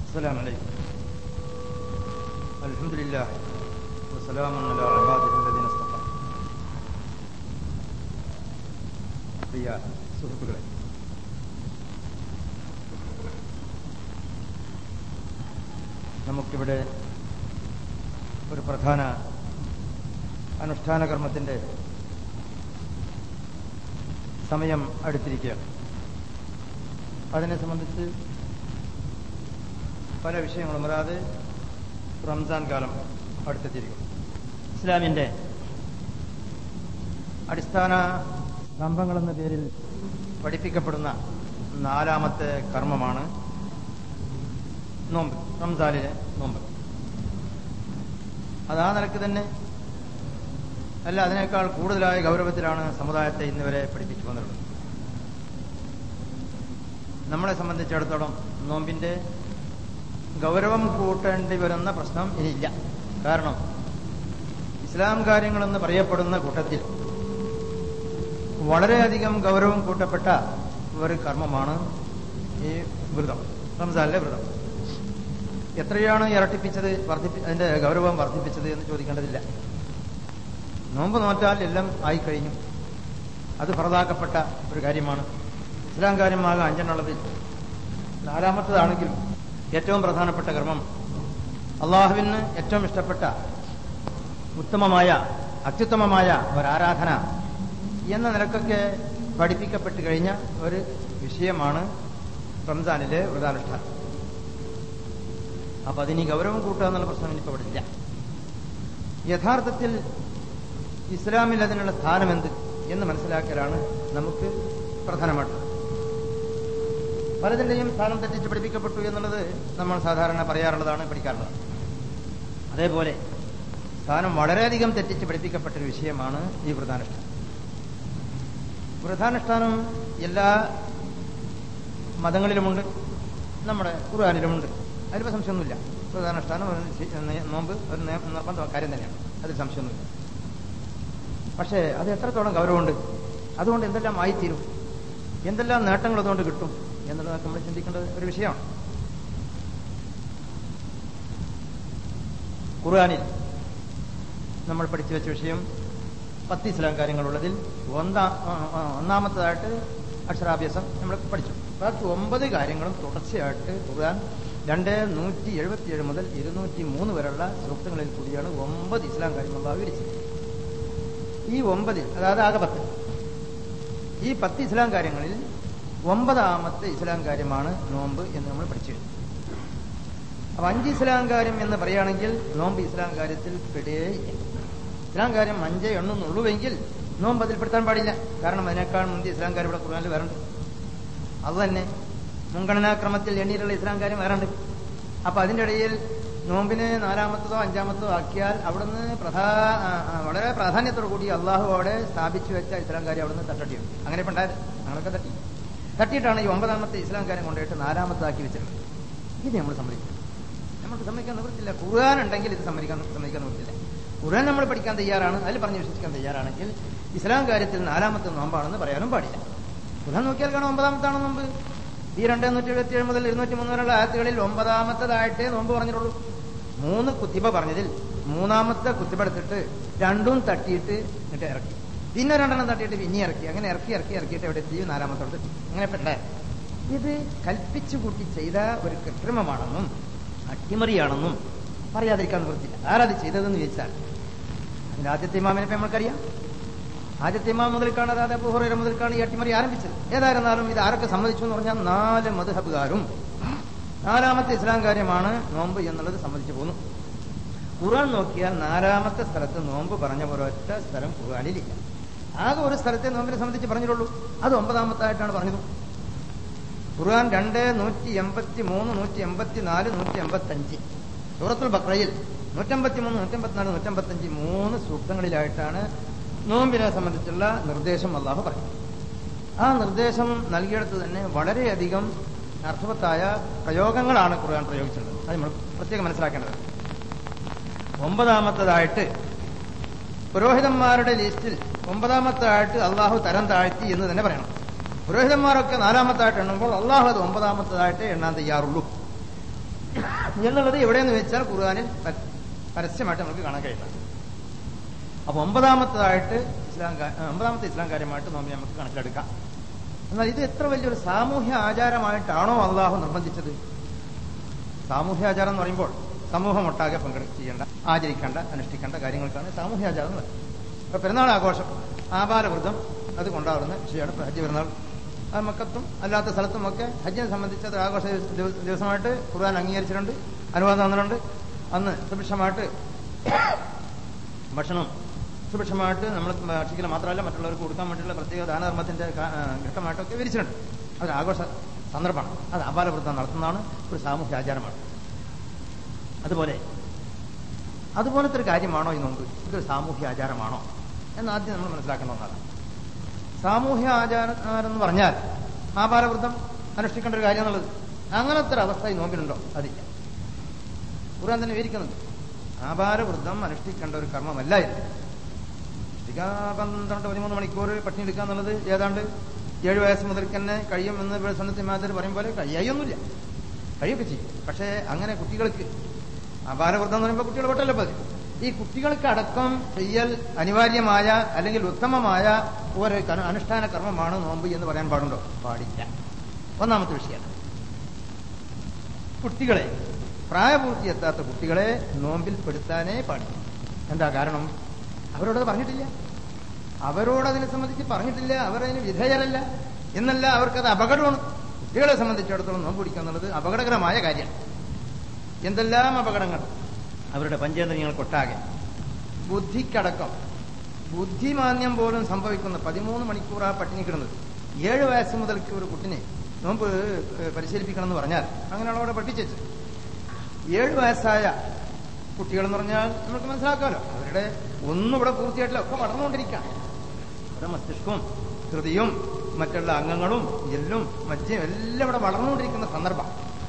السلام عليكم الحمد لله وسلام على عباده الذين اصطفى പ്രിയ സുഹൃത്തുക്കളെ നമുക്കിവിടെ ഒരു പ്രധാന അനുഷ്ഠാന കർമ്മത്തിൻ്റെ സമയം അടുത്തിരിക്കുകയാണ് അതിനെ സംബന്ധിച്ച് പല വിഷയങ്ങളും അതായത് റംസാൻ കാലം അടുത്തെത്തിയിരിക്കും ഇസ്ലാമിൻ്റെ അടിസ്ഥാന സ്തംഭങ്ങളെന്ന പേരിൽ പഠിപ്പിക്കപ്പെടുന്ന നാലാമത്തെ കർമ്മമാണ് നോമ്പ് റംസാനിലെ നോമ്പ് അത് ആ നിലക്ക് തന്നെ അല്ല അതിനേക്കാൾ കൂടുതലായ ഗൗരവത്തിലാണ് സമുദായത്തെ ഇന്ന് വരെ പഠിപ്പിച്ചു വന്നിട്ടുള്ളത് നമ്മളെ സംബന്ധിച്ചിടത്തോളം നോമ്പിന്റെ ഗൗരവം കൂട്ടേണ്ടി വരുന്ന പ്രശ്നം ഇനിയില്ല കാരണം ഇസ്ലാം കാര്യങ്ങളെന്ന് പറയപ്പെടുന്ന കൂട്ടത്തിൽ വളരെയധികം ഗൗരവം കൂട്ടപ്പെട്ട ഒരു കർമ്മമാണ് ഈ വ്രതം റംസാനിലെ വ്രതം എത്രയാണ് ഇരട്ടിപ്പിച്ചത് വർദ്ധിപ്പി അതിന്റെ ഗൗരവം വർദ്ധിപ്പിച്ചത് എന്ന് ചോദിക്കേണ്ടതില്ല നോമ്പ് നോറ്റാൽ എല്ലാം ആയിക്കഴിഞ്ഞു അത് ഫറതാക്കപ്പെട്ട ഒരു കാര്യമാണ് ഇസ്ലാം കാര്യമാകാം അഞ്ചെണ്ണുള്ളതിൽ നാലാമത്തതാണെങ്കിലും ഏറ്റവും പ്രധാനപ്പെട്ട കർമ്മം അള്ളാഹുവിന് ഏറ്റവും ഇഷ്ടപ്പെട്ട ഉത്തമമായ അത്യുത്തമമായ ഒരാരാധന എന്ന നിലക്കൊക്കെ പഠിപ്പിക്കപ്പെട്ട് കഴിഞ്ഞ ഒരു വിഷയമാണ് റംസാനിലെ വ്രതാനുഷ്ഠാനം അപ്പൊ അതിന് ഗൗരവം കൂട്ടുക എന്നുള്ള പ്രശ്നം ഇനിയിപ്പോൾ ഇവിടെ ഇല്ല യഥാർത്ഥത്തിൽ ഇസ്ലാമിൽ അതിനുള്ള സ്ഥാനമെന്ത് എന്ന് മനസ്സിലാക്കലാണ് നമുക്ക് പ്രധാനമായിട്ടുള്ളത് പലതിന്റെയും സ്ഥാനം തെറ്റിച്ച് പഠിപ്പിക്കപ്പെട്ടു എന്നുള്ളത് നമ്മൾ സാധാരണ പറയാറുള്ളതാണ് പഠിക്കാറുള്ളത് അതേപോലെ സ്ഥാനം വളരെയധികം തെറ്റിച്ച് പഠിപ്പിക്കപ്പെട്ട ഒരു വിഷയമാണ് ഈ വ്രതാനുഷ്ഠാനം വ്രതാനുഷ്ഠാനം എല്ലാ മതങ്ങളിലുമുണ്ട് നമ്മുടെ ഖുർആാനിലുമുണ്ട് അതിലിപ്പോൾ സംശയമൊന്നുമില്ല വ്രതാനുഷ്ഠാനം നോമ്പ് ഒരു നിർബന്ധ കാര്യം തന്നെയാണ് അതിൽ സംശയമൊന്നുമില്ല പക്ഷേ അത് എത്രത്തോളം ഗൗരവമുണ്ട് അതുകൊണ്ട് എന്തെല്ലാം ആയിത്തീരും എന്തെല്ലാം നേട്ടങ്ങൾ അതുകൊണ്ട് കിട്ടും എന്നുള്ളത് നമ്മൾ ചിന്തിക്കേണ്ട ഒരു വിഷയമാണ് ഖുർആാനിൽ നമ്മൾ പഠിച്ചു വെച്ച വിഷയം പത്ത് ഇസ്ലാം കാര്യങ്ങളുള്ളതിൽ ഒന്നാ ഒന്നാമത്തതായിട്ട് അക്ഷരാഭ്യാസം നമ്മൾ പഠിച്ചു ബാക്കി ഒമ്പത് കാര്യങ്ങളും തുടർച്ചയായിട്ട് ഖുർആൻ രണ്ട് നൂറ്റി എഴുപത്തിയേഴ് മുതൽ ഇരുന്നൂറ്റി മൂന്ന് വരെയുള്ള സൂക്തങ്ങളിൽ കൂടിയാണ് ഒമ്പത് ഇസ്ലാം കാര്യങ്ങൾ വിവരിച്ചത് ഈ ഒമ്പതിൽ അതായത് ആകെ പത്ത് ഈ പത്ത് ഇസ്ലാം കാര്യങ്ങളിൽ ഒമ്പതാമത്തെ ഇസ്ലാം കാര്യമാണ് നോമ്പ് എന്ന് നമ്മൾ പഠിച്ചു അപ്പൊ അഞ്ച് ഇസ്ലാം കാര്യം എന്ന് പറയുകയാണെങ്കിൽ നോമ്പ് ഇസ്ലാം കാര്യത്തിൽ പെടുകയില്ല ഇസ്ലാം കാര്യം അഞ്ചേ എണ്ണുന്നുള്ളൂവെങ്കിൽ നോമ്പ് അതിൽ പെടുത്താൻ പാടില്ല കാരണം അതിനേക്കാൾ മുന്തിയ ഇസ്ലാം കാര്യം ഇവിടെ ഖുർആനിൽ വേറുണ്ട് അത് തന്നെ മുൻഗണനാക്രമത്തിൽ എണ്ണീരുള്ള ഇസ്ലാം കാര്യം വേറുണ്ട് അപ്പൊ അതിന്റെ ഇടയിൽ നോമ്പിന് നാലാമത്തതോ അഞ്ചാമത്തതോ ആക്കിയാൽ അവിടുന്ന് പ്രധാ വളരെ പ്രാധാന്യത്തോടു കൂടി അള്ളാഹു അവിടെ സ്ഥാപിച്ചു വെച്ച ഇസ്ലാം കാര്യം അവിടുന്ന് തട്ടട്ടിയുണ്ട് അങ്ങനെ ഇപ്പൊ ഉണ്ടായത് ഞങ്ങളൊക്കെ തട്ടി തട്ടിയിട്ടാണ് ഈ ഒമ്പതാമത്തെ ഇസ്ലാം കാര്യം കൊണ്ടുപോയിട്ട് നാലാമത്താക്കി വെച്ചിട്ടുള്ളത് ഇത് നമ്മൾ സമ്മതിക്കും നമുക്ക് സമ്മതിക്കാൻ നിവൃത്തില്ല ഖുർആൻ ഉണ്ടെങ്കിൽ ഇത് സമ്മതിക്കാൻ സമ്മതിക്കാൻ നിവൃത്തില്ല ഖുർആൻ നമ്മൾ പഠിക്കാൻ തയ്യാറാണ് അതിൽ പറഞ്ഞ് വിശ്വസിക്കാൻ തയ്യാറാണെങ്കിൽ ഇസ്ലാം കാര്യത്തിൽ നാലാമത്തെ നോമ്പാണെന്ന് പറയാനും പാടില്ല ഖുർആൻ നോക്കിയാൽ കാണാം ഒമ്പതാമത്താണ് നോമ്പ് ഈ രണ്ട് നൂറ്റി എഴുപത്തി ഏഴ് മുതൽ ഇരുന്നൂറ്റി മൂന്ന് വരെയുള്ള ആയത്തുകളിൽ ഒമ്പതാമത്തതായിട്ടേ നോമ്പ് പറഞ്ഞിട്ടുള്ളൂ മൂന്ന് കുത്തിബ പറഞ്ഞതിൽ മൂന്നാമത്തെ കുത്തിബ എടുത്തിട്ട് രണ്ടും തട്ടിയിട്ട് എന്നിട്ട് ഇറക്കി പിന്നെ രണ്ടെണ്ണം തട്ടിയിട്ട് പിന്നെ ഇറക്കി അങ്ങനെ ഇറക്കി ഇറക്കി ഇറക്കിയിട്ട് എവിടെ എത്തി നാലാമത്തോട് അങ്ങനെ പെട്ടേ ഇത് കൽപ്പിച്ചു കൂട്ടി ചെയ്ത ഒരു കൃത്രിമമാണെന്നും അട്ടിമറിയാണെന്നും പറയാതിരിക്കാൻ നിവൃത്തില്ല ആരത് ചെയ്തതെന്ന് ചോദിച്ചാൽ അതിന്റെ ആദ്യത്തെ ഇമാമിനെ ഇപ്പൊ നമ്മൾക്കറിയാം ആദ്യത്തെ ഇമാം മുതൽക്കാണ് അതായത് അബൂഹുറ മുതൽക്കാണ് ഈ അട്ടിമറി ആരംഭിച്ചത് ഏതായിരുന്നാലും ഇത് ആരൊക്കെ സമ്മതിച്ചു എന്ന് പറഞ്ഞാൽ നാല് മധുഹബുകാരും നാലാമത്തെ ഇസ്ലാം കാര്യമാണ് നോമ്പ് എന്നുള്ളത് സമ്മതിച്ചു പോന്നു ഖുർആൻ നോക്കിയാൽ നാലാമത്തെ സ്ഥലത്ത് നോമ്പ് പറഞ്ഞ ഒരൊറ്റ സ്ഥലം ഖുർആനിലില്ല ആകെ ഒരു സ്ഥലത്തെ നോമ്പിനെ സംബന്ധിച്ച് പറഞ്ഞിട്ടുള്ളൂ അത് ഒമ്പതാമത്തായിട്ടാണ് പറഞ്ഞത് ഖുർആൻ രണ്ട് നൂറ്റി എൺപത്തി മൂന്ന് നൂറ്റി എൺപത്തി നാല് നൂറ്റി എൺപത്തി അഞ്ച് സൂറത്തുൽ ബക്രയിൽ നൂറ്റമ്പത്തി മൂന്ന് നൂറ്റമ്പത്തിനാല് നൂറ്റമ്പത്തഞ്ച് മൂന്ന് സൂക്തങ്ങളിലായിട്ടാണ് നോമ്പിനെ സംബന്ധിച്ചുള്ള നിർദ്ദേശം അള്ളാഹു പറഞ്ഞു ആ നിർദ്ദേശം നൽകിയിടത്ത് തന്നെ വളരെയധികം അർത്ഥവത്തായ പ്രയോഗങ്ങളാണ് ഖുർആൻ പ്രയോഗിച്ചിട്ടുള്ളത് അത് നമ്മൾ പ്രത്യേകം മനസ്സിലാക്കേണ്ടത് ഒമ്പതാമത്തതായിട്ട് പുരോഹിതന്മാരുടെ ലിസ്റ്റിൽ ഒമ്പതാമത്തായിട്ട് അള്ളാഹു തരം താഴ്ത്തി എന്ന് തന്നെ പറയണം പുരോഹിതന്മാരൊക്കെ നാലാമത്തായിട്ട് എണ്ണുമ്പോൾ അള്ളാഹു അത് ഒമ്പതാമത്തതായിട്ട് എണ്ണാൻ തയ്യാറുള്ളൂ എന്നുള്ളത് എവിടെയെന്ന് വെച്ചാൽ ഖുർആാനിൽ പ- പരസ്യമായിട്ട് നമുക്ക് കാണാൻ കഴിയുന്നത് അപ്പൊ ഒമ്പതാമത്തതായിട്ട് ഇസ്ലാം കാ- ആ, ഒമ്പതാമത്തെ ഇസ്ലാം കാര്യമായിട്ട് നോമ്പ് നമുക്ക് കണക്കിലെടുക്കാം എന്നാൽ ഇത് എത്ര വലിയൊരു സാമൂഹ്യ ആചാരമായിട്ടാണോ അള്ളാഹു നിർബന്ധിച്ചത് സാമൂഹ്യ ആചാരം എന്ന് പറയുമ്പോൾ സമൂഹം ഒട്ടാകെ പങ്കെടുക്കുക ചെയ്യേണ്ട ആചരിക്കേണ്ട അനുഷ്ഠിക്കേണ്ട കാര്യങ്ങൾക്കാണ് സാമൂഹ്യ ആചാരം എന്ന് പറയുന്നത് ഇപ്പൊ പെരുന്നാൾ ആഘോഷം ആപാലവൃതം അത് കൊണ്ടാടുന്ന വിഷയമാണ് ഇപ്പൊ ഹജ്ജ് പെരുന്നാൾ അത് മക്കത്തും അല്ലാത്ത സ്ഥലത്തും ഒക്കെ ഹജ്ജിനെ സംബന്ധിച്ച് അത് ആഘോഷ ദിവ- ദിവസമായിട്ട് ഖുർആൻ അംഗീകരിച്ചിട്ടുണ്ട് അനുവാദം തന്നിട്ടുണ്ട് അന്ന് സുഭിക്ഷമായിട്ട് ഭക്ഷണം സുഭിക്ഷമായിട്ട് നമ്മൾ ഭക്ഷിക്കൽ മാത്രമല്ല മറ്റുള്ളവർക്ക് കൊടുക്കാൻ വേണ്ടിയുള്ള പ്രത്യേക ദാനധർമ്മത്തിന്റെ കാ- ആ, ഘട്ടമായിട്ടൊക്കെ വിരിച്ചിട്ടുണ്ട് അതൊരു ആഘോഷ സന്ദർഭമാണ് അത് ആപാലവൃത്തം നടത്തുന്നതാണ് ഒരു സാമൂഹ്യ ആചാരമാണ് അതുപോലെ അതുപോലത്തെ ഒരു കാര്യമാണോ ഈ നോമ്പ് ഇതൊരു സാമൂഹ്യ ആചാരമാണോ എന്ന് ആദ്യം നമ്മൾ മനസ്സിലാക്കേണ്ട ഒന്നാണ് സാമൂഹ്യ ആചാരം എന്ന് പറഞ്ഞാൽ ആപാലവൃത്തം അനുഷ്ഠിക്കേണ്ട ഒരു കാര്യം എന്നുള്ളത് അങ്ങനത്തെ ഒരു അവസ്ഥ ഈ നോമ്പിനുണ്ടോ അതില്ല ഖുർആൻ തന്നെ വിവരിക്കുന്നുണ്ട് ആപാരവൃദ്ധം അനുഷ്ഠിക്കേണ്ട ഒരു കർമ്മമല്ല ഇത് ഇതാ പന്ത്രണ്ട് പതിമൂന്ന് മണിക്കൂർ പട്ടിണി എടുക്കുക എന്നുള്ളത് ഏതാണ്ട് ഏഴ് വയസ്സ് മുതൽക്ക് തന്നെ കഴിയുമെന്ന് ഇവിടെ സന്നദ്ധ മാതർ പറയും പോലെ കഴിയൊന്നുമില്ല കഴിയൊക്കെ ചെയ്യും പക്ഷേ അങ്ങനെ കുട്ടികൾക്ക് അപാരവൃദ്ധം എന്ന് പറയുമ്പോൾ കുട്ടികൾ പെട്ടല്ലോ പതി ഈ കുട്ടികൾക്ക് അടക്കം ചെയ്യൽ അനിവാര്യമായ അല്ലെങ്കിൽ ഉത്തമമായ ഒരു കർമ്മ- അനുഷ്ഠാന കർമ്മമാണ് നോമ്പ് എന്ന് പറയാൻ പാടുണ്ടോ പാടില്ല ഒന്നാമത്തെ വിഷയമാണ് കുട്ടികളെ പ്രായപൂർത്തിയെത്താത്ത കുട്ടികളെ നോമ്പിൽ പെടുത്താനേ പാടില്ല എന്താ കാരണം അവരോടത് പറഞ്ഞിട്ടില്ല അവരോട് അതിനെ സംബന്ധിച്ച് പറഞ്ഞിട്ടില്ല അവർ അതിന് വിധേയരല്ല എന്നല്ല അവർക്കത് അപകടമാണ് കുട്ടികളെ സംബന്ധിച്ചിടത്തോളം നോമ്പ് പിടിക്കുക എന്നുള്ളത് അപകടകരമായ കാര്യമാണ് എന്തെല്ലാം അപകടങ്ങൾ അവരുടെ പഞ്ചേന്ദ്രിയങ്ങൾക്കൊട്ടാകെ ബുദ്ധിക്കടക്കം ബുദ്ധിമാന്യം പോലും സംഭവിക്കുന്ന പതിമൂന്ന് മണിക്കൂർ ആ പട്ടിണി കിടന്നത് ഏഴ് വയസ്സ് മുതൽക്ക് ഒരു കുട്ടിനെ നോമ്പ് ഏഹ്, പരിശീലിപ്പിക്കണം എന്ന് പറഞ്ഞാൽ അങ്ങനെയാണ് അവിടെ പഠിപ്പിച്ചത് ഏഴ് വയസ്സായ കുട്ടികൾ എന്ന് പറഞ്ഞാൽ നമുക്ക് മനസ്സിലാക്കാമല്ലോ അവരുടെ ഒന്നും ഇവിടെ പൂർത്തിയായിട്ടില്ല ഒക്കെ വളർന്നുകൊണ്ടിരിക്കുകയാണ് അവരുടെ മസ്തിഷ്കവും ഹൃദയവും മറ്റുള്ള അംഗങ്ങളും എല്ലും മജ്ജയും എല്ലാം ഇവിടെ വളർന്നുകൊണ്ടിരിക്കുന്ന സന്ദർഭം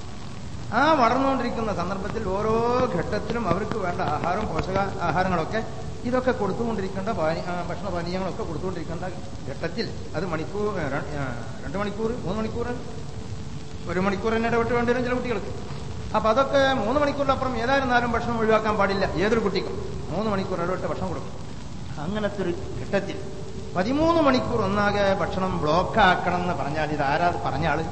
ആ വളർന്നുകൊണ്ടിരിക്കുന്ന സന്ദർഭത്തിൽ ഓരോ ഘട്ടത്തിലും അവർക്ക് വേണ്ട ആഹാരം പോഷക ആഹാരങ്ങളൊക്കെ ഇതൊക്കെ കൊടുത്തുകൊണ്ടിരിക്കേണ്ട പാനി- ആ, ഭക്ഷണപാനീയങ്ങളൊക്കെ കൊടുത്തുകൊണ്ടിരിക്കേണ്ട ഘട്ടത്തിൽ അത് മണിക്കൂർ ആ, ര- ആ, രണ്ട് മണിക്കൂർ മൂന്ന് മണിക്കൂർ ഒരു മണിക്കൂർ തന്നെ ഇടവിട്ട് വേണ്ടി വരും ചില കുട്ടികൾക്ക് അപ്പൊ അതൊക്കെ മൂന്ന് മണിക്കൂറിനപ്പുറം ഏതായിരുന്നാലും ഭക്ഷണം ഒഴിവാക്കാൻ പാടില്ല ഏതൊരു കുട്ടിക്കും മൂന്ന് മണിക്കൂർ ഇടവിട്ട് ഭക്ഷണം കൊടുക്കും അങ്ങനത്തെ ഒരു ഘട്ടത്തിൽ പതിമൂന്ന് മണിക്കൂർ ഒന്നാകെ ഭക്ഷണം ബ്ലോക്ക് ആക്കണം എന്ന് പറഞ്ഞാൽ ഇത് ആരാ പറഞ്ഞ ആള്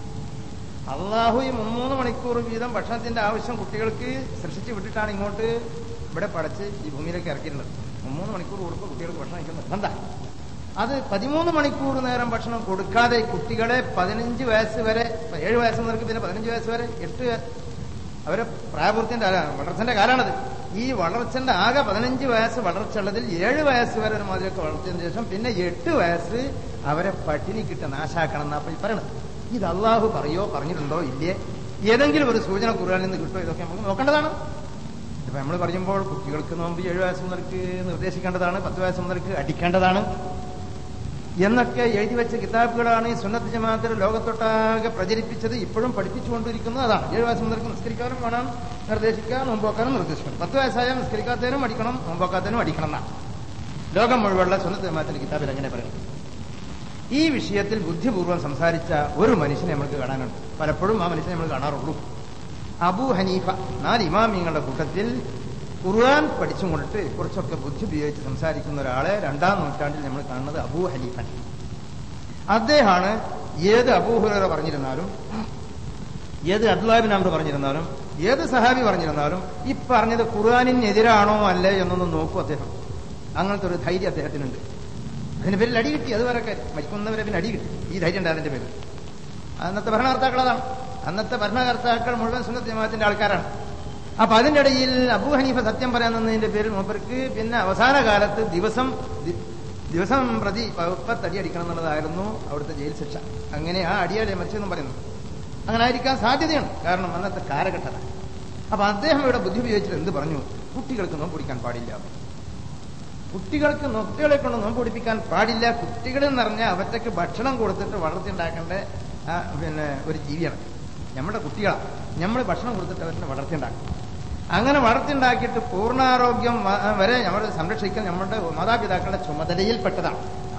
അള്ളാഹു ഈ മുമ്മൂന്ന് മണിക്കൂർ വീതം ഭക്ഷണത്തിന്റെ ആവശ്യം കുട്ടികൾക്ക് സൃഷ്ടിച്ച് വിട്ടിട്ടാണ് ഇങ്ങോട്ട് ഇവിടെ പടച്ച് ഈ ഭൂമിയിലേക്ക് ഇറക്കിയിരുന്നത് മുമ്മൂന്ന് മണിക്കൂർ കൊടുക്കുക കുട്ടികൾക്ക് ഭക്ഷണം കഴിക്കുന്നത് എന്താ അത് പതിമൂന്ന് മണിക്കൂർ നേരം ഭക്ഷണം കൊടുക്കാതെ കുട്ടികളെ പതിനഞ്ച് വയസ്സ് വരെ ഏഴ് വയസ്സ് മുതൽക്ക് പിന്നെ പതിനഞ്ച് വയസ്സ് വരെ എട്ട് അവരെ പ്രായപൂർത്തിന്റെ കാലാണ് വളർച്ചന്റെ കാലാണത് ഈ വളർച്ചന്റെ ആകെ പതിനഞ്ച് വയസ്സ് വളർച്ചുള്ളതിൽ ഏഴ് വയസ്സ് വരെ ഒരു മാതിരിയൊക്കെ വളർത്തിയതിനു ശേഷം പിന്നെ എട്ട് വയസ്സ് അവരെ പട്ടിണിക്കിട്ട് നാശാക്കണം എന്നാ അപ്പൊ ഈ പറയണത് ഇത് അള്ളാഹു പറയോ പറഞ്ഞിട്ടുണ്ടോ ഇല്ലേ ഏതെങ്കിലും ഒരു സൂചന ഖുർആനിൽ നിന്ന് കിട്ടുമോ ഇതൊക്കെ നമുക്ക് നോക്കേണ്ടതാണ് ഇപ്പൊ നമ്മൾ പറയുമ്പോൾ കുട്ടികൾക്ക് നോമ്പ് ഏഴ് വയസ്സ് മുതൽക്ക് നിർദ്ദേശിക്കേണ്ടതാണ് പത്ത് വയസ്സ് മുതൽക്ക് അടിക്കേണ്ടതാണ് എന്നൊക്കെ എഴുതി വെച്ച കിതാബുകളാണ് ഈ സുന്നത്ത് ജമാഅത്തിൽ ലോകത്തൊട്ടാകെ പ്രചരിപ്പിച്ചത് ഇപ്പോഴും പഠിപ്പിച്ചുകൊണ്ടിരിക്കുന്നത് അതാണ് ഏഴ് വയസ്സ് മുതൽക്ക് നിസ്കരിക്കാനും വേണം നിർദ്ദേശിക്കുക നോമ്പോക്കാനും നിർദ്ദേശിക്കണം പത്ത് വയസ്സായാൽ നിസ്കരിക്കാത്തതിനും അടിക്കണം നോമ്പോക്കാത്തതിനും അടിക്കണം എന്നാണ് ലോകം മുഴുവനുള്ള സുന്നത്ത് ജമാഅത്തിന്റെ കിതാബിൽ അങ്ങനെ പറയുന്നത് ഈ വിഷയത്തിൽ ബുദ്ധിപൂർവ്വം സംസാരിച്ച ഒരു മനുഷ്യനെ നമുക്ക് കാണാനുണ്ട് പലപ്പോഴും ആ മനുഷ്യനെ നമ്മൾ കാണാറുള്ളൂ അബു ഹനീഫ നാല് ഇമാമിങ്ങളുടെ കൂട്ടത്തിൽ ഖുർആൻ പഠിച്ചും കൊണ്ടിട്ട് കുറച്ചൊക്കെ ബുദ്ധി ഉപയോഗിച്ച് സംസാരിക്കുന്ന ഒരാളെ രണ്ടാം നൂറ്റാണ്ടിൽ നമ്മൾ കാണുന്നത് അബൂ ഹനീഫൻ അദ്ദേഹമാണ് ഏത് അബൂഹുറ പറഞ്ഞിരുന്നാലും ഏത് അബ്ദുല്ലാബിൻ അമർ പറഞ്ഞിരുന്നാലും ഏത് സഹാബി പറഞ്ഞിരുന്നാലും ഈ പറഞ്ഞത് ഖുർആാനിനെതിരാണോ അല്ലേ എന്നൊന്നും നോക്കൂ അദ്ദേഹം അങ്ങനത്തെ ഒരു ധൈര്യം അദ്ദേഹത്തിനുണ്ട് അതിന് പേരിൽ അടി കിട്ടി അത് വേറെ കാര്യം മരിക്കുന്നവരെ പിന്നെ അടി കിട്ടി ഈ ധൈര്യം ഉണ്ട് അതിന്റെ പേരിൽ അന്നത്തെ ഭരണകർത്താക്കൾ അതാണ് അന്നത്തെ ഭരണകർത്താക്കൾ മുഴുവൻ സുന്നത്ത് ജമാഅത്തിന്റെ ആൾക്കാരാണ് അപ്പൊ അതിന്റെ ഇടയിൽ അബൂ ഹനീഫ സത്യം പറയാൻ നിന്നതിന്റെ പേരിൽ മൂപ്പർക്ക് പിന്നെ അവസാന കാലത്ത് ദിവസം ദി- ദിവസം പ്രതി പത്തടി അടിക്കണം എന്നുള്ളതായിരുന്നു അവിടുത്തെ ജയിൽ ശിക്ഷ അങ്ങനെ ആ അടിയാലെ മരിച്ചെന്നും പറയുന്നു അങ്ങനെ ആയിരിക്കാൻ സാധ്യതയാണ് കാരണം അന്നത്തെ കാലഘട്ടത അപ്പൊ അദ്ദേഹം ഇവിടെ ബുദ്ധി ഉപയോഗിച്ചിട്ട് എന്ത് പറഞ്ഞു കുട്ടികൾക്ക് നോമ്പ് പിടിക്കാൻ പാടില്ല കുട്ടികൾക്ക് നോ- കുട്ടികളെ കൊണ്ട് നോമ്പ് പിടിപ്പിക്കാൻ പാടില്ല കുട്ടികൾ എന്ന് പറഞ്ഞാൽ അവറ്റക്ക് ഭക്ഷണം കൊടുത്തിട്ട് വളർത്തിയുണ്ടാക്കേണ്ട ആ, പിന്നെ ഒരു ജീവിയാണ് നമ്മുടെ കുട്ടികളാണ് നമ്മൾ ഭക്ഷണം കൊടുത്തിട്ട് അവരെ വളർത്തിയുണ്ടാക്കും അങ്ങനെ വളർത്തിയുണ്ടാക്കിയിട്ട് പൂർണ്ണാരോഗ്യം വ- വരെ നമ്മൾ സംരക്ഷിക്കാൻ നമ്മുടെ മാതാപിതാക്കളുടെ ചുമതലയിൽപ്പെട്ടതാണ്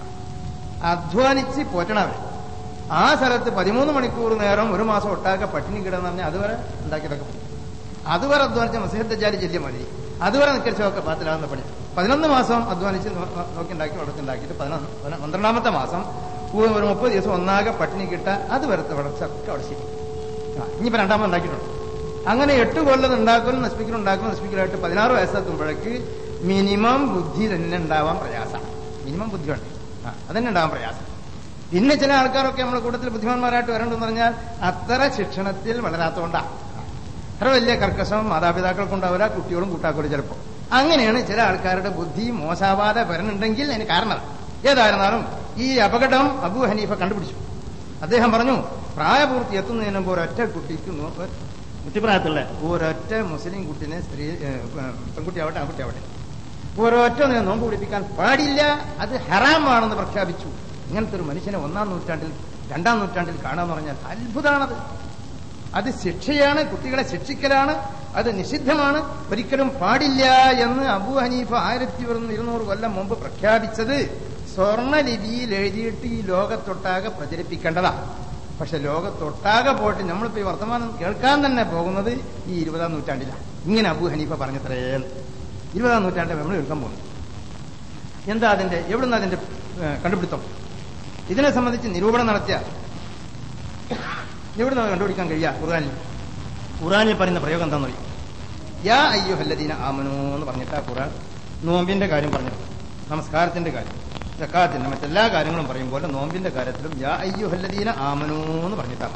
അധ്വാനിച്ച് പോറ്റണവർ ആ സ്ഥലത്ത് പതിമൂന്ന് മണിക്കൂർ നേരം ഒരു മാസം ഒട്ടാകെ പട്ടിണി കിടന്ന് പറഞ്ഞാൽ അതുവരെ ഉണ്ടാക്കിയതൊക്കെ പോകും. അതുവരെ അധ്വാനിച്ച മസീഹത്ത് ജാലി ചെല്ലിയ മതി അതുവരെ നിക്കരിച്ചൊക്കെ പാത്തിലാകുന്ന പണി പതിനൊന്ന് മാസം അധ്വാനിച്ച് നോ- നോ- നോക്കിണ്ടാക്കി വളർത്തുണ്ടാക്കിയിട്ട് പതിനൊന്ന് പതിന- പന്ത്രണ്ടാമത്തെ മാസം ഉ- ഒരു മുപ്പത് ദിവസം ഒന്നാകെ പട്ടിണി കിട്ട അത് വരത്തെ വളർച്ചയൊക്കെ അവിടെ ശരി ആ, ഇനിയിപ്പോ രണ്ടാമത് ഉണ്ടാക്കിയിട്ടുണ്ട് അങ്ങനെ എട്ട് കൊല്ലം ഉണ്ടാക്കലും നശിപ്പിക്കലും ഉണ്ടാക്കലും നശിപ്പിക്കലായിട്ട് പതിനാറ് വയസ്സെത്തുമ്പോഴേക്ക് മിനിമം ബുദ്ധി തന്നെ ഉണ്ടാവാൻ പ്രയാസമാണ് മിനിമം ബുദ്ധി ഉണ്ട് ആ, അതന്നെ ഉണ്ടാവാൻ പ്രയാസം പിന്നെ ചില ആൾക്കാരൊക്കെ നമ്മുടെ കൂട്ടത്തിൽ ബുദ്ധിമാന്മാരായിട്ട് വരണ്ടെന്ന് പറഞ്ഞാൽ അത്ര ശിക്ഷണത്തിൽ വളരാത്തതുകൊണ്ടാണ് അത്ര വലിയ കർക്കശം മാതാപിതാക്കൾക്കുണ്ടാവില്ല കുട്ടികളും കൂട്ടാക്കൂടെ ചിലപ്പോൾ അങ്ങനെയാണ് ചില ആൾക്കാരുടെ ബുദ്ധി മോശാവാതെ വരണുണ്ടെങ്കിൽ അതിന് കാരണം ഏതായിരുന്നാലും ഈ അപകടം അബു ഹനീഫ കണ്ടുപിടിച്ചു അദ്ദേഹം പറഞ്ഞു പ്രായപൂർത്തി എത്തുന്നതിന് മുമ്പ് ഒരൊറ്റ കുട്ടിക്ക് നോ- കുട്ടിപ്രായത്തിലുള്ള ഒരൊറ്റ മുസ്ലിം കുട്ടിനെ സ്ത്രീ ഏഹ്, പെൺകുട്ടി ആവട്ടെ ആൺകുട്ടി ആവട്ടെ ഒരൊറ്റ ഒന്നിനെ നോമ്പ് പിടിപ്പിക്കാൻ പാടില്ല അത് ഹറാമാണെന്ന് പ്രഖ്യാപിച്ചു ഇങ്ങനത്തെ ഒരു മനുഷ്യനെ ഒന്നാം നൂറ്റാണ്ടിൽ രണ്ടാം നൂറ്റാണ്ടിൽ കാണാന്ന് പറഞ്ഞാൽ അത്ഭുതമാണത് അത് ശിക്ഷയാണ് കുട്ടികളെ ശിക്ഷിക്കലാണ് അത് നിഷിദ്ധമാണ് ഒരിക്കലും പാടില്ല എന്ന് അബു ഹനീഫ ആയിരത്തി ഇരുന്നൂറ് കൊല്ലം മുമ്പ് പ്രഖ്യാപിച്ചത് സ്വർണ്ണലിപിയിൽ എഴുതിയിട്ട് ഈ ലോകത്തൊട്ടാകെ പ്രചരിപ്പിക്കേണ്ടതാണ് പക്ഷെ ലോകത്തൊട്ടാകെ പോയിട്ട് നമ്മളിപ്പോ ഈ വർത്തമാനം കേൾക്കാൻ തന്നെ പോകുന്നത് ഈ ഇരുപതാം നൂറ്റാണ്ടിലാണ് ഇങ്ങനെ അബു ഹനീഫ പറഞ്ഞത്രേ ഇരുപതാം നൂറ്റാണ്ടിൽ നമ്മൾ കേൾക്കാൻ പോകുന്നു എന്താ അതിന്റെ എവിടുന്ന അതിന്റെ ഏഹ്, കണ്ടുപിടുത്തം ഇതിനെ സംബന്ധിച്ച് നിരൂപണം നടത്തിയ എവിടുന്ന കണ്ടുപിടിക്കാൻ കഴിയുക ഖുർആനിൽ ഖുർആനിൽ പറയുന്ന പ്രയോഗം എന്താണെന്ന് പറയും യാ അയ്യോ ഹല്ലദീന ആമനോ എന്ന് പറഞ്ഞിട്ട് ആ ഖുർആൻ നോമ്പിന്റെ കാര്യം പറഞ്ഞു നമസ്കാരത്തിന്റെ കാര്യം സക്കാത്തിന്റെ മറ്റെല്ലാ കാര്യങ്ങളും പറയുമ്പോൾ നോമ്പിന്റെ കാര്യത്തിലും യാ അയ്യോ ഹല്ലദീന ആമനോ എന്ന് പറഞ്ഞിട്ടാണ്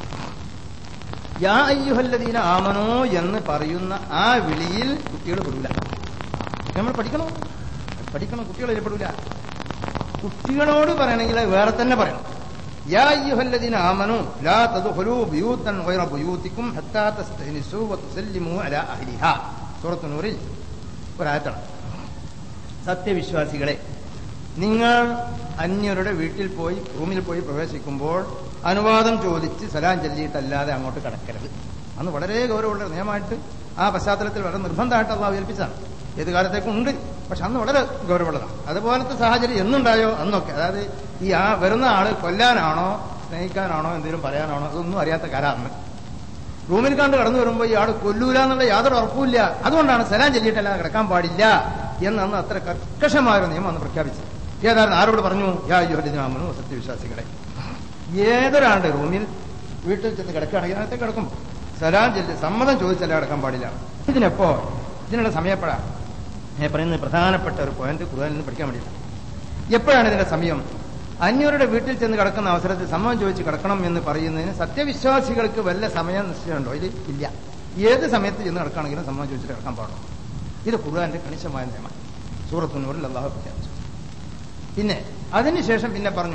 യാ അയ്യോ ഹല്ലദീന ആമനോ എന്ന് പറയുന്ന ആ വിളിയിൽ കുട്ടികൾ പെടൂല നമ്മൾ പഠിക്കണോ പഠിക്കണം കുട്ടികൾ പെടൂല കുട്ടികളോട് പറയണമെങ്കിൽ അത് വേറെ തന്നെ പറയണം യാ അയ്യുഹല്ലദീന ആമനു ലാ തദ്ഖുലൂ ബുയൂതൻ ഗൈറ ബുയൂതിക്കും ഹത്താ തസ്തനിസു വതുസല്ലിമു അലാ അഹ്ലിഹാ സൂറത്ത് നൂറിൽ ഒരായത്താണ് സത്യവിശ്വാസികളെ നിങ്ങൾ അന്യരുടെ വീട്ടിൽ പോയി റൂമിൽ പോയി പ്രവേശിക്കുമ്പോൾ അനുവാദം ചോദിച്ച് സലാം ചൊല്ലിയിട്ടല്ലാതെ അങ്ങോട്ട് കടക്കരുത് അന്ന് വളരെ ഗൗരവമുള്ള ഒരു നിയമമായിട്ട് ആ പശ്ചാത്തലത്തിൽ വളരെ നിർബന്ധമായിട്ട് അള്ളാഹ് ഏൽപ്പിച്ചതാണ് ഏത് കാലത്തേക്കും ഉണ്ട് പക്ഷെ അന്ന് വളരെ ഗൗരവമുള്ളതാണ് അതുപോലത്തെ സാഹചര്യം എന്നുണ്ടായോ അന്നൊക്കെ അതായത് ഈ ആ വരുന്ന ആള് കൊല്ലാനാണോ സ്നേഹിക്കാനാണോ എന്തെങ്കിലും പറയാനാണോ അതൊന്നും അറിയാത്ത കാലം അന്ന് റൂമിൽ കണ്ട് കടന്നു വരുമ്പോൾ ഇയാൾ കൊല്ലൂല എന്നുള്ള യാതൊരു ഉറപ്പുമില്ല അതുകൊണ്ടാണ് സലാം ചൊല്ലിയിട്ടല്ലാതെ കിടക്കാൻ പാടില്ല എന്ന് അന്ന് അത്ര കർക്കശമായ ഒരു നിയമം അന്ന് പ്രഖ്യാപിച്ചത് ഏതായിരുന്നു ആരോട് പറഞ്ഞു യാ യുഹദിനാമനു സത്യവിശ്വാസികളെ ഏതൊരാളുടെ റൂമിൽ വീട്ടിൽ ചെന്ന് കിടക്കുകയാണെങ്കിൽ അതിനകത്ത് കിടക്കുമ്പോൾ സലാം ചൊല്ലി സമ്മതം ചോദിച്ചല്ല കിടക്കാൻ പാടില്ല ഇതിനെപ്പോ ഇതിനുള്ള സമയപ്പെടാ ഞാൻ പറയുന്നത് പ്രധാനപ്പെട്ട ഒരു പോയിന്റ് ഖുർആനിൽ നിന്ന് പഠിക്കാൻ വേണ്ടിയിട്ടാണ് എപ്പോഴാണ് ഇതിന്റെ സമയം അന്യരുടെ വീട്ടിൽ ചെന്ന് കിടക്കുന്ന അവസരത്തിൽ സമ്മതം ചോദിച്ച് കിടക്കണം എന്ന് പറയുന്നതിന് സത്യവിശ്വാസികൾക്ക് വല്ല സമയം നിശ്ചയമുണ്ടോ ഇത് ഇല്ല ഏത് സമയത്ത് ചെന്ന് കിടക്കുകയാണെങ്കിലും സമ്മതം ചോദിച്ചിട്ട് കിടക്കാൻ പാടുള്ളൂ ഇത് ഖുർആന്റെ കണിശമായ നിയമമാണ് സൂറത്തുനൂറിൽ അള്ളാഹു പ്രഖ്യാപിച്ചു പിന്നെ അതിനുശേഷം പിന്നെ പറഞ്ഞു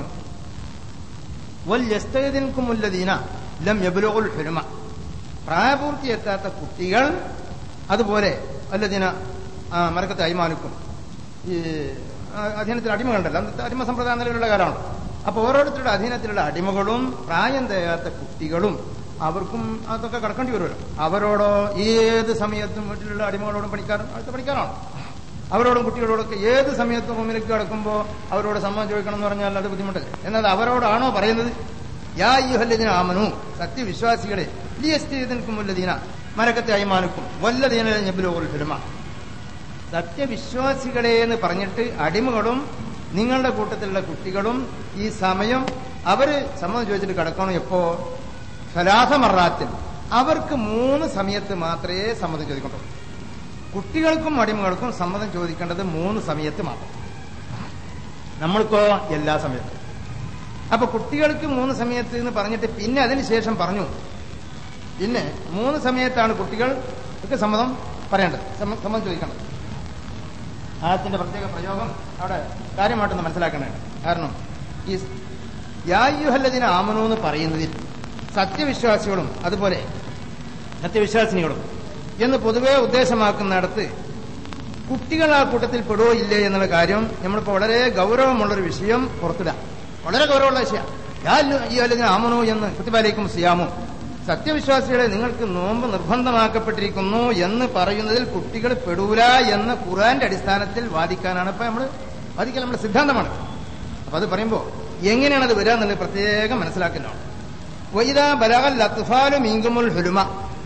വൽ യസ്തയദിൻകുമുല്ലദീന ലം യബ്ലുഗുൽ ഹുൽമ പ്രായപൂർത്തി എത്താത്ത കുട്ടികൾ അതുപോലെ അല്ലദീന ആ, മരക്കത്തെ അയ്മാനുക്കും ഈ ആ, അധീനത്തിൽ അടിമകളുണ്ടല്ലോ അന്നത്തെ അടിമ സമ്പ്രദായ നിലവിലുള്ള കാലമാണ് അപ്പൊ ഓരോരുത്തരുടെ അധീനത്തിലുള്ള അടിമകളും പ്രായം തികയാത്ത കുട്ടികളും അവർക്കും അതൊക്കെ കടക്കേണ്ടി വരുമല്ലോ അവരോടോ ഏത് സമയത്തും വീട്ടിലുള്ള അടിമകളോടും പണിക്കാർ അടുത്ത പണിക്കാരാണ് അവരോടും കുട്ടികളോടൊക്കെ ഏത് സമയത്തും റൂമിലേക്ക് കിടക്കുമ്പോൾ അവരോട് സമ്മതം ചോദിക്കണം എന്ന് പറഞ്ഞാൽ അത് ബുദ്ധിമുട്ടല്ലേ എന്നാൽ അവരോടാണോ പറയുന്നത് യാ യുഹല്ലദീന ആമനു സത്യവിശ്വാസികളെ ലിയസ്തീതൻകുമുല്ലദീന മരക്കത്തെ അയ്മാനുക്കും വല്ലദീന ഞബുലോൽ ഫിൽമ സത്യവിശ്വാസികളെ എന്ന് പറഞ്ഞിട്ട് അടിമകളും നിങ്ങളുടെ കൂട്ടത്തിലുള്ള കുട്ടികളും ഈ സമയം അവര് സമ്മതം ചോദിച്ചിട്ട് കിടക്കണം എപ്പോ ഫലാഹമറാത്തിൽ അവർക്ക് മൂന്ന് സമയത്ത് മാത്രമേ സമ്മതം ചോദിക്കണ്ടൂ കുട്ടികൾക്കും അടിമകൾക്കും സമ്മതം ചോദിക്കേണ്ടത് മൂന്ന് സമയത്ത് മാത്രം നമ്മൾക്കോ എല്ലാ സമയത്തും അപ്പൊ കുട്ടികൾക്ക് മൂന്ന് സമയത്ത് എന്ന് പറഞ്ഞിട്ട് പിന്നെ അതിനുശേഷം പറഞ്ഞു പിന്നെ മൂന്ന് സമയത്താണ് കുട്ടികൾക്ക് സമ്മതം പറയേണ്ടത് സമ്മ- സമ്മതം ചോദിക്കേണ്ടത് ആയത്തിന്റെ പ്രത്യേക പ്രയോഗം അവിടെ കാര്യമായിട്ടൊന്ന് മനസ്സിലാക്കേണ്ടതാണ് കാരണം ഈ യായുഹല്ലദിന ആമനു എന്ന് പറയുന്നതിൽ സത്യവിശ്വാസികളും അതുപോലെ സത്യവിശ്വാസിനികളും എന്ന് പൊതുവെ ഉദ്ദേശമാക്കുന്നിടത്ത് കുട്ടികൾ ആ കൂട്ടത്തിൽ പെടുവോ ഇല്ലേ എന്നുള്ള കാര്യം നമ്മളിപ്പോ വളരെ ഗൗരവമുള്ളൊരു വിഷയം പുറത്തിടാം വളരെ ഗൗരവമുള്ള വിഷയമാണ് ഈ അല്ലെങ്കിൽ ആമനു എന്ന് കുത്തിബാലേക്കും സിയാമോ സത്യവിശ്വാസികളെ നിങ്ങൾക്ക് നോമ്പ് നിർബന്ധമാക്കപ്പെട്ടിരിക്കുന്നു എന്ന് പറയുന്നതിൽ കുട്ടികൾ പെടൂല എന്ന് ഖുറാന്റെ അടിസ്ഥാനത്തിൽ വാദിക്കാനാണ് ഇപ്പൊ നമ്മൾ വാദിക്കാൻ നമ്മുടെ സിദ്ധാന്തമാണ് അപ്പൊ അത് പറയുമ്പോ എങ്ങനെയാണ് അത് വരിക എന്നുള്ളത് പ്രത്യേകം മനസ്സിലാക്കുന്നതാണ് വൈദ ബലകൽ ലത്ഫാലു മീങ്കുമുൽ ഹുലുമ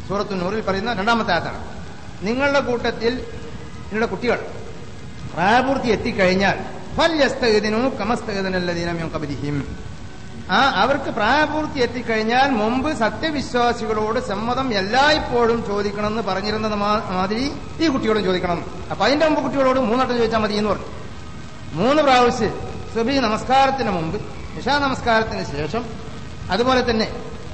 സൂറത്തു നൂറിൽ പറയുന്ന രണ്ടാമത്തെ ആയത്താണ് നിങ്ങളുടെ കൂട്ടത്തിൽ നിങ്ങളുടെ കുട്ടികൾ പ്രായപൂർത്തി എത്തിക്കഴിഞ്ഞാൽ ഫല്യസ്തഗതിനു കമസ്തഗതനല്ലതീനം കബരിഹിം ആ അവർക്ക് പ്രായപൂർത്തി എത്തിക്കഴിഞ്ഞാൽ മുമ്പ് സത്യവിശ്വാസികളോട് സമ്മതം എല്ലായ്പ്പോഴും ചോദിക്കണമെന്ന് പറഞ്ഞിരുന്നത് മാ- മാതിരി ഈ കുട്ടിയോടും ചോദിക്കണം അപ്പൊ അതിന്റെ മുമ്പ് കുട്ടികളോട് മൂന്നട്ടം ചോദിച്ചാൽ മതി എന്ന് പറഞ്ഞു മൂന്ന് പ്രാവശ്യം സുബി നമസ്കാരത്തിന് മുമ്പ് നിശാ നമസ്കാരത്തിന് ശേഷം അതുപോലെ തന്നെ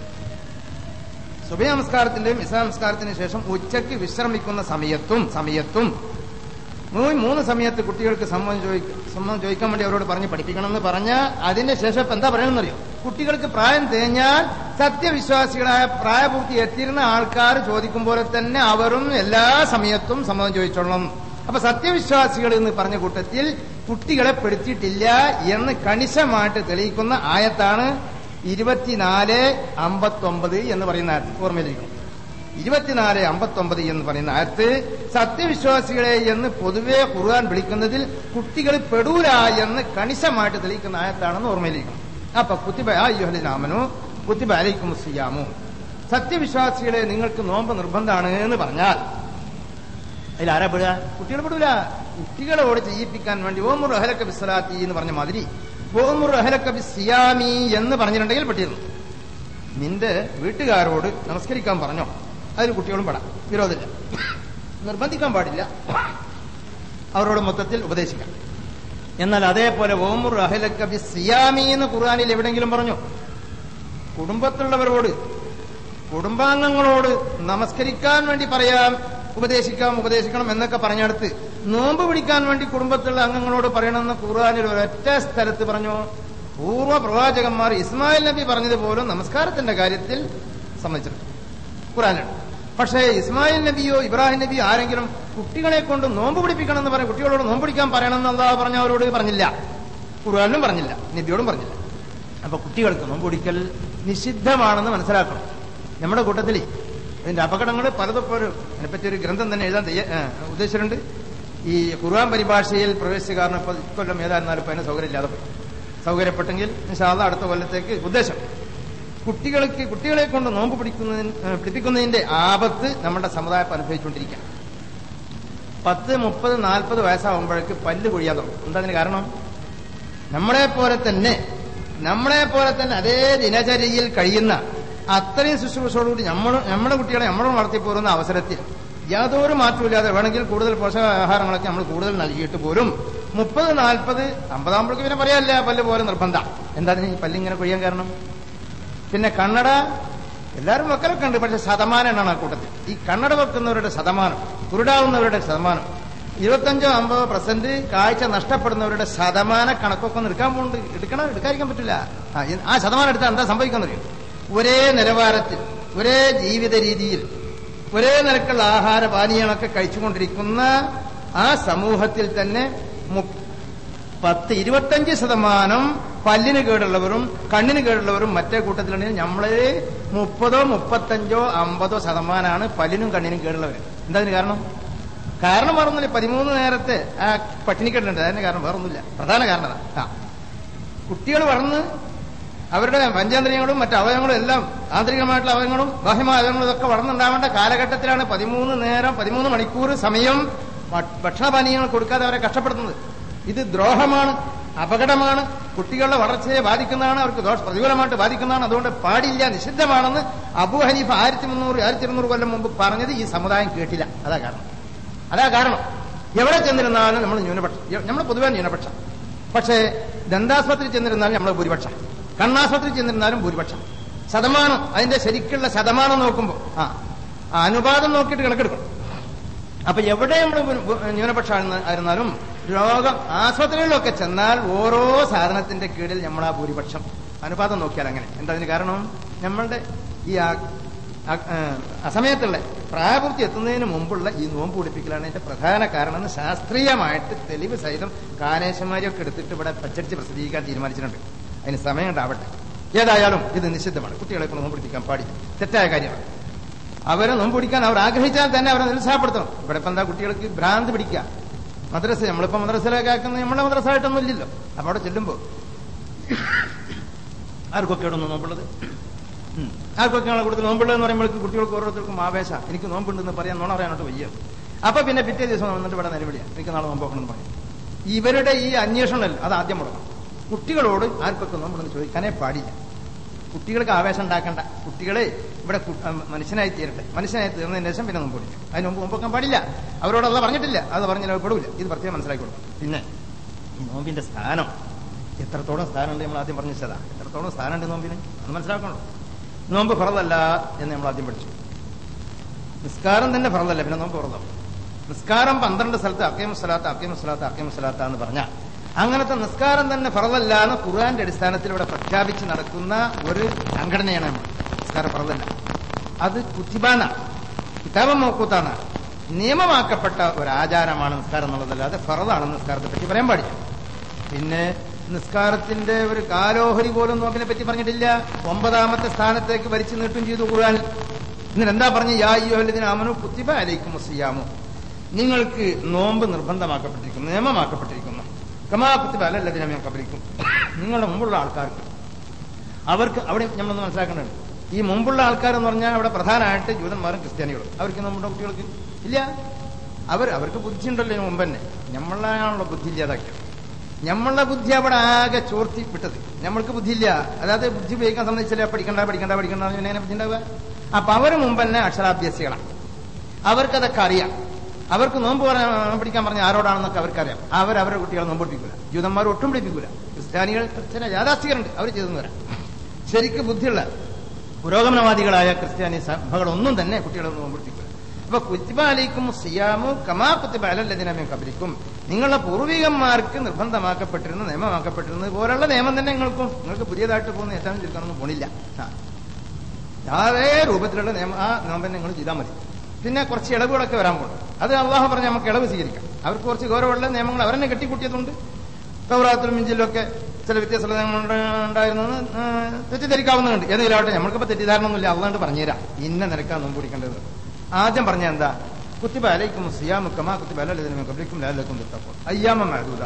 സുബി നമസ്കാരത്തിന്റെയും ഇസാ നമസ്കാരത്തിന് ശേഷം ഉച്ചയ്ക്ക് വിശ്രമിക്കുന്ന സമയത്തും സമയത്തും മൂന്ന് മൂന്ന് സമയത്ത് കുട്ടികൾക്ക് സമ്മതം ചോദിക്ക സമ്മതം ചോദിക്കാൻ വേണ്ടി അവരോട് പറഞ്ഞ് പഠിപ്പിക്കണം എന്ന് പറഞ്ഞാൽ അതിന്റെ ശേഷം ഇപ്പൊ എന്താ പറയണമെന്നറിയോ കുട്ടികൾക്ക് പ്രായം തേഞ്ഞാൽ സത്യവിശ്വാസികളായ പ്രായപൂർത്തി എത്തിയിരുന്ന ആൾക്കാർ ചോദിക്കും പോലെ തന്നെ അവരും എല്ലാ സമയത്തും സമ്മതം ചോദിച്ചോളണം അപ്പൊ സത്യവിശ്വാസികൾ എന്ന് പറഞ്ഞ കൂട്ടത്തിൽ കുട്ടികളെ പെടുത്തിയിട്ടില്ല എന്ന് കണിശമായിട്ട് തെളിയിക്കുന്ന ആയത്താണ് ഇരുപത്തിനാല് അമ്പത്തൊമ്പത് എന്ന് പറയുന്ന ആയത്ത് ഓർമ്മയിലിരിക്കണം ഇരുപത്തിനാല് അമ്പത്തൊമ്പത് എന്ന് പറയുന്ന ആയത്ത് സത്യവിശ്വാസികളെ എന്ന് പൊതുവെ ഖുർആൻ വിളിക്കുന്നതിൽ കുട്ടികൾ പെടൂല എന്ന് കണിശമായിട്ട് തെളിയിക്കുന്ന ആയത്താണെന്ന് ഓർമ്മയിലിരിക്കണം അപ്പൊ കുത്തിബ അയ്യോഹലിനാമനു കുത്തിബ അലൈക്കും സിയാമു സത്യവിശ്വാസികളെ നിങ്ങൾക്ക് നോമ്പ് നിർബന്ധമാണ് എന്ന് പറഞ്ഞാൽ അതിൽ ആരാ പെടുക കുട്ടികൾ പെടൂല കുട്ടികളോട് ചെയ്യിപ്പിക്കാൻ വേണ്ടി ഓമുർ അഹലക്ക ബിസ്സലാത്തി എന്ന് പറഞ്ഞ മാതിരി ഓമുർ അഹലക്ക ബിസിയാമി എന്ന് പറഞ്ഞിട്ടുണ്ടെങ്കിൽ പെട്ടിരുന്നു നിന്റെ വീട്ടുകാരോട് നമസ്കരിക്കാൻ പറഞ്ഞോ അതിന് കുട്ടികളും പെടാം വിരോധമില്ല നിർബന്ധിക്കാൻ പാടില്ല അവരോട് മൊത്തത്തിൽ ഉപദേശിക്കാം എന്നാൽ അതേപോലെ ഓമുർ അഹലക്ക ബിസിയാമി എന്ന് ഖുർആനിൽ എവിടെയെങ്കിലും പറഞ്ഞു കുടുംബത്തിലുള്ളവരോട് കുടുംബാംഗങ്ങളോട് നമസ്കരിക്കാൻ വേണ്ടി പറയാം ഉപദേശിക്കാം ഉപദേശിക്കണം എന്നൊക്കെ പറഞ്ഞെടുത്ത് നോമ്പ് പിടിക്കാൻ വേണ്ടി കുടുംബത്തിലുള്ള അംഗങ്ങളോട് പറയണമെന്ന് ഖുർആാനിൽ ഒരൊറ്റ സ്ഥലത്ത് പറഞ്ഞു പൂർവ്വ പ്രവാചകന്മാർ ഇസ്മായിൽ നബി പറഞ്ഞതുപോലും നമസ്കാരത്തിന്റെ കാര്യത്തിൽ സമ്മതിച്ചിട്ടുണ്ട് ഖുർആാനുണ്ട് പക്ഷേ ഇസ്മായിൽ നബിയോ ഇബ്രാഹിം നബിയോ ആരെങ്കിലും കുട്ടികളെ കൊണ്ട് നോമ്പ് പിടിപ്പിക്കണം എന്ന് പറയും കുട്ടികളോട് നോമ്പ് പിടിക്കാൻ പറയണമെന്ന് അള്ളാഹ് പറഞ്ഞവരോട് പറഞ്ഞില്ല ഖുർആാനിലും പറഞ്ഞില്ല നബിയോടും പറഞ്ഞില്ല അപ്പൊ കുട്ടികൾക്ക് നോമ്പ് പിടിക്കൽ നിഷിദ്ധമാണെന്ന് മനസ്സിലാക്കണം നമ്മുടെ കൂട്ടത്തിൽ ഇതിന്റെ അപകടങ്ങൾ പലതപ്പോഴും അതിനെപ്പറ്റി ഒരു ഗ്രന്ഥം തന്നെ എഴുതാൻ തയ്യ- ഏ, ഉദ്ദേശിച്ചിട്ടുണ്ട് ഈ ഖുർആൻ പരിഭാഷയിൽ പ്രവേശിച്ച കാരണം ഇപ്പൊ ഇക്കൊല്ലം ഏതായിരുന്നാലും ഇപ്പൊ അതിന് സൗകര്യമില്ലാതെ പോയി സൗകര്യപ്പെട്ടെങ്കിൽ നിശാല അടുത്ത കൊല്ലത്തേക്ക് ഉദ്ദേശം കുട്ടികൾക്ക് കുട്ടികളെ കൊണ്ട് നോമ്പ് പിടിക്കുന്നതിന് ഏ, പിടിപ്പിക്കുന്നതിന്റെ ആപത്ത് നമ്മുടെ സമുദായം അനുഭവിച്ചുകൊണ്ടിരിക്കുക പത്ത് മുപ്പത് നാൽപ്പത് വയസ്സാകുമ്പോഴേക്ക് പല്ല് കൊഴിയാൻ തുടങ്ങും എന്താ അതിന് കാരണം നമ്മളെ പോലെ തന്നെ നമ്മളെ പോലെ തന്നെ അതേ ദിനചര്യയിൽ കഴിയുന്ന അത്രയും ശുശ്രൂഷയോടുകൂടി നമ്മൾ നമ്മുടെ കുട്ടികളെ നമ്മളും വളർത്തിപ്പോരുന്ന അവസരത്തിൽ യാതൊരു മാറ്റമില്ലാതെ വേണമെങ്കിൽ കൂടുതൽ പോഷകാഹാരങ്ങളൊക്കെ നമ്മൾ കൂടുതൽ നൽകിയിട്ട് പോലും മുപ്പത് നാൽപ്പത് അമ്പതാകുമ്പോഴേക്ക് പിന്നെ പറയാനില്ല പല്ല് പോലെ നിർബന്ധം എന്താ ഈ പല്ലിങ്ങനെ കൊയ്യാൻ കാരണം പിന്നെ കണ്ണട എല്ലാവരും വെക്കലൊക്കെ ഉണ്ട് പക്ഷെ ശതമാനം എണ്ണാണ് ആ കൂട്ടത്തിൽ ഈ കണ്ണട വെക്കുന്നവരുടെ ശതമാനം കുരുടാവുന്നവരുടെ ശതമാനം ഇരുപത്തഞ്ചോ അമ്പതോ പെർസെന്റ് കാഴ്ച നഷ്ടപ്പെടുന്നവരുടെ ശതമാന കണക്കൊക്കെ ഒന്ന് എടുക്കാൻ പോകുന്നുണ്ട് എടുക്കണം എടുക്കാതിരിക്കാൻ പറ്റില്ല ആ, ഈ- ആ ശതമാനം എടുത്താൽ എന്താ സംഭവിക്കാൻ അറിയും ഒരേ നിലവാരത്തിൽ ഒരേ ജീവിത രീതിയിൽ ഒരേ നിരക്കുള്ള ആഹാര പാനീയങ്ങളൊക്കെ കഴിച്ചുകൊണ്ടിരിക്കുന്ന ആ സമൂഹത്തിൽ തന്നെ മു- പത്ത് ഇരുപത്തഞ്ച് ശതമാനം പല്ലിന് കേടുള്ളവരും കണ്ണിന് കേടുള്ളവരും മറ്റേ കൂട്ടത്തിലുണ്ടെങ്കിൽ നമ്മള് മുപ്പതോ മുപ്പത്തഞ്ചോ അമ്പതോ ശതമാനമാണ് പല്ലിനും കണ്ണിനും കേടുള്ളവർ എന്താ അതിന് കാരണം കാരണം വേറൊന്നുമില്ല പതിമൂന്ന് നേരത്തെ ആ പട്ടിണിക്കെട്ടുണ്ട് അതിന് കാരണം വേറൊന്നുമില്ല പ്രധാന കാരണം അതാ. ആ കുട്ടികൾ വളർന്ന് അവരുടെ പഞ്ചേന്ദ്രിയങ്ങളും മറ്റു അവയവങ്ങളും എല്ലാം ആന്തരികമായിട്ടുള്ള അവയവങ്ങളും ബാഹ്യമായ അവയവങ്ങളും ഇതൊക്കെ വളർന്നുണ്ടാവേണ്ട കാലഘട്ടത്തിലാണ് പതിമൂന്ന് നേരം പതിമൂന്ന് മണിക്കൂർ സമയം ഭ- ഭക്ഷണപാനീയങ്ങൾ കൊടുക്കാതെ അവരെ കഷ്ടപ്പെടുത്തുന്നത് ഇത് ദ്രോഹമാണ് അപകടമാണ് കുട്ടികളുടെ വളർച്ചയെ ബാധിക്കുന്നതാണ് അവർക്ക് ദോഷ പ്രതികൂലമായിട്ട് ബാധിക്കുന്നതാണ് അതുകൊണ്ട് പാടില്ല നിഷിദ്ധമാണെന്ന് അബു ഹനീഫ് ആയിരത്തി മുന്നൂറ് ആയിരത്തി ഇരുന്നൂറ് കൊല്ലം മുമ്പ് പറഞ്ഞത് ഈ സമുദായം കേട്ടില്ല അതാ കാരണം അതാ കാരണം എവിടെ ചെന്നിരുന്നാലും നമ്മൾ ന്യൂനപക്ഷം നമ്മൾ പൊതുവെ ന്യൂനപക്ഷം പക്ഷേ ദന്താസ്പത്രി ചെന്നിരുന്നാലും നമ്മൾ ഭൂരിപക്ഷം കണ്ണാസ്പത്രി ചെന്നിരുന്നാലും ഭൂരിപക്ഷം ശതമാനം അതിന്റെ ശരിക്കുള്ള ശതമാനം നോക്കുമ്പോൾ ആ ആ അനുപാതം നോക്കിയിട്ട് കണക്കെടുക്കണം അപ്പൊ എവിടെ നമ്മൾ ന്യൂനപക്ഷം ആയിരുന്ന- ആയിരുന്നാലും രോഗം ആസ്പത്രികളിലൊക്കെ ചെന്നാൽ ഓരോ സാധനത്തിന്റെ കീഴിൽ നമ്മൾ ആ ഭൂരിപക്ഷം അനുപാതം നോക്കിയാൽ അങ്ങനെ എന്താ അതിന് കാരണം നമ്മളുടെ ഈ ആ- ആ- ആ, അസമയത്തുള്ള പ്രായപൂർത്തി എത്തുന്നതിന് മുമ്പുള്ള ഈ നോമ്പ് പിടിപ്പിക്കലാണ് ഇതിന്റെ പ്രധാന കാരണം എന്ന് ശാസ്ത്രീയമായിട്ട് തെളിവ് സഹിതം കാനേശന്മാരെയൊക്കെ എടുത്തിട്ട് ഇവിടെ പച്ചടിച്ച് പ്രസിദ്ധീകരിക്കാൻ തീരുമാനിച്ചിട്ടുണ്ട് അതിന് സമയം ഉണ്ടാവട്ടെ ഏതായാലും ഇത് നിഷിദ്ധമാണ് കുട്ടികളെ കൊണ്ട് നോമ്പ് പിടിപ്പിക്കാൻ പാടില്ല തെറ്റായ കാര്യമാണ് അവരെ നോമ്പ് പിടിക്കാൻ അവർ ആഗ്രഹിച്ചാൽ തന്നെ അവരെ നിരുത്സാഹപ്പെടുത്തണം ഇവിടെ ഇപ്പം എന്താ കുട്ടികൾക്ക് ഭ്രാന്ത് പിടിക്കുക മദ്രസ നമ്മളിപ്പോ മദ്രസയിലൊക്കെ ആക്കുന്നത് നമ്മളെ മദ്രസ ആയിട്ടൊന്നും ഇല്ലല്ലോ അപ്പൊ അവിടെ ചെല്ലുമ്പോ ആർക്കൊക്കെ ഇവിടെ നോമ്പുള്ളത് ഉം. ആർക്കൊക്കെ ഞങ്ങളെ കൂടുതൽ നോമ്പുള്ളതെന്ന് പറയുമ്പോഴേക്ക് കുട്ടികൾക്ക് ഓരോരുത്തർക്കും ആവേശ എനിക്ക് നോമ്പുണ്ടെന്ന് പറയാൻ നുണ പറയാനോട്ട് വയ്യ അപ്പൊ പിന്നെ പിറ്റേ ദിവസം വന്നിട്ട് ഇവിടെ നിലവിളിയാണ് എനിക്ക് നാളെ നോമ്പ് നോക്കണം എന്ന് പറയും ഇവരുടെ ഈ അന്വേഷണം അത് ആദ്യം മുടങ്ങും കുട്ടികളോട് ആർക്കൊക്കെ നോമ്പുണ്ടെന്ന് ചോദിക്കാനേ പാടില്ല കുട്ടികൾക്ക് ആവേശം ഉണ്ടാക്കണ്ട കുട്ടികളെ ഇവിടെ കു- ആ, മനുഷ്യനായി തീരട്ടെ മനുഷ്യനായി തീർന്നതിന് ശേഷം പിന്നെ നോമ്പ് പിടിക്കും അതിന് മുമ്പ് നോമ്പൊക്കാൻ പാടില്ല അവരോട് അത് പറഞ്ഞിട്ടില്ല അത് പറഞ്ഞാൽ അവർ പെടൂല ഇത് പ്രത്യേകം മനസ്സിലാക്കി കൊടുക്കും പിന്നെ ഈ നോമ്പിന്റെ സ്ഥാനം എത്രത്തോളം സ്ഥാനമുണ്ട് നമ്മൾ ആദ്യം പറഞ്ഞു വെച്ചതാ എത്രത്തോളം സ്ഥാനമുണ്ട് നോമ്പിന് അത് മനസ്സിലാക്കണോ നോമ്പ് ഫറദല്ല എന്ന് നമ്മൾ ആദ്യം പഠിച്ചു നിസ്കാരം തന്നെ ഫറദല്ല പിന്നെ നോമ്പ് ഫറദം നിസ്കാരം പന്ത്രണ്ട് സ്ഥലത്ത് അക്കീമു സ്വലാത്ത് അക്കീമു സ്വലാത്ത് അക്കീമു സ്വലാത്ത എന്ന് പറഞ്ഞാൽ അങ്ങനത്തെ നിസ്കാരം തന്നെ ഫറദല്ല എന്ന് ഖുർആന്റെ അടിസ്ഥാനത്തിൽ ഇവിടെ പ്രഖ്യാപിച്ച് നടക്കുന്ന ഒരു സംഘടനയാണ് നമ്മൾ നിസ്കാരം ഫറദല്ല അത് കുത്തിബാന കിതാബ് മോക്കൂത്താണ് നിയമമാക്കപ്പെട്ട ഒരു ആചാരമാണ് നിസ്കാരം എന്നുള്ളതല്ലാതെ ഫറദാണെന്ന് നിസ്കാരത്തെ പറ്റി പറയാൻ പാടില്ല പിന്നെ നിസ്കാരത്തിന്റെ ഒരു കാലോഹരി പോലും നോമ്പിനെ പറ്റി പറഞ്ഞിട്ടില്ല ഒമ്പതാമത്തെ സ്ഥാനത്തേക്ക് വലിച്ചു നീട്ടും ചെയ്തു ഖുർആൻ എന്നിട്ട് എന്താ പറഞ്ഞു യാ യോഹലദിന അമനു കുത്തിബ അലൈക്കും മുസിയാമു നിങ്ങൾക്ക് നോമ്പ് നിർബന്ധമാക്കപ്പെട്ടിരിക്കുന്നു നിയമമാക്കപ്പെട്ടിരിക്കുന്നു കമാ കുത്തിബ അലല്ലതിനെ കബലിക്കും നിങ്ങളുടെ മുമ്പുള്ള ആൾക്കാർക്ക് അവർക്ക് അവിടെ നമ്മളൊന്ന് മനസ്സിലാക്കേണ്ടത് ഈ മുമ്പുള്ള ആൾക്കാരെന്ന് പറഞ്ഞാൽ അവിടെ പ്രധാനമായിട്ട് ജൂതന്മാരും ക്രിസ്ത്യാനികളും അവർക്ക് നമ്മുടെ കുട്ടികൾക്ക് ഇല്ല അവർ അവർക്ക് ബുദ്ധി ഉണ്ടല്ലോ ഇതിന് മുമ്പ് തന്നെ നമ്മളാണല്ലോ ബുദ്ധി ഇല്ലാതാക്കിയത് നമ്മളുടെ ബുദ്ധി അവിടെ ആകെ ചോർത്തി വിട്ടത് നമ്മൾക്ക് ബുദ്ധിയില്ല അതായത് ബുദ്ധി ഉപയോഗിക്കാൻ സംബന്ധിച്ചില്ല പഠിക്കണ്ട പഠിക്കണ്ട പഠിക്കണ്ട എന്ന് പിന്നെ എങ്ങനെ ബുദ്ധി ഉണ്ടാവുക അപ്പൊ അവര് മുമ്പ് തന്നെ അക്ഷരാഭ്യാസികളാണ് അവർക്കതൊക്കെ അറിയാം അവർക്ക് നോമ്പ് പറയാൻ പിടിക്കാൻ പറഞ്ഞ ആരോടാണെന്നൊക്കെ അവർക്കറിയാം അവർ അവരുടെ കുട്ടികളെ നോമ്പ് പിടിപ്പിക്കൂല ജൂതന്മാർ ഒട്ടും പിടിപ്പിക്കൂല ക്രിസ്ത്യാനികൾ ചില യാഥാസ്ഥികരുണ്ട് അവർ ചെയ്തെന്ന് വരാം ശരിക്ക് ബുദ്ധിയുള്ള പുരോഗമനവാദികളായ ക്രിസ്ത്യാനി സഭകളൊന്നും തന്നെ കുട്ടികളെ നോമ്പ് പിടിപ്പിക്കൂല അപ്പൊ കുത്തിബാലിക്കും സിയാമു കമാ കുത്തിബാലല്ലതിനമേ കബലിക്കും നിങ്ങളുടെ പൂർവികന്മാർക്ക് നിർബന്ധമാക്കപ്പെട്ടിരുന്ന നിയമമാക്കപ്പെട്ടിരുന്നത് പോലുള്ള നിയമം തന്നെ നിങ്ങൾക്കും നിങ്ങൾക്ക് പുതിയതായിട്ട് പോകുന്ന ഏറ്റവും ചുരുക്കാനൊന്നും പോണില്ല ആ അതേ രൂപത്തിലുള്ള നിയമം ആ നിയമം തന്നെ നിങ്ങൾ ചെയ്താൽ മതി പിന്നെ കുറച്ച് ഇളവുകളൊക്കെ വരാൻ പോകും അത് അള്ളാഹു പറഞ്ഞ് നമുക്ക് ഇളവ് സ്വീകരിക്കാം അവർക്ക് കുറച്ച് ഗൗരവമുള്ള നിയമങ്ങൾ അവരെന്നെ കെട്ടിക്കൂട്ടിയതുണ്ട് ഗൗരവത്തിലും മിഞ്ചിലൊക്കെ ചില വ്യത്യാസമുള്ള നിയമങ്ങൾ ഉണ്ടായിരുന്നത് തെറ്റിദ്ധരിക്കാവുന്നതുണ്ട് ഏതെങ്കിലാവട്ടെ നമ്മൾക്കിപ്പോ തെറ്റിദ്ധാരണ ഒന്നുമില്ല അള്ളാണ്ട് പറഞ്ഞുതരാം ഇന്ന നിരക്കാണ് നോമ്പ് പിടിക്കേണ്ടത് ആദ്യം പറഞ്ഞ എന്താ കുത്തിബ അലൈക്കും സിയാമുക്കമാ കുത്തിബ അലതിനും കബലിക്കും ലാലക്കും തിട്ടപ്പോൾ അയ്യാമ മാതൂദ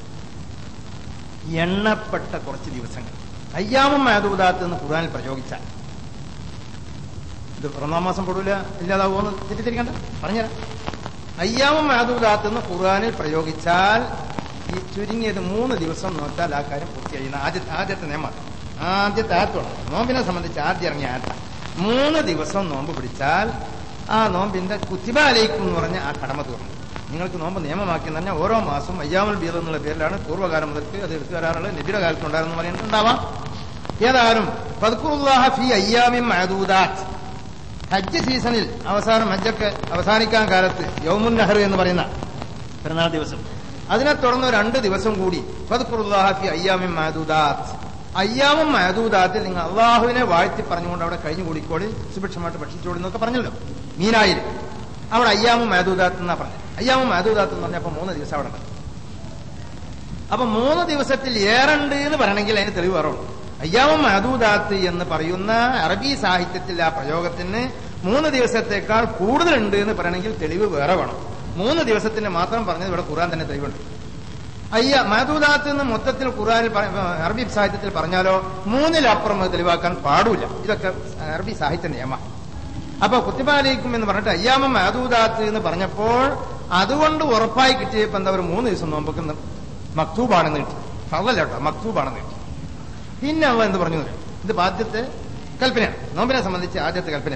എണ്ണപ്പെട്ട കുറച്ച് ദിവസങ്ങൾ അയ്യാമം മാതൂദാത്ത് എന്ന് ഖുർആനിൽ പ്രയോഗിച്ചാൽ ഇത് ഒന്നാം മാസം പൊടൂല ഇല്ലാതാവുമെന്ന് തെറ്റിദ്ധരിക്കണ്ട പറഞ്ഞുതരാം അയ്യാമം മാതൂദാത്ത് എന്ന് ഖുർആനിൽ പ്രയോഗിച്ചാൽ ഈ ചുരുങ്ങിയത് മൂന്ന് ദിവസം നോറ്റാൽ ആ കാര്യം പൂർത്തിയായി ആദ്യത്തെ ആദ്യത്തെ നിയമം ആദ്യത്തെ ആയത്തോളം നോമ്പിനെ സംബന്ധിച്ച് ആദ്യം ഇറങ്ങിയ ആയത്ത മൂന്ന് ദിവസം നോമ്പ് പിടിച്ചാൽ ആ നോമ്പിന്റെ കുത്തിബാലയിക്കും എന്ന് പറഞ്ഞ ആ കടമ തീർന്നു നിങ്ങൾക്ക് നോമ്പ് നിയമമാക്കി എന്ന് പറഞ്ഞാൽ ഓരോ മാസവും അയ്യാമൽ ബീദ് എന്നുള്ള പേരിലാണ് പൂർവ്വകാലം മുതൽക്ക് അത് എടുത്തു വരാറുള്ളത് നബിയുടെ കാലത്ത് ഉണ്ടായിരുന്നു പറയുന്നുണ്ടാവാം ഏതായാലും ഫദ്കുറുല്ലാഹ ഫി അയ്യാമിൻ മഅദൂദാത്ത് ഹജ്ജ് സീസണിൽ അവസാനം ഹജ്ജൊക്കെ അവസാനിക്കാൻ കാലത്ത് യൗമുൻ നെഹർ എന്ന് പറയുന്ന പെരുന്നാൾ ദിവസം അതിനെ തുടർന്ന് രണ്ട് ദിവസം കൂടി ഫദ്കുറുല്ലാഹ ഫി അയ്യാമിൻ മഅദൂദാത്ത് അയ്യാമും മഅദൂദാത്തിൽ നിങ്ങൾ അള്ളാഹുവിനെ വാഴ്ത്തി പറഞ്ഞുകൊണ്ട് അവിടെ കഴിഞ്ഞു കൂടിക്കോളി സുഭിക്ഷമായിട്ട് ഭക്ഷിച്ചോളി എന്നൊക്കെ പറഞ്ഞല്ലോ മീനായിൽ അവിടെ അയ്യാമും മഅദൂദാത്ത് എന്നാ പറഞ്ഞത് അയ്യാമും മഅദൂദാത്ത് എന്ന് പറഞ്ഞപ്പോ മൂന്ന് ദിവസം അവിടെ ഉണ്ട് അപ്പൊ മൂന്ന് ദിവസത്തിൽ ഏറെണ്ട് എന്ന് പറയണമെങ്കിൽ അതിന് തെളിവ് വേറുള്ളൂ അയ്യാമും മഹദൂദാത്ത് എന്ന് പറയുന്ന അറബി സാഹിത്യത്തിൽ ആ പ്രയോഗത്തിന് മൂന്ന് ദിവസത്തേക്കാൾ കൂടുതലുണ്ട് എന്ന് പറയണമെങ്കിൽ തെളിവ് വേറെ വേണം മൂന്ന് ദിവസത്തിന് മാത്രം പറഞ്ഞത് ഇവിടെ ഖുറാൻ തന്നെ തെളിവുണ്ട് അയ്യ മഹദൂദാത്ത് എന്ന് മൊത്തത്തിൽ ഖുറാനിൽ പറ- അറബി സാഹിത്യത്തിൽ പറഞ്ഞാലോ മൂന്നിലപ്പുറം അത് തെളിവാക്കാൻ പാടില്ല ഇതൊക്കെ അറബി സാഹിത്യ നിയമ അപ്പൊ കുത്തിബാലയിക്കും എന്ന് പറഞ്ഞിട്ട് അയ്യാമ മഹദൂദാത്ത് എന്ന് പറഞ്ഞപ്പോൾ അതുകൊണ്ട് ഉറപ്പായി കിട്ടിയപ്പോ എന്താ ഒരു മൂന്ന് ദിവസം നോമ്പൊക്കെ മക്തൂബാണെന്ന് കിട്ടി ഫറല്ല കേട്ടോ മക്തൂബാണെന്ന് കിട്ടി പിന്നെ അവ എന്ത് പറഞ്ഞു എന്ന് അറിയോ? ഇത് ആദ്യത്തെ കൽപ്പനയാണ് നോമ്പിനെ സംബന്ധിച്ച് ആദ്യത്തെ കൽപ്പന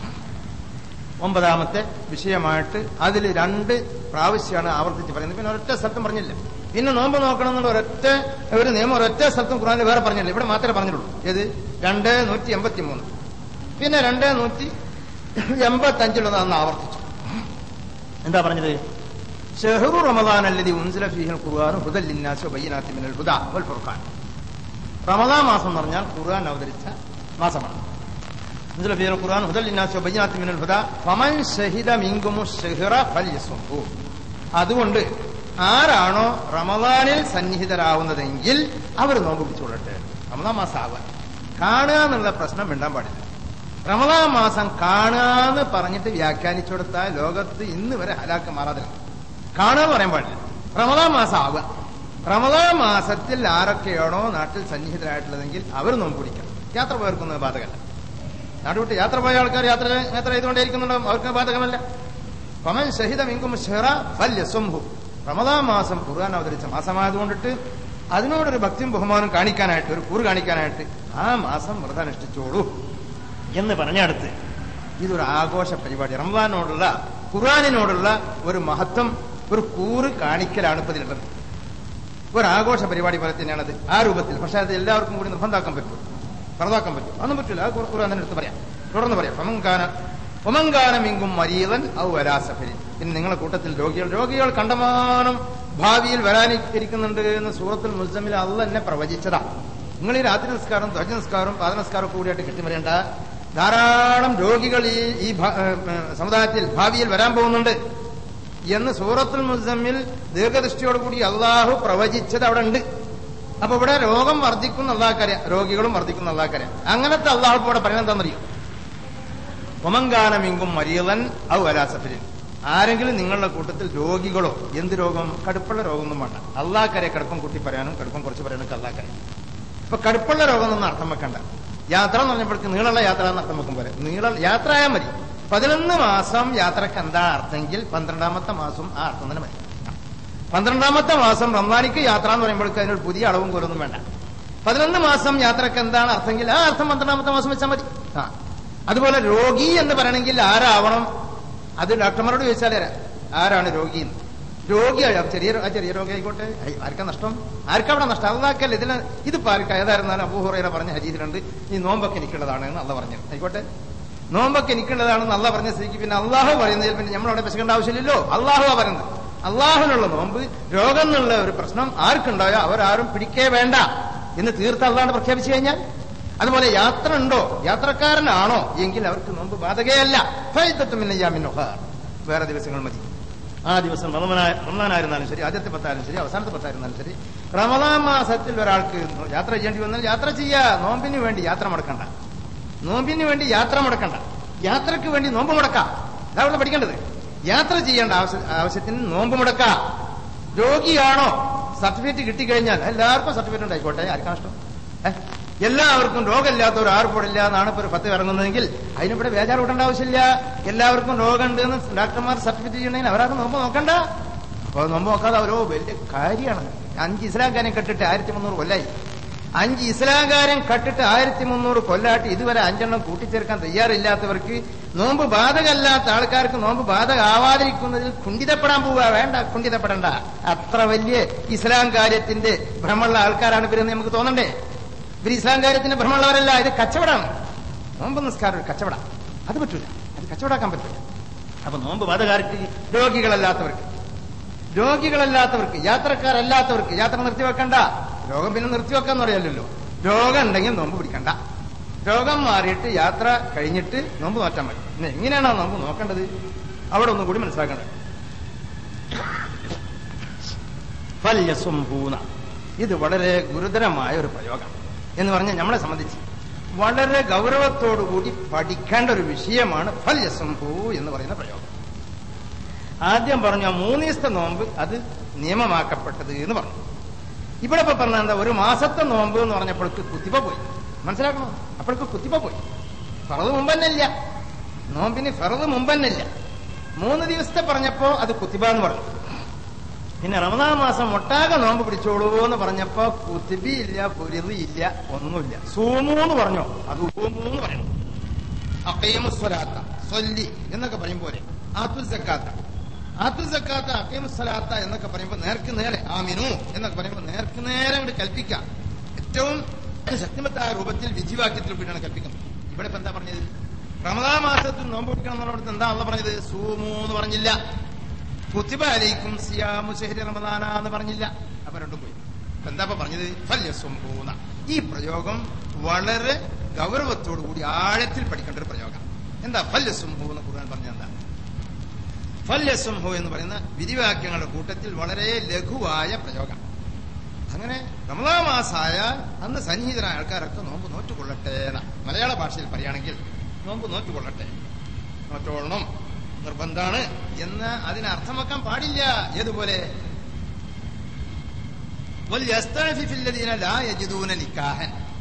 ഒമ്പതാമത്തെ വിഷയമായിട്ട് അതിൽ രണ്ട് പ്രാവശ്യമാണ് ആവർത്തിച്ച് പറയുന്നത് പിന്നെ ഒരൊറ്റ സ്ഥലത്തും പറഞ്ഞില്ല പിന്നെ നോമ്പ് നോക്കണം എന്നുള്ള ഒരൊറ്റ ഒരു നിയമം ഒരൊറ്റ സ്ഥലത്തും ഖുറാനിൽ വേറെ പറഞ്ഞില്ല ഇവിടെ മാത്രമേ പറഞ്ഞിട്ടുള്ളൂ ഏത് രണ്ട് നൂറ്റി എൺപത്തി മൂന്ന് പിന്നെ രണ്ട് നൂറ്റി എൺപത്തി അഞ്ചിലുള്ളത് അന്ന് ആവർത്തിച്ചു എന്താ പറഞ്ഞത് ഷെഹറു റമദാൻ അല്ലതി ഉൻസില ഫീഹിൽ ഖുർആൻ ഹുദൽ ലിന്നാസി വബയ്യിനാത്തി മിനൽ ഹുദാ വൽ ഫുർഖാൻ റമദാൻ മാസം എന്ന് പറഞ്ഞാൽ ഖുർആൻ അവതരിച്ച മാസമാണ് ഉൻസില ഫീഹിൽ ഖുർആൻ ഹുദൽ ലിന്നാസി വബയ്യിനാത്തി മിനൽ ഹുദാ ഫമൻ ഷഹിദ മിൻകുമു ഷഹ്റ ഫൽയസുംഹു അതുകൊണ്ട് ആരാണോ റമദാനിൽ സന്നിഹിതരാവുന്നതെങ്കിൽ അവർ നോമ്പ് പിടിച്ചുകൊള്ളട്ടെ റമദാൻ മാസം ആവാൻ കാണുക എന്നുള്ള പ്രശ്നം മിണ്ടാൻ പാടില്ല റമദാൻ മാസം കാണാന്ന് പറഞ്ഞിട്ട് വ്യാഖ്യാനിച്ചു കൊടുത്താൽ ലോകത്ത് ഇന്ന് വരെ ഹലാക്ക് മാറാതെ കാണുക എന്ന് പറയാൻ പാടില്ല റമദാൻ മാസം ആവുക റമദാൻ മാസത്തിൽ ആരൊക്കെയാണോ നാട്ടിൽ സന്നിഹിതരായിട്ടുള്ളതെങ്കിൽ അവർ നോമ്പ് പിടിക്കണം യാത്ര പോയർക്കുന്നത് ബാധകല്ല നാടുവിട്ട് യാത്ര പോയ ആൾക്കാർ യാത്ര യാത്ര ചെയ്തുകൊണ്ടേയിരിക്കുന്നുണ്ടാവും അവർക്ക് ബാധകമല്ല പമൻ ഷഹിദ മിങ്കും ഷെറ ഫല്യസ്വംഭു റമദാൻ മാസം ഖുർആൻ അവതരിച്ച മാസമായതുകൊണ്ടിട്ട് അതിനോടൊരു ഭക്തിയും ബഹുമാനം കാണിക്കാനായിട്ട് ഒരു കൂറ് കാണിക്കാനായിട്ട് ആ മാസം വ്രതാനുഷ്ഠിച്ചോളൂ എന്ന് പറഞ്ഞടുത്ത് ഇതൊരു ആഘോഷ പരിപാടി റമദാനോടുള്ള ഖുർആാനിനോടുള്ള ഒരു മഹത്വം ഒരു കൂറ് കാണിക്കലാണ് ഇപ്പൊ ഇതിലുള്ളത് ഒരു ആഘോഷ പരിപാടി പോലെ തന്നെയാണത് ആ രൂപത്തിൽ പക്ഷെ അത് എല്ലാവർക്കും കൂടി നിർബന്ധാക്കാൻ പറ്റും പറതാക്കാൻ പറ്റും അതൊന്നും പറ്റില്ല അത് ഖുർആൻ തന്നെ എടുത്ത് പറയാം തുടർന്ന് പറയാം ഫമങ്കാന ഒമങ്കാന മിങ്കും മരീതൻ ഔ വരാസഫരി പിന്നെ നിങ്ങളുടെ കൂട്ടത്തിൽ രോഗികൾ രോഗികൾ കണ്ടമാനം ഭാവിയിൽ വരാനിരിക്കുന്നുണ്ട് എന്ന് സൂറത്തുൽ മുസ്ലിമിൽ അല്ല എന്നെ പ്രവചിച്ചതാ നിങ്ങൾ ഈ രാത്രി നിസ്കാരം ധ്വജ നിസ്കാരം പാദ നിസ്കാരം കൂടിയായിട്ട് കിട്ടിവരേണ്ട ധാരാളം രോഗികൾ ഈ ഈ ഭ- ഏ, ഏ, സമുദായത്തിൽ ഭാവിയിൽ വരാൻ പോകുന്നുണ്ട് എന്ന് സൂറത്തുൽ മുസമ്മിൽ ദീർഘദൃഷ്ടിയോടുകൂടി അള്ളാഹു പ്രവചിച്ചത് അവിടെ ഉണ്ട് അപ്പൊ ഇവിടെ രോഗം വർദ്ധിക്കുന്ന അള്ളാഹ്ക്കറിയാം രോഗികളും വർദ്ധിക്കുന്ന അള്ളാഹ്ക്കറിയാം അങ്ങനത്തെ അള്ളാഹു ഇപ്പൊ ഇവിടെ പറയുന്നത് എന്താണെന്നറിയോ ഒമങ്കാനമിങ്കും മരിയവൻ ഔ അലാസഫരിൻ ആരെങ്കിലും നിങ്ങളുടെ കൂട്ടത്തിൽ രോഗികളോ എന്ത് രോഗം കടുപ്പുള്ള രോഗമൊന്നും വേണ്ട അള്ളാഹ്ക്കരെ കടുപ്പം കൂട്ടി പറയാനും കടുപ്പം കുറച്ച് പറയാനൊക്കെ അള്ളാഹ്ക്കരെ ഇപ്പൊ കടുപ്പുള്ള രോഗം എന്നൊന്നും അർത്ഥം വെക്കണ്ട യാത്ര എന്ന് പറഞ്ഞപ്പോഴേക്ക് നീളമുള്ള യാത്ര എന്ന് അർത്ഥം വെക്കും പോലെ നീള യാത്ര ആയാൽ മതി പതിനൊന്ന് മാസം യാത്രക്ക് എന്താ അർത്ഥമെങ്കിൽ പന്ത്രണ്ടാമത്തെ മാസം ആ അർത്ഥം തന്നെ മതി പന്ത്രണ്ടാമത്തെ മാസം റംസാനിക്ക് യാത്ര എന്ന് പറയുമ്പോഴേക്ക് അതിനൊരു പുതിയ അളവും കോലൊന്നും വേണ്ട പതിനൊന്ന് മാസം യാത്രക്ക് എന്താണ് അർത്ഥമെങ്കിൽ ആ അർത്ഥം പന്ത്രണ്ടാമത്തെ മാസം വെച്ചാൽ മതി ആ അതുപോലെ രോഗി എന്ന് പറയണമെങ്കിൽ ആരാവണം അത് ഡോക്ടർമാരോട് ചോദിച്ചാൽ ആരാ? ആരാണ് രോഗി എന്ന് രോഗി ആയാ- ചെറിയ ആ ചെറിയ രോഗി ആയിക്കോട്ടെ ഐ, ആർക്കാ നഷ്ടം ആർക്കാ അവിടെ നഷ്ടം അള്ളാക്കല്ല ഇതിന് ഇതിപ്പോ ആർക്കാ ഏതായിരുന്നാലും അബൂഹുറൈറ പറഞ്ഞ ഹജീദിലുണ്ട് ഈ നോമ്പൊക്കെ എനിക്കുള്ളതാണ് എന്ന് അള്ള പറഞ്ഞു ആയിക്കോട്ടെ നോമ്പൊക്കെ എനിക്കുള്ളതാണെന്ന് അള്ള പറഞ്ഞ സ്ഥിതിക്ക് പിന്നെ അള്ളാഹു പറയുന്നതിൽ പിന്നെ നമ്മളവിടെ വിശക്കേണ്ട ആവശ്യമില്ലല്ലോ അള്ളാഹു ആ പറയുന്നത് അള്ളാഹുനുള്ള നോമ്പ് രോഗം എന്നുള്ള ഒരു പ്രശ്നം ആർക്കുണ്ടായോ അവരാരും പിടിക്കേ വേണ്ട എന്ന് തീർത്ത് അള്ളാണ്ട് പ്രഖ്യാപിച്ചു കഴിഞ്ഞാൽ അതുപോലെ യാത്ര ഉണ്ടോ യാത്രക്കാരനാണോ എങ്കിൽ അവർക്ക് നോമ്പ് ബാധകയല്ല ഫൈദത്തുമിന്നയ്യാമിന്നൊഹാർ വേറെ ദിവസങ്ങൾ മതി ആ ദിവസം റമദാനാ- റമദാനായിരുന്നാലും ശരി ആദ്യത്തെ പത്തായാലും ശരി അവസാനത്തെ പത്തായിരുന്നാലും ശരി റമദാൻ മാസത്തിൽ ഒരാൾക്ക് യാത്ര ചെയ്യേണ്ടി വന്നാൽ യാത്ര ചെയ്യാ നോമ്പിന് വേണ്ടി യാത്ര മുടക്കണ്ട നോമ്പിന് വേണ്ടി യാത്ര മുടക്കണ്ട യാത്രക്ക് വേണ്ടി നോമ്പ് മുടക്കാം അതാ ഇവിടെ പഠിക്കേണ്ടത് യാത്ര ചെയ്യേണ്ട ആവശ്യ- ആവശ്യത്തിന് നോമ്പ് മുടക്കാം രോഗിയാണോ സർട്ടിഫിക്കറ്റ് കിട്ടിക്കഴിഞ്ഞാൽ എല്ലാവർക്കും സർട്ടിഫിക്കറ്റ് ഉണ്ടായിക്കോട്ടെ ആർക്കാ ഇഷ്ടം ഏ? എല്ലാവർക്കും രോഗമില്ലാത്തവർ ആർപ്പോടില്ല എന്നാണ് ഇപ്പൊ ഒരു പത്ത് ഇറങ്ങുന്നതെങ്കിൽ അതിനിവിടെ ബേജാർ കൂട്ടേണ്ട ആവശ്യമില്ല എല്ലാവർക്കും രോഗമുണ്ട് എന്ന് ഡോക്ടർമാർ സർട്ടിഫിക്കറ്റ് ചെയ്യണമെങ്കിൽ അവരാരും നോമ്പ് നോക്കണ്ട അപ്പൊ നോമ്പ് നോക്കാതെ അവരോ വലിയ കാര്യമാണ് അഞ്ച് ഇസ്ലാംകാരൻ കെട്ടിട്ട് ആയിരത്തി മുന്നൂറ് കൊല്ലായി അഞ്ച് ഇസ്ലാംകാരൻ കട്ടിട്ട് ആയിരത്തി മുന്നൂറ് കൊല്ലാട്ട് ഇതുവരെ അഞ്ചെണ്ണം കൂട്ടിച്ചേർക്കാൻ തയ്യാറില്ലാത്തവർക്ക് നോമ്പ് ബാധകല്ലാത്ത ആൾക്കാർക്ക് നോമ്പ് ബാധകമാവാതിരിക്കുന്നതിൽ കുണ്ഠിതപ്പെടാൻ പോവുക വേണ്ട കുണ്ഠിതപ്പെടണ്ട അത്ര വലിയ ഇസ്ലാം കാര്യത്തിന്റെ ഭ്രമമുള്ള ആൾക്കാരാണ് ഇവരെന്ന് നമുക്ക് തോന്നണ്ടേ ഇവർ ഇസ്ലാം കാര്യത്തിന്റെ ഭ്രമമുള്ളവരല്ല ഇത് കച്ചവടമാണ് നോമ്പ് നിസ്കാരം ഒരു കച്ചവടം അത് പറ്റൂല അത് കച്ചവടാക്കാൻ പറ്റില്ല അപ്പൊ നോമ്പ് ബാധകാർക്ക് രോഗികളല്ലാത്തവർക്ക് രോഗികളല്ലാത്തവർക്ക് യാത്രക്കാരല്ലാത്തവർക്ക് യാത്ര നിർത്തിവെക്കണ്ട രോഗം പിന്നെ നിർത്തിവെക്കാന്ന് പറയാലല്ലോ രോഗം ഉണ്ടെങ്കിൽ നോമ്പ് പിടിക്കണ്ട രോഗം മാറിയിട്ട് യാത്ര കഴിഞ്ഞിട്ട് നോമ്പ് നോറ്റാൻ മതി പിന്നെ എങ്ങനെയാണോ നോമ്പ് നോക്കേണ്ടത് അവിടെ ഒന്നും കൂടി മനസ്സിലാക്കേണ്ടത് ഫല്യസുംഭൂന ഇത് വളരെ ഗുരുതരമായ ഒരു പ്രയോഗം എന്ന് പറഞ്ഞാൽ നമ്മളെ സംബന്ധിച്ച് വളരെ ഗൗരവത്തോടുകൂടി പഠിക്കേണ്ട ഒരു വിഷയമാണ് ഫല്യസുംഭൂ എന്ന് പറയുന്ന പ്രയോഗം ആദ്യം പറഞ്ഞു ആ മൂന്ന് ദിവസത്തെ നോമ്പ് അത് നിയമമാക്കപ്പെട്ടത് എന്ന് പറഞ്ഞു ഇവിടെ ഇപ്പൊ പറഞ്ഞ എന്താ ഒരു മാസത്തെ നോമ്പ് എന്ന് പറഞ്ഞപ്പോഴേക്ക് കുത്തിപ്പ പോയി മനസ്സിലാക്കണം അപ്പോഴേക്ക് കുത്തിപ്പ പോയി ഫറത് മുമ്പന്നല്ല നോമ്പിന് ഫറത് മുമ്പന്നല്ല മൂന്ന് ദിവസത്തെ പറഞ്ഞപ്പോ അത് കുത്തിബ എന്ന് പറഞ്ഞു പിന്നെ റമദാൻ മാസം ഒട്ടാകെ നോമ്പ് പിടിച്ചോളൂ എന്ന് പറഞ്ഞപ്പോ കുത്തിബി ഇല്ല പൊരുതി ഇല്ല ഒന്നുമില്ല സൂമു എന്ന് പറഞ്ഞോ അത് ഊമു എന്ന് പറയണം അക്കൈമുസ്വലാത്ത സൊല്ലി എന്നൊക്കെ പറയും പോലെ ആത്തു സക്കാത്ത ആത്തു സക്കാത്ത അക്കൈമുസ്വലാത്ത എന്നൊക്കെ പറയുമ്പോൾ നേർക്ക് നേരെ ആമിനു എന്നൊക്കെ പറയുമ്പോൾ നേർക്ക് നേരെ അങ്ങോട്ട് കൽപ്പിക്കാം ഏറ്റവും ശക്തിമത്തായ രൂപത്തിൽ വിധിവാക്യത്തിൽ കൂടിയാണ് കൽപ്പിക്കുന്നത് ഇവിടെ ഇപ്പൊ എന്താ പറഞ്ഞത് റമദാ മാസത്തിൽ നോമ്പ് പിടിക്കണം എന്നുള്ളത് എന്താ അള്ള പറഞ്ഞത് സൂമു എന്ന് പറഞ്ഞില്ല കുത്തിബ അലൈക്കും സിയാമു ഷഹരി റമദാന എന്ന് പറഞ്ഞില്ല അപ്പൊ രണ്ടും പോയി അപ്പൊ എന്താ ഇപ്പൊ പറഞ്ഞത് ഫല്യസ്വംഭൂന ഈ പ്രയോഗം വളരെ ഗൗരവത്തോടു കൂടി ആഴത്തിൽ പഠിക്കേണ്ട ഒരു പ്രയോഗം എന്താ ഫല്യസ്വംഭൂ എന്ന് ഖുർആൻ പറഞ്ഞ എന്താ ഫല്യസ്വംഭൂ എന്ന് പറയുന്ന വിധിവാക്യങ്ങളുടെ കൂട്ടത്തിൽ വളരെ ലഘുവായ പ്രയോഗം അങ്ങനെ റമദാ മാസായാൽ അന്ന് സന്നിഹിതരായ ആൾക്കാരൊക്കെ നോമ്പ് നോറ്റുകൊള്ളട്ടെ എന്ന മലയാള ഭാഷയിൽ പറയുകയാണെങ്കിൽ നോമ്പ് നോറ്റുകൊള്ളട്ടെ നോറ്റോളണം നിർബന്ധാണ് എന്ന് അതിന് അർത്ഥം വെക്കാൻ പാടില്ല ഏതുപോലെ വൽയസ്തഅഫിഫില്ലദീന ലാ യജിദൂന നിക്കാഹൻ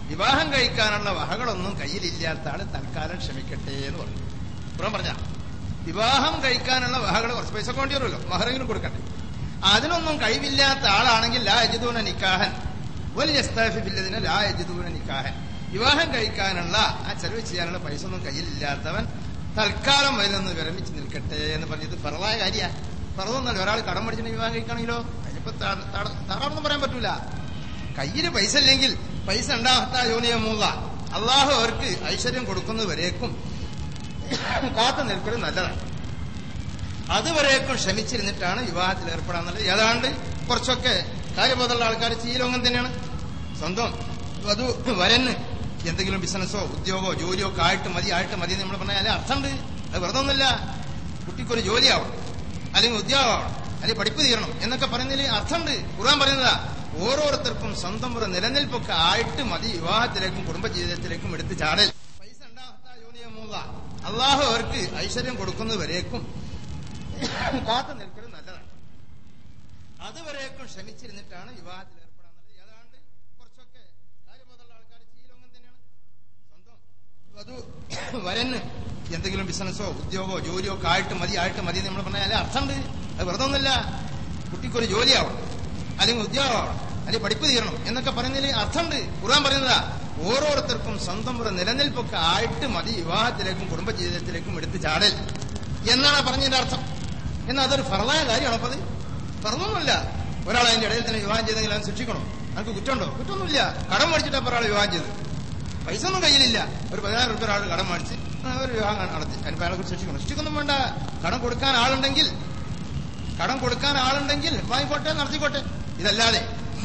വിവാഹം കഴിക്കാനുള്ള വഹകളൊന്നും കയ്യിലില്ലാത്ത ആള് തൽക്കാലം ക്ഷമിക്കട്ടെ എന്ന് പറഞ്ഞു പുറം പറഞ്ഞ വിവാഹം കഴിക്കാനുള്ള വഹകൾ കുറച്ച് പൈസ കൊണ്ടി വരുമല്ലോ മഹറെങ്കിലും കൊടുക്കട്ടെ അതിനൊന്നും കഴിവില്ലാത്ത ആളാണെങ്കിൽ ലാ യജിദൂന നിക്കാഹൻ വലിയ ബില്ലതിന് ലാ യജിദൂന നിക്കാഹൻ വിവാഹം കഴിക്കാനുള്ള ആ ചെലവ് ചെയ്യാനുള്ള പൈസ ഒന്നും കയ്യിലില്ലാത്തവൻ തൽക്കാലം അതിൽ നിന്ന് വിരമിച്ച് നിൽക്കട്ടെ എന്ന് പറഞ്ഞത് ഫറവായ കാര്യ ഫറവൊന്നല്ല ഒരാൾ കടം പഠിച്ചിട്ട് വിവാഹം കഴിക്കണമെങ്കിലോ അതിനിപ്പോ താറാണെന്നും പറയാൻ പറ്റൂല കയ്യിൽ പൈസ ഇല്ലെങ്കിൽ പൈസ ഉണ്ടാകാത്ത യോനിയമൂല അള്ളാഹു അവർക്ക് ഐശ്വര്യം കൊടുക്കുന്നവരേക്കും കാത്തു നിൽക്കൽ നല്ലതാണ് അതുവരേക്കും ക്ഷമിച്ചിരുന്നിട്ടാണ് വിവാഹത്തിൽ ഏർപ്പെടാന്നുള്ളത് ഏതാണ്ട് കുറച്ചൊക്കെ കാര്യബോധമുള്ള ആൾക്കാർ ചെയ്യലോ തന്നെയാണ് സ്വന്തം വധു വരന് എന്തെങ്കിലും ബിസിനസ്സോ ഉദ്യോഗമോ ജോലിയോ ഒക്കെ ആയിട്ട് മതി ആയിട്ട് മതി എന്ന് നമ്മൾ പറഞ്ഞാൽ അർത്ഥമുണ്ട് അത് വെറുതെ ഒന്നുമില്ല കുട്ടിക്കൊരു ജോലിയാവണം അല്ലെങ്കിൽ ഉദ്യോഗമാവണം അല്ലെങ്കിൽ പഠിപ്പ് തീരണം എന്നൊക്കെ പറയുന്നതിൽ അർത്ഥമുണ്ട് ഖുർആൻ പറയുന്നതാ ഓരോരുത്തർക്കും സ്വന്തം ഒരു നിലനിൽപ്പൊക്കെ ആയിട്ട് മതി വിവാഹത്തിലേക്കും കുടുംബജീവിതത്തിലേക്കും എടുത്ത് ചാടൽ പൈസ ഉണ്ടാകാത്ത യോനിയമൂല അള്ളാഹു അവർക്ക് ഐശ്വര്യം കൊടുക്കുന്നവരേക്കും കാത്തു നിൽക്കൽ നല്ലതാണ് അതുവരേക്കും ക്ഷമിച്ചിരുന്നിട്ടാണ് വിവാഹത്തിൽ ഏർപ്പെടാന്നുള്ളത് ഏതാണ്ട് കുറച്ചൊക്കെ കാര്യബോധമുള്ള ആൾക്കാർ ചെയ്യലോ തന്നെയാണ് സ്വന്തം വധു വരന് എന്തെങ്കിലും ബിസിനസ്സോ ഉദ്യോഗമോ ജോലിയോ ഒക്കെ ആയിട്ട് മതി ആയിട്ട് മതി എന്ന് നമ്മൾ പറഞ്ഞാൽ അർത്ഥമുണ്ട് അത് വെറുതെ ഒന്നുമില്ല കുട്ടിക്കൊരു ജോലിയാവണം അല്ലെങ്കിൽ ഉദ്യോഗമാവണം അല്ലെങ്കിൽ പഠിപ്പ് തീരണം എന്നൊക്കെ പറയുന്നതിൽ അർത്ഥമുണ്ട് ഖുർആൻ പറയുന്നതാ ഓരോരുത്തർക്കും സ്വന്തം ഒരു നിലനിൽപ്പൊക്കെ ആയിട്ട് മതി വിവാഹത്തിലേക്കും കുടുംബജീവിതത്തിലേക്കും എടുത്ത് ചാടൽ എന്നാണ് പറഞ്ഞതിന്റെ അർത്ഥം എന്നാൽ അതൊരു ഫറലായ കാര്യമാണോ അപ്പൊ അത് പറഞ്ഞൊന്നുമില്ല ഒരാൾ അതിന്റെ ഇടയിൽ തന്നെ വിവാഹം ചെയ്തെങ്കിൽ അവൻ ശിക്ഷിക്കണോ നമുക്ക് കുറ്റമുണ്ടോ കുറ്റമൊന്നുമില്ല കടം മേടിച്ചിട്ട് അപ്പൊ ഒരാൾ വിവാഹം ചെയ്ത് പൈസ ഒന്നും കയ്യിലില്ല ഒരു പതിനായിരം റുപ്യ ഒരാൾ കടം മേടിച്ച് ആ, ഒരു വിവാഹം നടത്തി അതിന് അയാളെ കുറിച്ച് ശിക്ഷിക്കണം ശിക്ഷിക്കൊന്നും വേണ്ട കടം കൊടുക്കാൻ ആളുണ്ടെങ്കിൽ കടം കൊടുക്കാൻ ആളുണ്ടെങ്കിൽ വാങ്ങിക്കോട്ടെ നടത്തിക്കോട്ടെ ഇതല്ലാതെ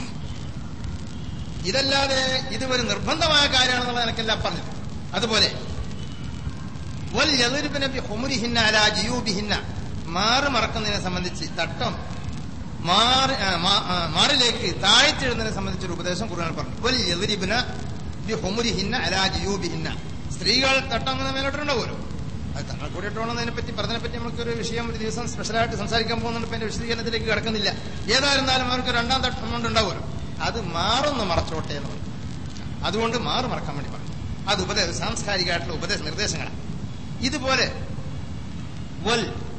ഇതല്ലാതെ ഇത് ഒരു നിർബന്ധമായ കാര്യമാണെന്നുള്ള എനിക്കെല്ലാം പറഞ്ഞത് അതുപോലെ വൽ യദുരിബിന ബി ഹുമുരിഹിന്ന അലാ ജിയൂബിഹിന്ന മാറ് മറക്കുന്നതിനെ സംബന്ധിച്ച് തട്ടം മാറി ആ, മാ- ആ, മാറിലേക്ക് താഴ്ത്തിടുന്നതിനെ സംബന്ധിച്ചൊരു ഉപദേശം ഖുർആൻ പറഞ്ഞു വൽ യദുരിബിന ബി ഹുമുരിഹിന്ന അലാ ജിയൂബിഹിന്ന സ്ത്രീകൾ തട്ടം അങ്ങനെ മേലോട്ടുണ്ടാവുമല്ലോ അത് തങ്ങൾ കൂടെ ഇട്ടോണെന്നതിനെ പറ്റി പറഞ്ഞതിനെ പറ്റി നമുക്കൊരു വിഷയം ഒരു ദിവസം സ്പെഷ്യലായിട്ട് സംസാരിക്കാൻ പോകുന്നുണ്ട് ഇപ്പൊ അതിന്റെ വിശദീകരണത്തിലേക്ക് കിടക്കുന്നില്ല ഏതായിരുന്നാലും അവർക്ക് രണ്ടാം തട്ടം കൊണ്ട് ഉണ്ടാവുമല്ലോ അത് മാറൊന്ന് മറച്ചോട്ടെ എന്ന് പറഞ്ഞു അതുകൊണ്ട് മാറ് മറക്കാൻ വേണ്ടി പറഞ്ഞു അത് ഉപദേശ സാംസ്കാരികമായിട്ടുള്ള ഉപദേശ നിർദ്ദേശങ്ങളാണ് ഇതുപോലെ വൽ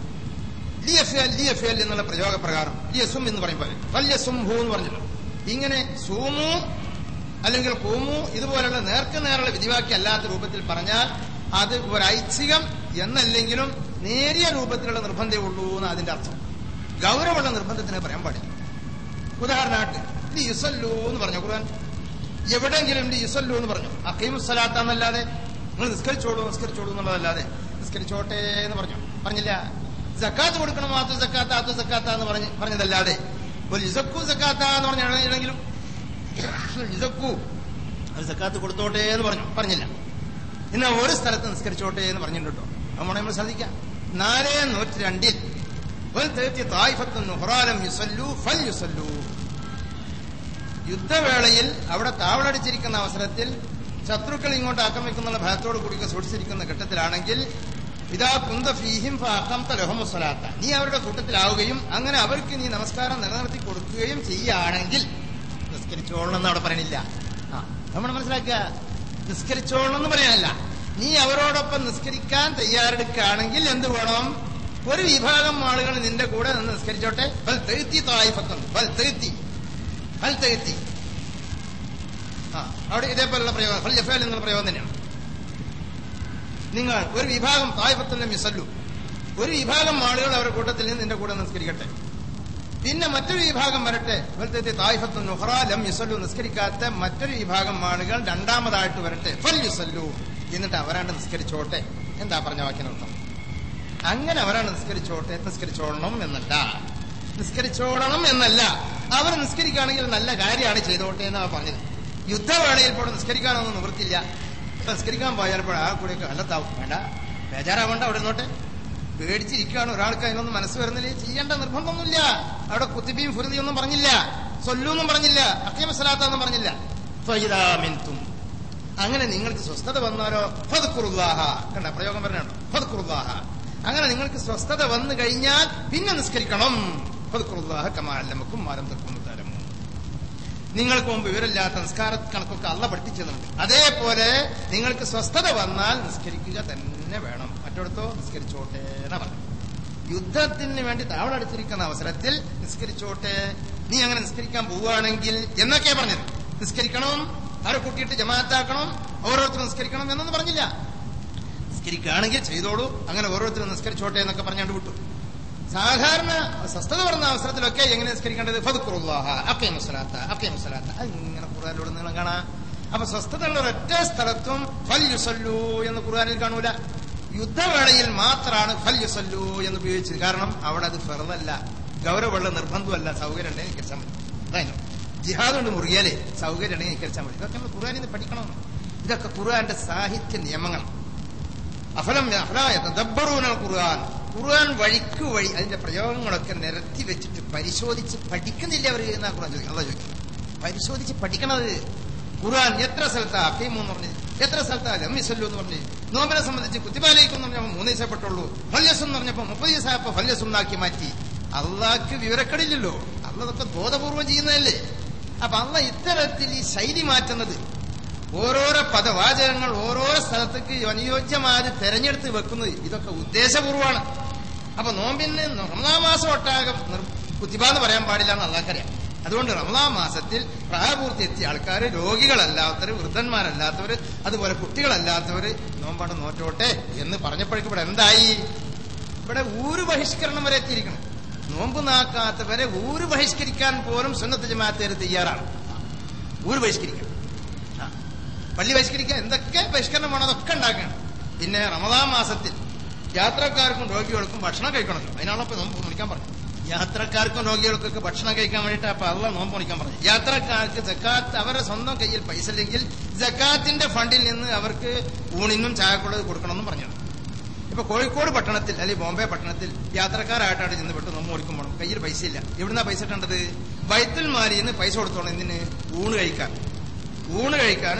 ലിയഫൽ ലിയഫൽ എന്നുള്ള പ്രയോഗപ്രകാരം ലിയസും എന്ന് പറയുമ്പോൾ വല്യസും ഹൂ എന്ന് പറഞ്ഞല്ലോ ഇങ്ങനെ സൂമു അല്ലെങ്കിൽ ഹൂമു ഇതുപോലുള്ള നേർക്ക് നേരുള്ള വിധിവാക്യം അല്ലാത്ത രൂപത്തിൽ പറഞ്ഞാൽ അത് ഒരു ഐച്ഛികം എന്നല്ലെങ്കിലും നേരിയ രൂപത്തിലുള്ള നിർബന്ധമേ ഉള്ളൂ എന്ന് അതിന്റെ അർത്ഥം ഗൗരവമുള്ള നിർബന്ധത്തിനെ പറയാൻ പാടില്ല ഉദാഹരണമായിട്ട് ലി യുസല്ലു എന്ന് പറഞ്ഞു ഖുർആൻ എവിടെയെങ്കിലും ലി യുസല്ലു എന്ന് പറഞ്ഞു അക്കീമുസലാത്താന്നല്ലാതെ നിങ്ങൾ നിസ്കരിച്ചോളൂ നിസ്കരിച്ചോളൂ എന്നുള്ളതല്ലാതെ നിസ്കരിച്ചോട്ടെ എന്ന് പറഞ്ഞു പറഞ്ഞില്ല ജക്കാത്ത് കൊടുക്കണം മാത്രം ജക്കാത്ത ആത്തു ജക്കാത്ത എന്ന് പറഞ്ഞ് പറഞ്ഞതല്ലാതെ ഒരു ഇസക്കു ജക്കാത്ത എന്ന് പറഞ്ഞാണെങ്കിലും ഇസക്കു അത് ജക്കാത്ത് കൊടുത്തോട്ടെ എന്ന് പറഞ്ഞു പറഞ്ഞില്ല ഇന്ന് ഒരു സ്ഥലത്ത് നിസ്കരിച്ചോട്ടെ എന്ന് പറഞ്ഞിട്ടുണ്ടോ നമ്മൾ നമ്മൾ ശ്രദ്ധിക്കാം നാല് നൂറ്റി രണ്ടിൽ ഒരു തേർത്തി തായ്ഫത്ത് നുഹറാലം യുസല്ലു ഫൽ യുസല്ലു യുദ്ധവേളയിൽ അവിടെ താവളടിച്ചിരിക്കുന്ന അവസരത്തിൽ ശത്രുക്കൾ ഇങ്ങോട്ട് ആക്രമിക്കുന്ന ഭയത്തോട് കൂടി സൂക്ഷിച്ചിരിക്കുന്ന ഘട്ടത്തിലാണെങ്കിൽ ഇതാ കുന്ത ഫീഹിം ഫാഖംത ലഹമുസലാത്ത നീ അവരുടെ കൂട്ടത്തിലാവുകയും അങ്ങനെ അവർക്ക് നീ നമസ്കാരം നിലനിർത്തി കൊടുക്കുകയും ചെയ്യുകയാണെങ്കിൽ നിസ്കരിച്ചോളണം എന്ന് അവിടെ പറയണില്ല ആ നമ്മൾ മനസ്സിലാക്കുക നിസ്കരിച്ചോളണം എന്ന് പറയാനല്ല നീ അവരോടൊപ്പം നിസ്കരിക്കാൻ തയ്യാറെടുക്കുകയാണെങ്കിൽ എന്ത് വേണം ഒരു വിഭാഗം ആളുകൾ നിന്റെ കൂടെ നിന്ന് നിസ്കരിച്ചോട്ടെ ബൽ തെഴുത്തി തായ്ഫത്തും ബൽ തെഴുത്തി ബൽ തെഴുത്തി ആ അവിടെ ഇതേപോലുള്ള പ്രയോഗം ഫൽ ജഫേൽ എന്നുള്ള പ്രയോഗം തന്നെയാണ് നിങ്ങൾ ഒരു വിഭാഗം തായ്ഫത്തും മിസല്ലു ഒരു വിഭാഗം ആളുകൾ അവരുടെ കൂട്ടത്തിൽ നിന്ന് നിന്റെ കൂടെ നിസ്കരിക്കട്ടെ പിന്നെ മറ്റൊരു വിഭാഗം വരട്ടെ ഫലത്തെ തായ്ഫത്തും നുഹറ ലം യുസല്ലു നിസ്കരിക്കാത്ത മറ്റൊരു വിഭാഗം ആളുകൾ രണ്ടാമതായിട്ട് വരട്ടെ ഫൽ യുസല്ലു എന്നിട്ട് അവരാണ്ട് നിസ്കരിച്ചോട്ടെ എന്താ പറഞ്ഞ വാക്കിനർത്ഥം അങ്ങനെ അവരാണ് നിസ്കരിച്ചോട്ടെ നിസ്കരിച്ചോളണം എന്നല്ല നിസ്കരിച്ചോളണം എന്നല്ല അവർ നിസ്കരിക്കുകയാണെങ്കിൽ നല്ല കാര്യമാണ് ചെയ്തോട്ടെ എന്നാണ് പറഞ്ഞത് യുദ്ധവേളയിൽ ഇപ്പോൾ നിസ്കരിക്കാനൊന്നും നിവൃത്തില്ല നിസ്കരിക്കാൻ പോയാൽ ഇപ്പോൾ ആ കൂടെയൊക്കെ അല്ലത്താവും വേണ്ട ബേജാറാവണ്ട അവിടെ നിന്നോട്ടെ പേടിച്ചിരിക്കുകയാണ് ഒരാൾക്ക് അതിനൊന്നും മനസ്സ് വരുന്നില്ല ചെയ്യേണ്ട നിർബന്ധമൊന്നുമില്ല അവിടെ കുത്തിബിയും ഫുരുതിയും ഒന്നും പറഞ്ഞില്ല സൊല്ലൂന്നും പറഞ്ഞില്ല അക്യമസലാത്തൊന്നും പറഞ്ഞില്ല ഫൈദാ മിൻതും. അങ്ങനെ നിങ്ങൾക്ക് സ്വസ്ഥത വന്നാലോ ഫദ്കുറുല്ലാഹ കണ്ട പ്രയോഗം പറഞ്ഞാണ് ഫദ്കുറുല്ലാഹ അങ്ങനെ നിങ്ങൾക്ക് സ്വസ്ഥത വന്നു കഴിഞ്ഞാൽ പിന്നെ നിസ്കരിക്കണം ഫദ്കുറുല്ലാഹ കമാലമക്കും മാരം തക്കും തരമോ നിങ്ങൾക്ക് മുമ്പ് വിവരമില്ലാത്ത നിസ്കാര കണക്കൊക്കെ അള്ള പഠിപ്പിച്ചിരുന്നുണ്ട് അതേപോലെ നിങ്ങൾക്ക് സ്വസ്ഥത വന്നാൽ നിസ്കരിക്കുക തന്നെ വേണം മറ്റിടത്തോ നിസ്കരിച്ചോട്ടെ എന്നാ പറഞ്ഞു യുദ്ധത്തിന് വേണ്ടി താവളടിച്ചിരിക്കുന്ന അവസരത്തിൽ നിസ്കരിച്ചോട്ടെ നീ അങ്ങനെ നിസ്കരിക്കാൻ പോവുകയാണെങ്കിൽ എന്നൊക്കെയാ പറഞ്ഞത് നിസ്കരിക്കണം അവരെ കൂട്ടിയിട്ട് ജമാഅത്താക്കണം ഓരോരുത്തരും നിസ്കരിക്കണം എന്നൊന്നും പറഞ്ഞില്ല നിസ്കരിക്കുകയാണെങ്കിൽ ചെയ്തോളൂ അങ്ങനെ ഓരോരുത്തരും നിസ്കരിച്ചോട്ടെ എന്നൊക്കെ പറഞ്ഞുകൊണ്ട് വിട്ടു സാധാരണ സ്വസ്ഥത പറഞ്ഞ അവസരത്തിലൊക്കെ എങ്ങനെ നിസ്കരിക്കേണ്ടത് ഫതുക്കുറുല്ലാഹ അക്കേ മുസലാത്ത അക്കേ മുസലാത്ത ഇങ്ങനെ ഖുറാനിലൂടെ നീളം കാണാം അപ്പൊ സ്വസ്ഥത ഉള്ള ഒരൊറ്റ സ്ഥലത്തും ഫല്യുസല്ലു എന്ന് ഖുർആനിൽ കാണൂല യുദ്ധവേളയിൽ മാത്രമാണ് ഫല്യുസല്ലു എന്ന് ഉപയോഗിച്ചത് കാരണം അവിടെ അത് ഫെറതല്ല ഗൗരവമുള്ള നിർബന്ധമല്ല സൗകര്യം ഉണ്ടെങ്കിൽ നിൽക്കാൻ മതി അതായിരുന്നു ജിഹാദ് കൊണ്ട് മുറിയാലേ സൗകര്യം ഉണ്ടെങ്കിൽ നിൽക്കാൻ മതി ഇതൊക്കെ നമ്മൾ ഖുർആനിൽ നിന്ന് പഠിക്കണം ഇതൊക്കെ ഖുർആന്റെ സാഹിത്യ നിയമങ്ങൾ അഫലം അഫലായ തദബ്ബറൂന ഖുർആൻ ഖുർആൻ വഴിക്ക് വഴി അതിന്റെ പ്രയോഗങ്ങളൊക്കെ നിരത്തി വെച്ചിട്ട് പരിശോധിച്ച് പഠിക്കുന്നില്ല അവർ എന്നാ ഖുർആൻ ചോദിക്കും അതാ ചോദിക്കും പരിശോധിച്ച് പഠിക്കണത് ഖുർആൻ എത്ര സ്ഥലത്താ അക്കീമു എന്ന് പറഞ്ഞു എത്ര സ്ഥലത്താ ലമ്മിസല്ലു എന്ന് പറഞ്ഞു നോമ്പിനെ സംബന്ധിച്ച് കുത്തിബാലേക്ക് എന്ന് പറഞ്ഞപ്പോൾ മൂന്ന് ദിവസം പെട്ടുള്ളൂ ഫല്യസ് എന്ന് പറഞ്ഞപ്പോ മുപ്പത് ദിവസമായപ്പോ ഫല്യസ് ഉണ്ടാക്കി മാറ്റി അള്ളാഹ്ക്ക് വിവരക്കടില്ലല്ലോ അള്ള ഇതൊക്കെ ബോധപൂർവം ചെയ്യുന്നതല്ലേ അപ്പൊ അള്ള ഇത്തരത്തിൽ ഈ ശൈലി മാറ്റുന്നത് ഓരോരോ പദവാചകങ്ങൾ ഓരോ സ്ഥലത്തേക്ക് അനുയോജ്യമായി തെരഞ്ഞെടുത്ത് വെക്കുന്നത് ഇതൊക്കെ ഉദ്ദേശപൂർവമാണ് അപ്പൊ നോമ്പിന് റമദാ മാസം ഒട്ടാകം കുത്തിബാന്ന് പറയാൻ പാടില്ല എന്ന് അള്ളാഹ്ക്കറിയാം അതുകൊണ്ട് റമദാ മാസത്തിൽ പ്രായപൂർത്തി എത്തിയ ആൾക്കാർ രോഗികളല്ലാത്തവർ വൃദ്ധന്മാരല്ലാത്തവർ അതുപോലെ കുട്ടികളല്ലാത്തവർ നോമ്പാണ് നോറ്റോട്ടെ എന്ന് പറഞ്ഞപ്പോഴേക്കും ഇവിടെ എന്തായി ഇവിടെ ഊര് ബഹിഷ്കരണം വരെ എത്തിയിരിക്കണം നോമ്പ് നാക്കാത്തവരെ ഊര് ബഹിഷ്കരിക്കാൻ പോലും സുന്നത്ത് ജമാഅത്തേര് തയ്യാറാണ് ഊര് ബഹിഷ്കരിക്കണം ആ. പള്ളി ബഹിഷ്കരിക്കാൻ എന്തൊക്കെ ബഹിഷ്കരണം വേണം അതൊക്കെ ഉണ്ടാക്കണം പിന്നെ റമദാൻ മാസത്തിൽ യാത്രക്കാർക്കും രോഗികൾക്കും ഭക്ഷണം കഴിക്കണമല്ലോ അതിനാണല്ലോ ഇപ്പൊ നോമ്പ് മുറിക്കാൻ പറഞ്ഞു യാത്രക്കാർക്കും രോഗികൾക്കൊക്കെ ഭക്ഷണം കഴിക്കാൻ വേണ്ടിയിട്ട് അപ്പൊ അള്ള നോമ്പ് മുറിക്കാൻ പറഞ്ഞു യാത്രക്കാർക്ക് ജക്കാത്ത് അവരുടെ സ്വന്തം കയ്യിൽ പൈസ ഇല്ലെങ്കിൽ ജക്കാത്തിന്റെ ഫണ്ടിൽ നിന്ന് അവർക്ക് ഊണിനും ചായക്കുള്ളത് കൊടുക്കണമെന്നും പറഞ്ഞു ഇപ്പൊ കോഴിക്കോട് പട്ടണത്തിൽ അല്ലെങ്കിൽ ബോംബെ പട്ടണത്തിൽ യാത്രക്കാരായിട്ടാണ് ചെന്നപ്പെട്ട് നോമ്പ് മുറിക്കും പോകണം കയ്യിൽ പൈസ ഇല്ല എവിടുന്നാ പൈസ ഇട്ടേണ്ടത് വൈത്തൽ മാരിന്ന് പൈസ കൊടുത്തോണം എന്തിന് ഊണ് കഴിക്കാൻ ഊണ് കഴിക്കാൻ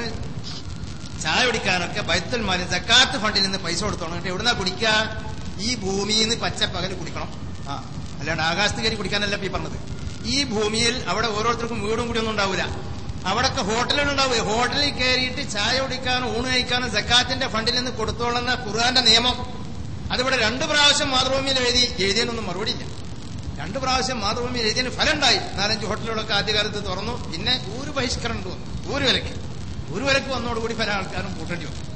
ചായ കുടിക്കാനൊക്കെ ബൈത്തുൽ മാലി സക്കാത്ത് ഫണ്ടിൽ നിന്ന് പൈസ കൊടുത്തോണം എന്നിട്ട് എവിടുന്നാ കുടിക്കുക ഈ ഭൂമിയിൽ നിന്ന് പച്ചപ്പകൽ കുടിക്കണം ആ അല്ലാണ്ട് ആകാശത്ത് കയറി കുടിക്കാനല്ല ഇപ്പൊ ഈ പറഞ്ഞത് ഈ ഭൂമിയിൽ അവിടെ ഓരോരുത്തർക്കും വീടും കൂടി ഒന്നും ഉണ്ടാവില്ല അവിടൊക്കെ ഹോട്ടലുകൾ ഉണ്ടാവുക ഹോട്ടലിൽ കയറിയിട്ട് ചായ കുടിക്കാനും ഊണ് കഴിക്കാനും സക്കാത്തിന്റെ ഫണ്ടിൽ നിന്ന് കൊടുത്തോളുന്ന ഖുർആന്റെ നിയമം അതിവിടെ രണ്ടു പ്രാവശ്യം മാതൃഭൂമിയിൽ എഴുതി എഴുതിയതിനൊന്നും മറുപടി ഇല്ല രണ്ടു പ്രാവശ്യം മാതൃഭൂമിയിൽ എഴുതിയതിന് ഫലം ഉണ്ടായി നാലഞ്ച് ഹോട്ടലുകളൊക്കെ ആദ്യകാലത്ത് തുറന്നു പിന്നെ ഊര് ബഹിഷ്കരണം വന്നു ഊര് വിലക്ക് ഒരു വിലക്ക് വന്നതോടുകൂടി പല ആൾക്കാരും കൂട്ടേണ്ടി വന്നു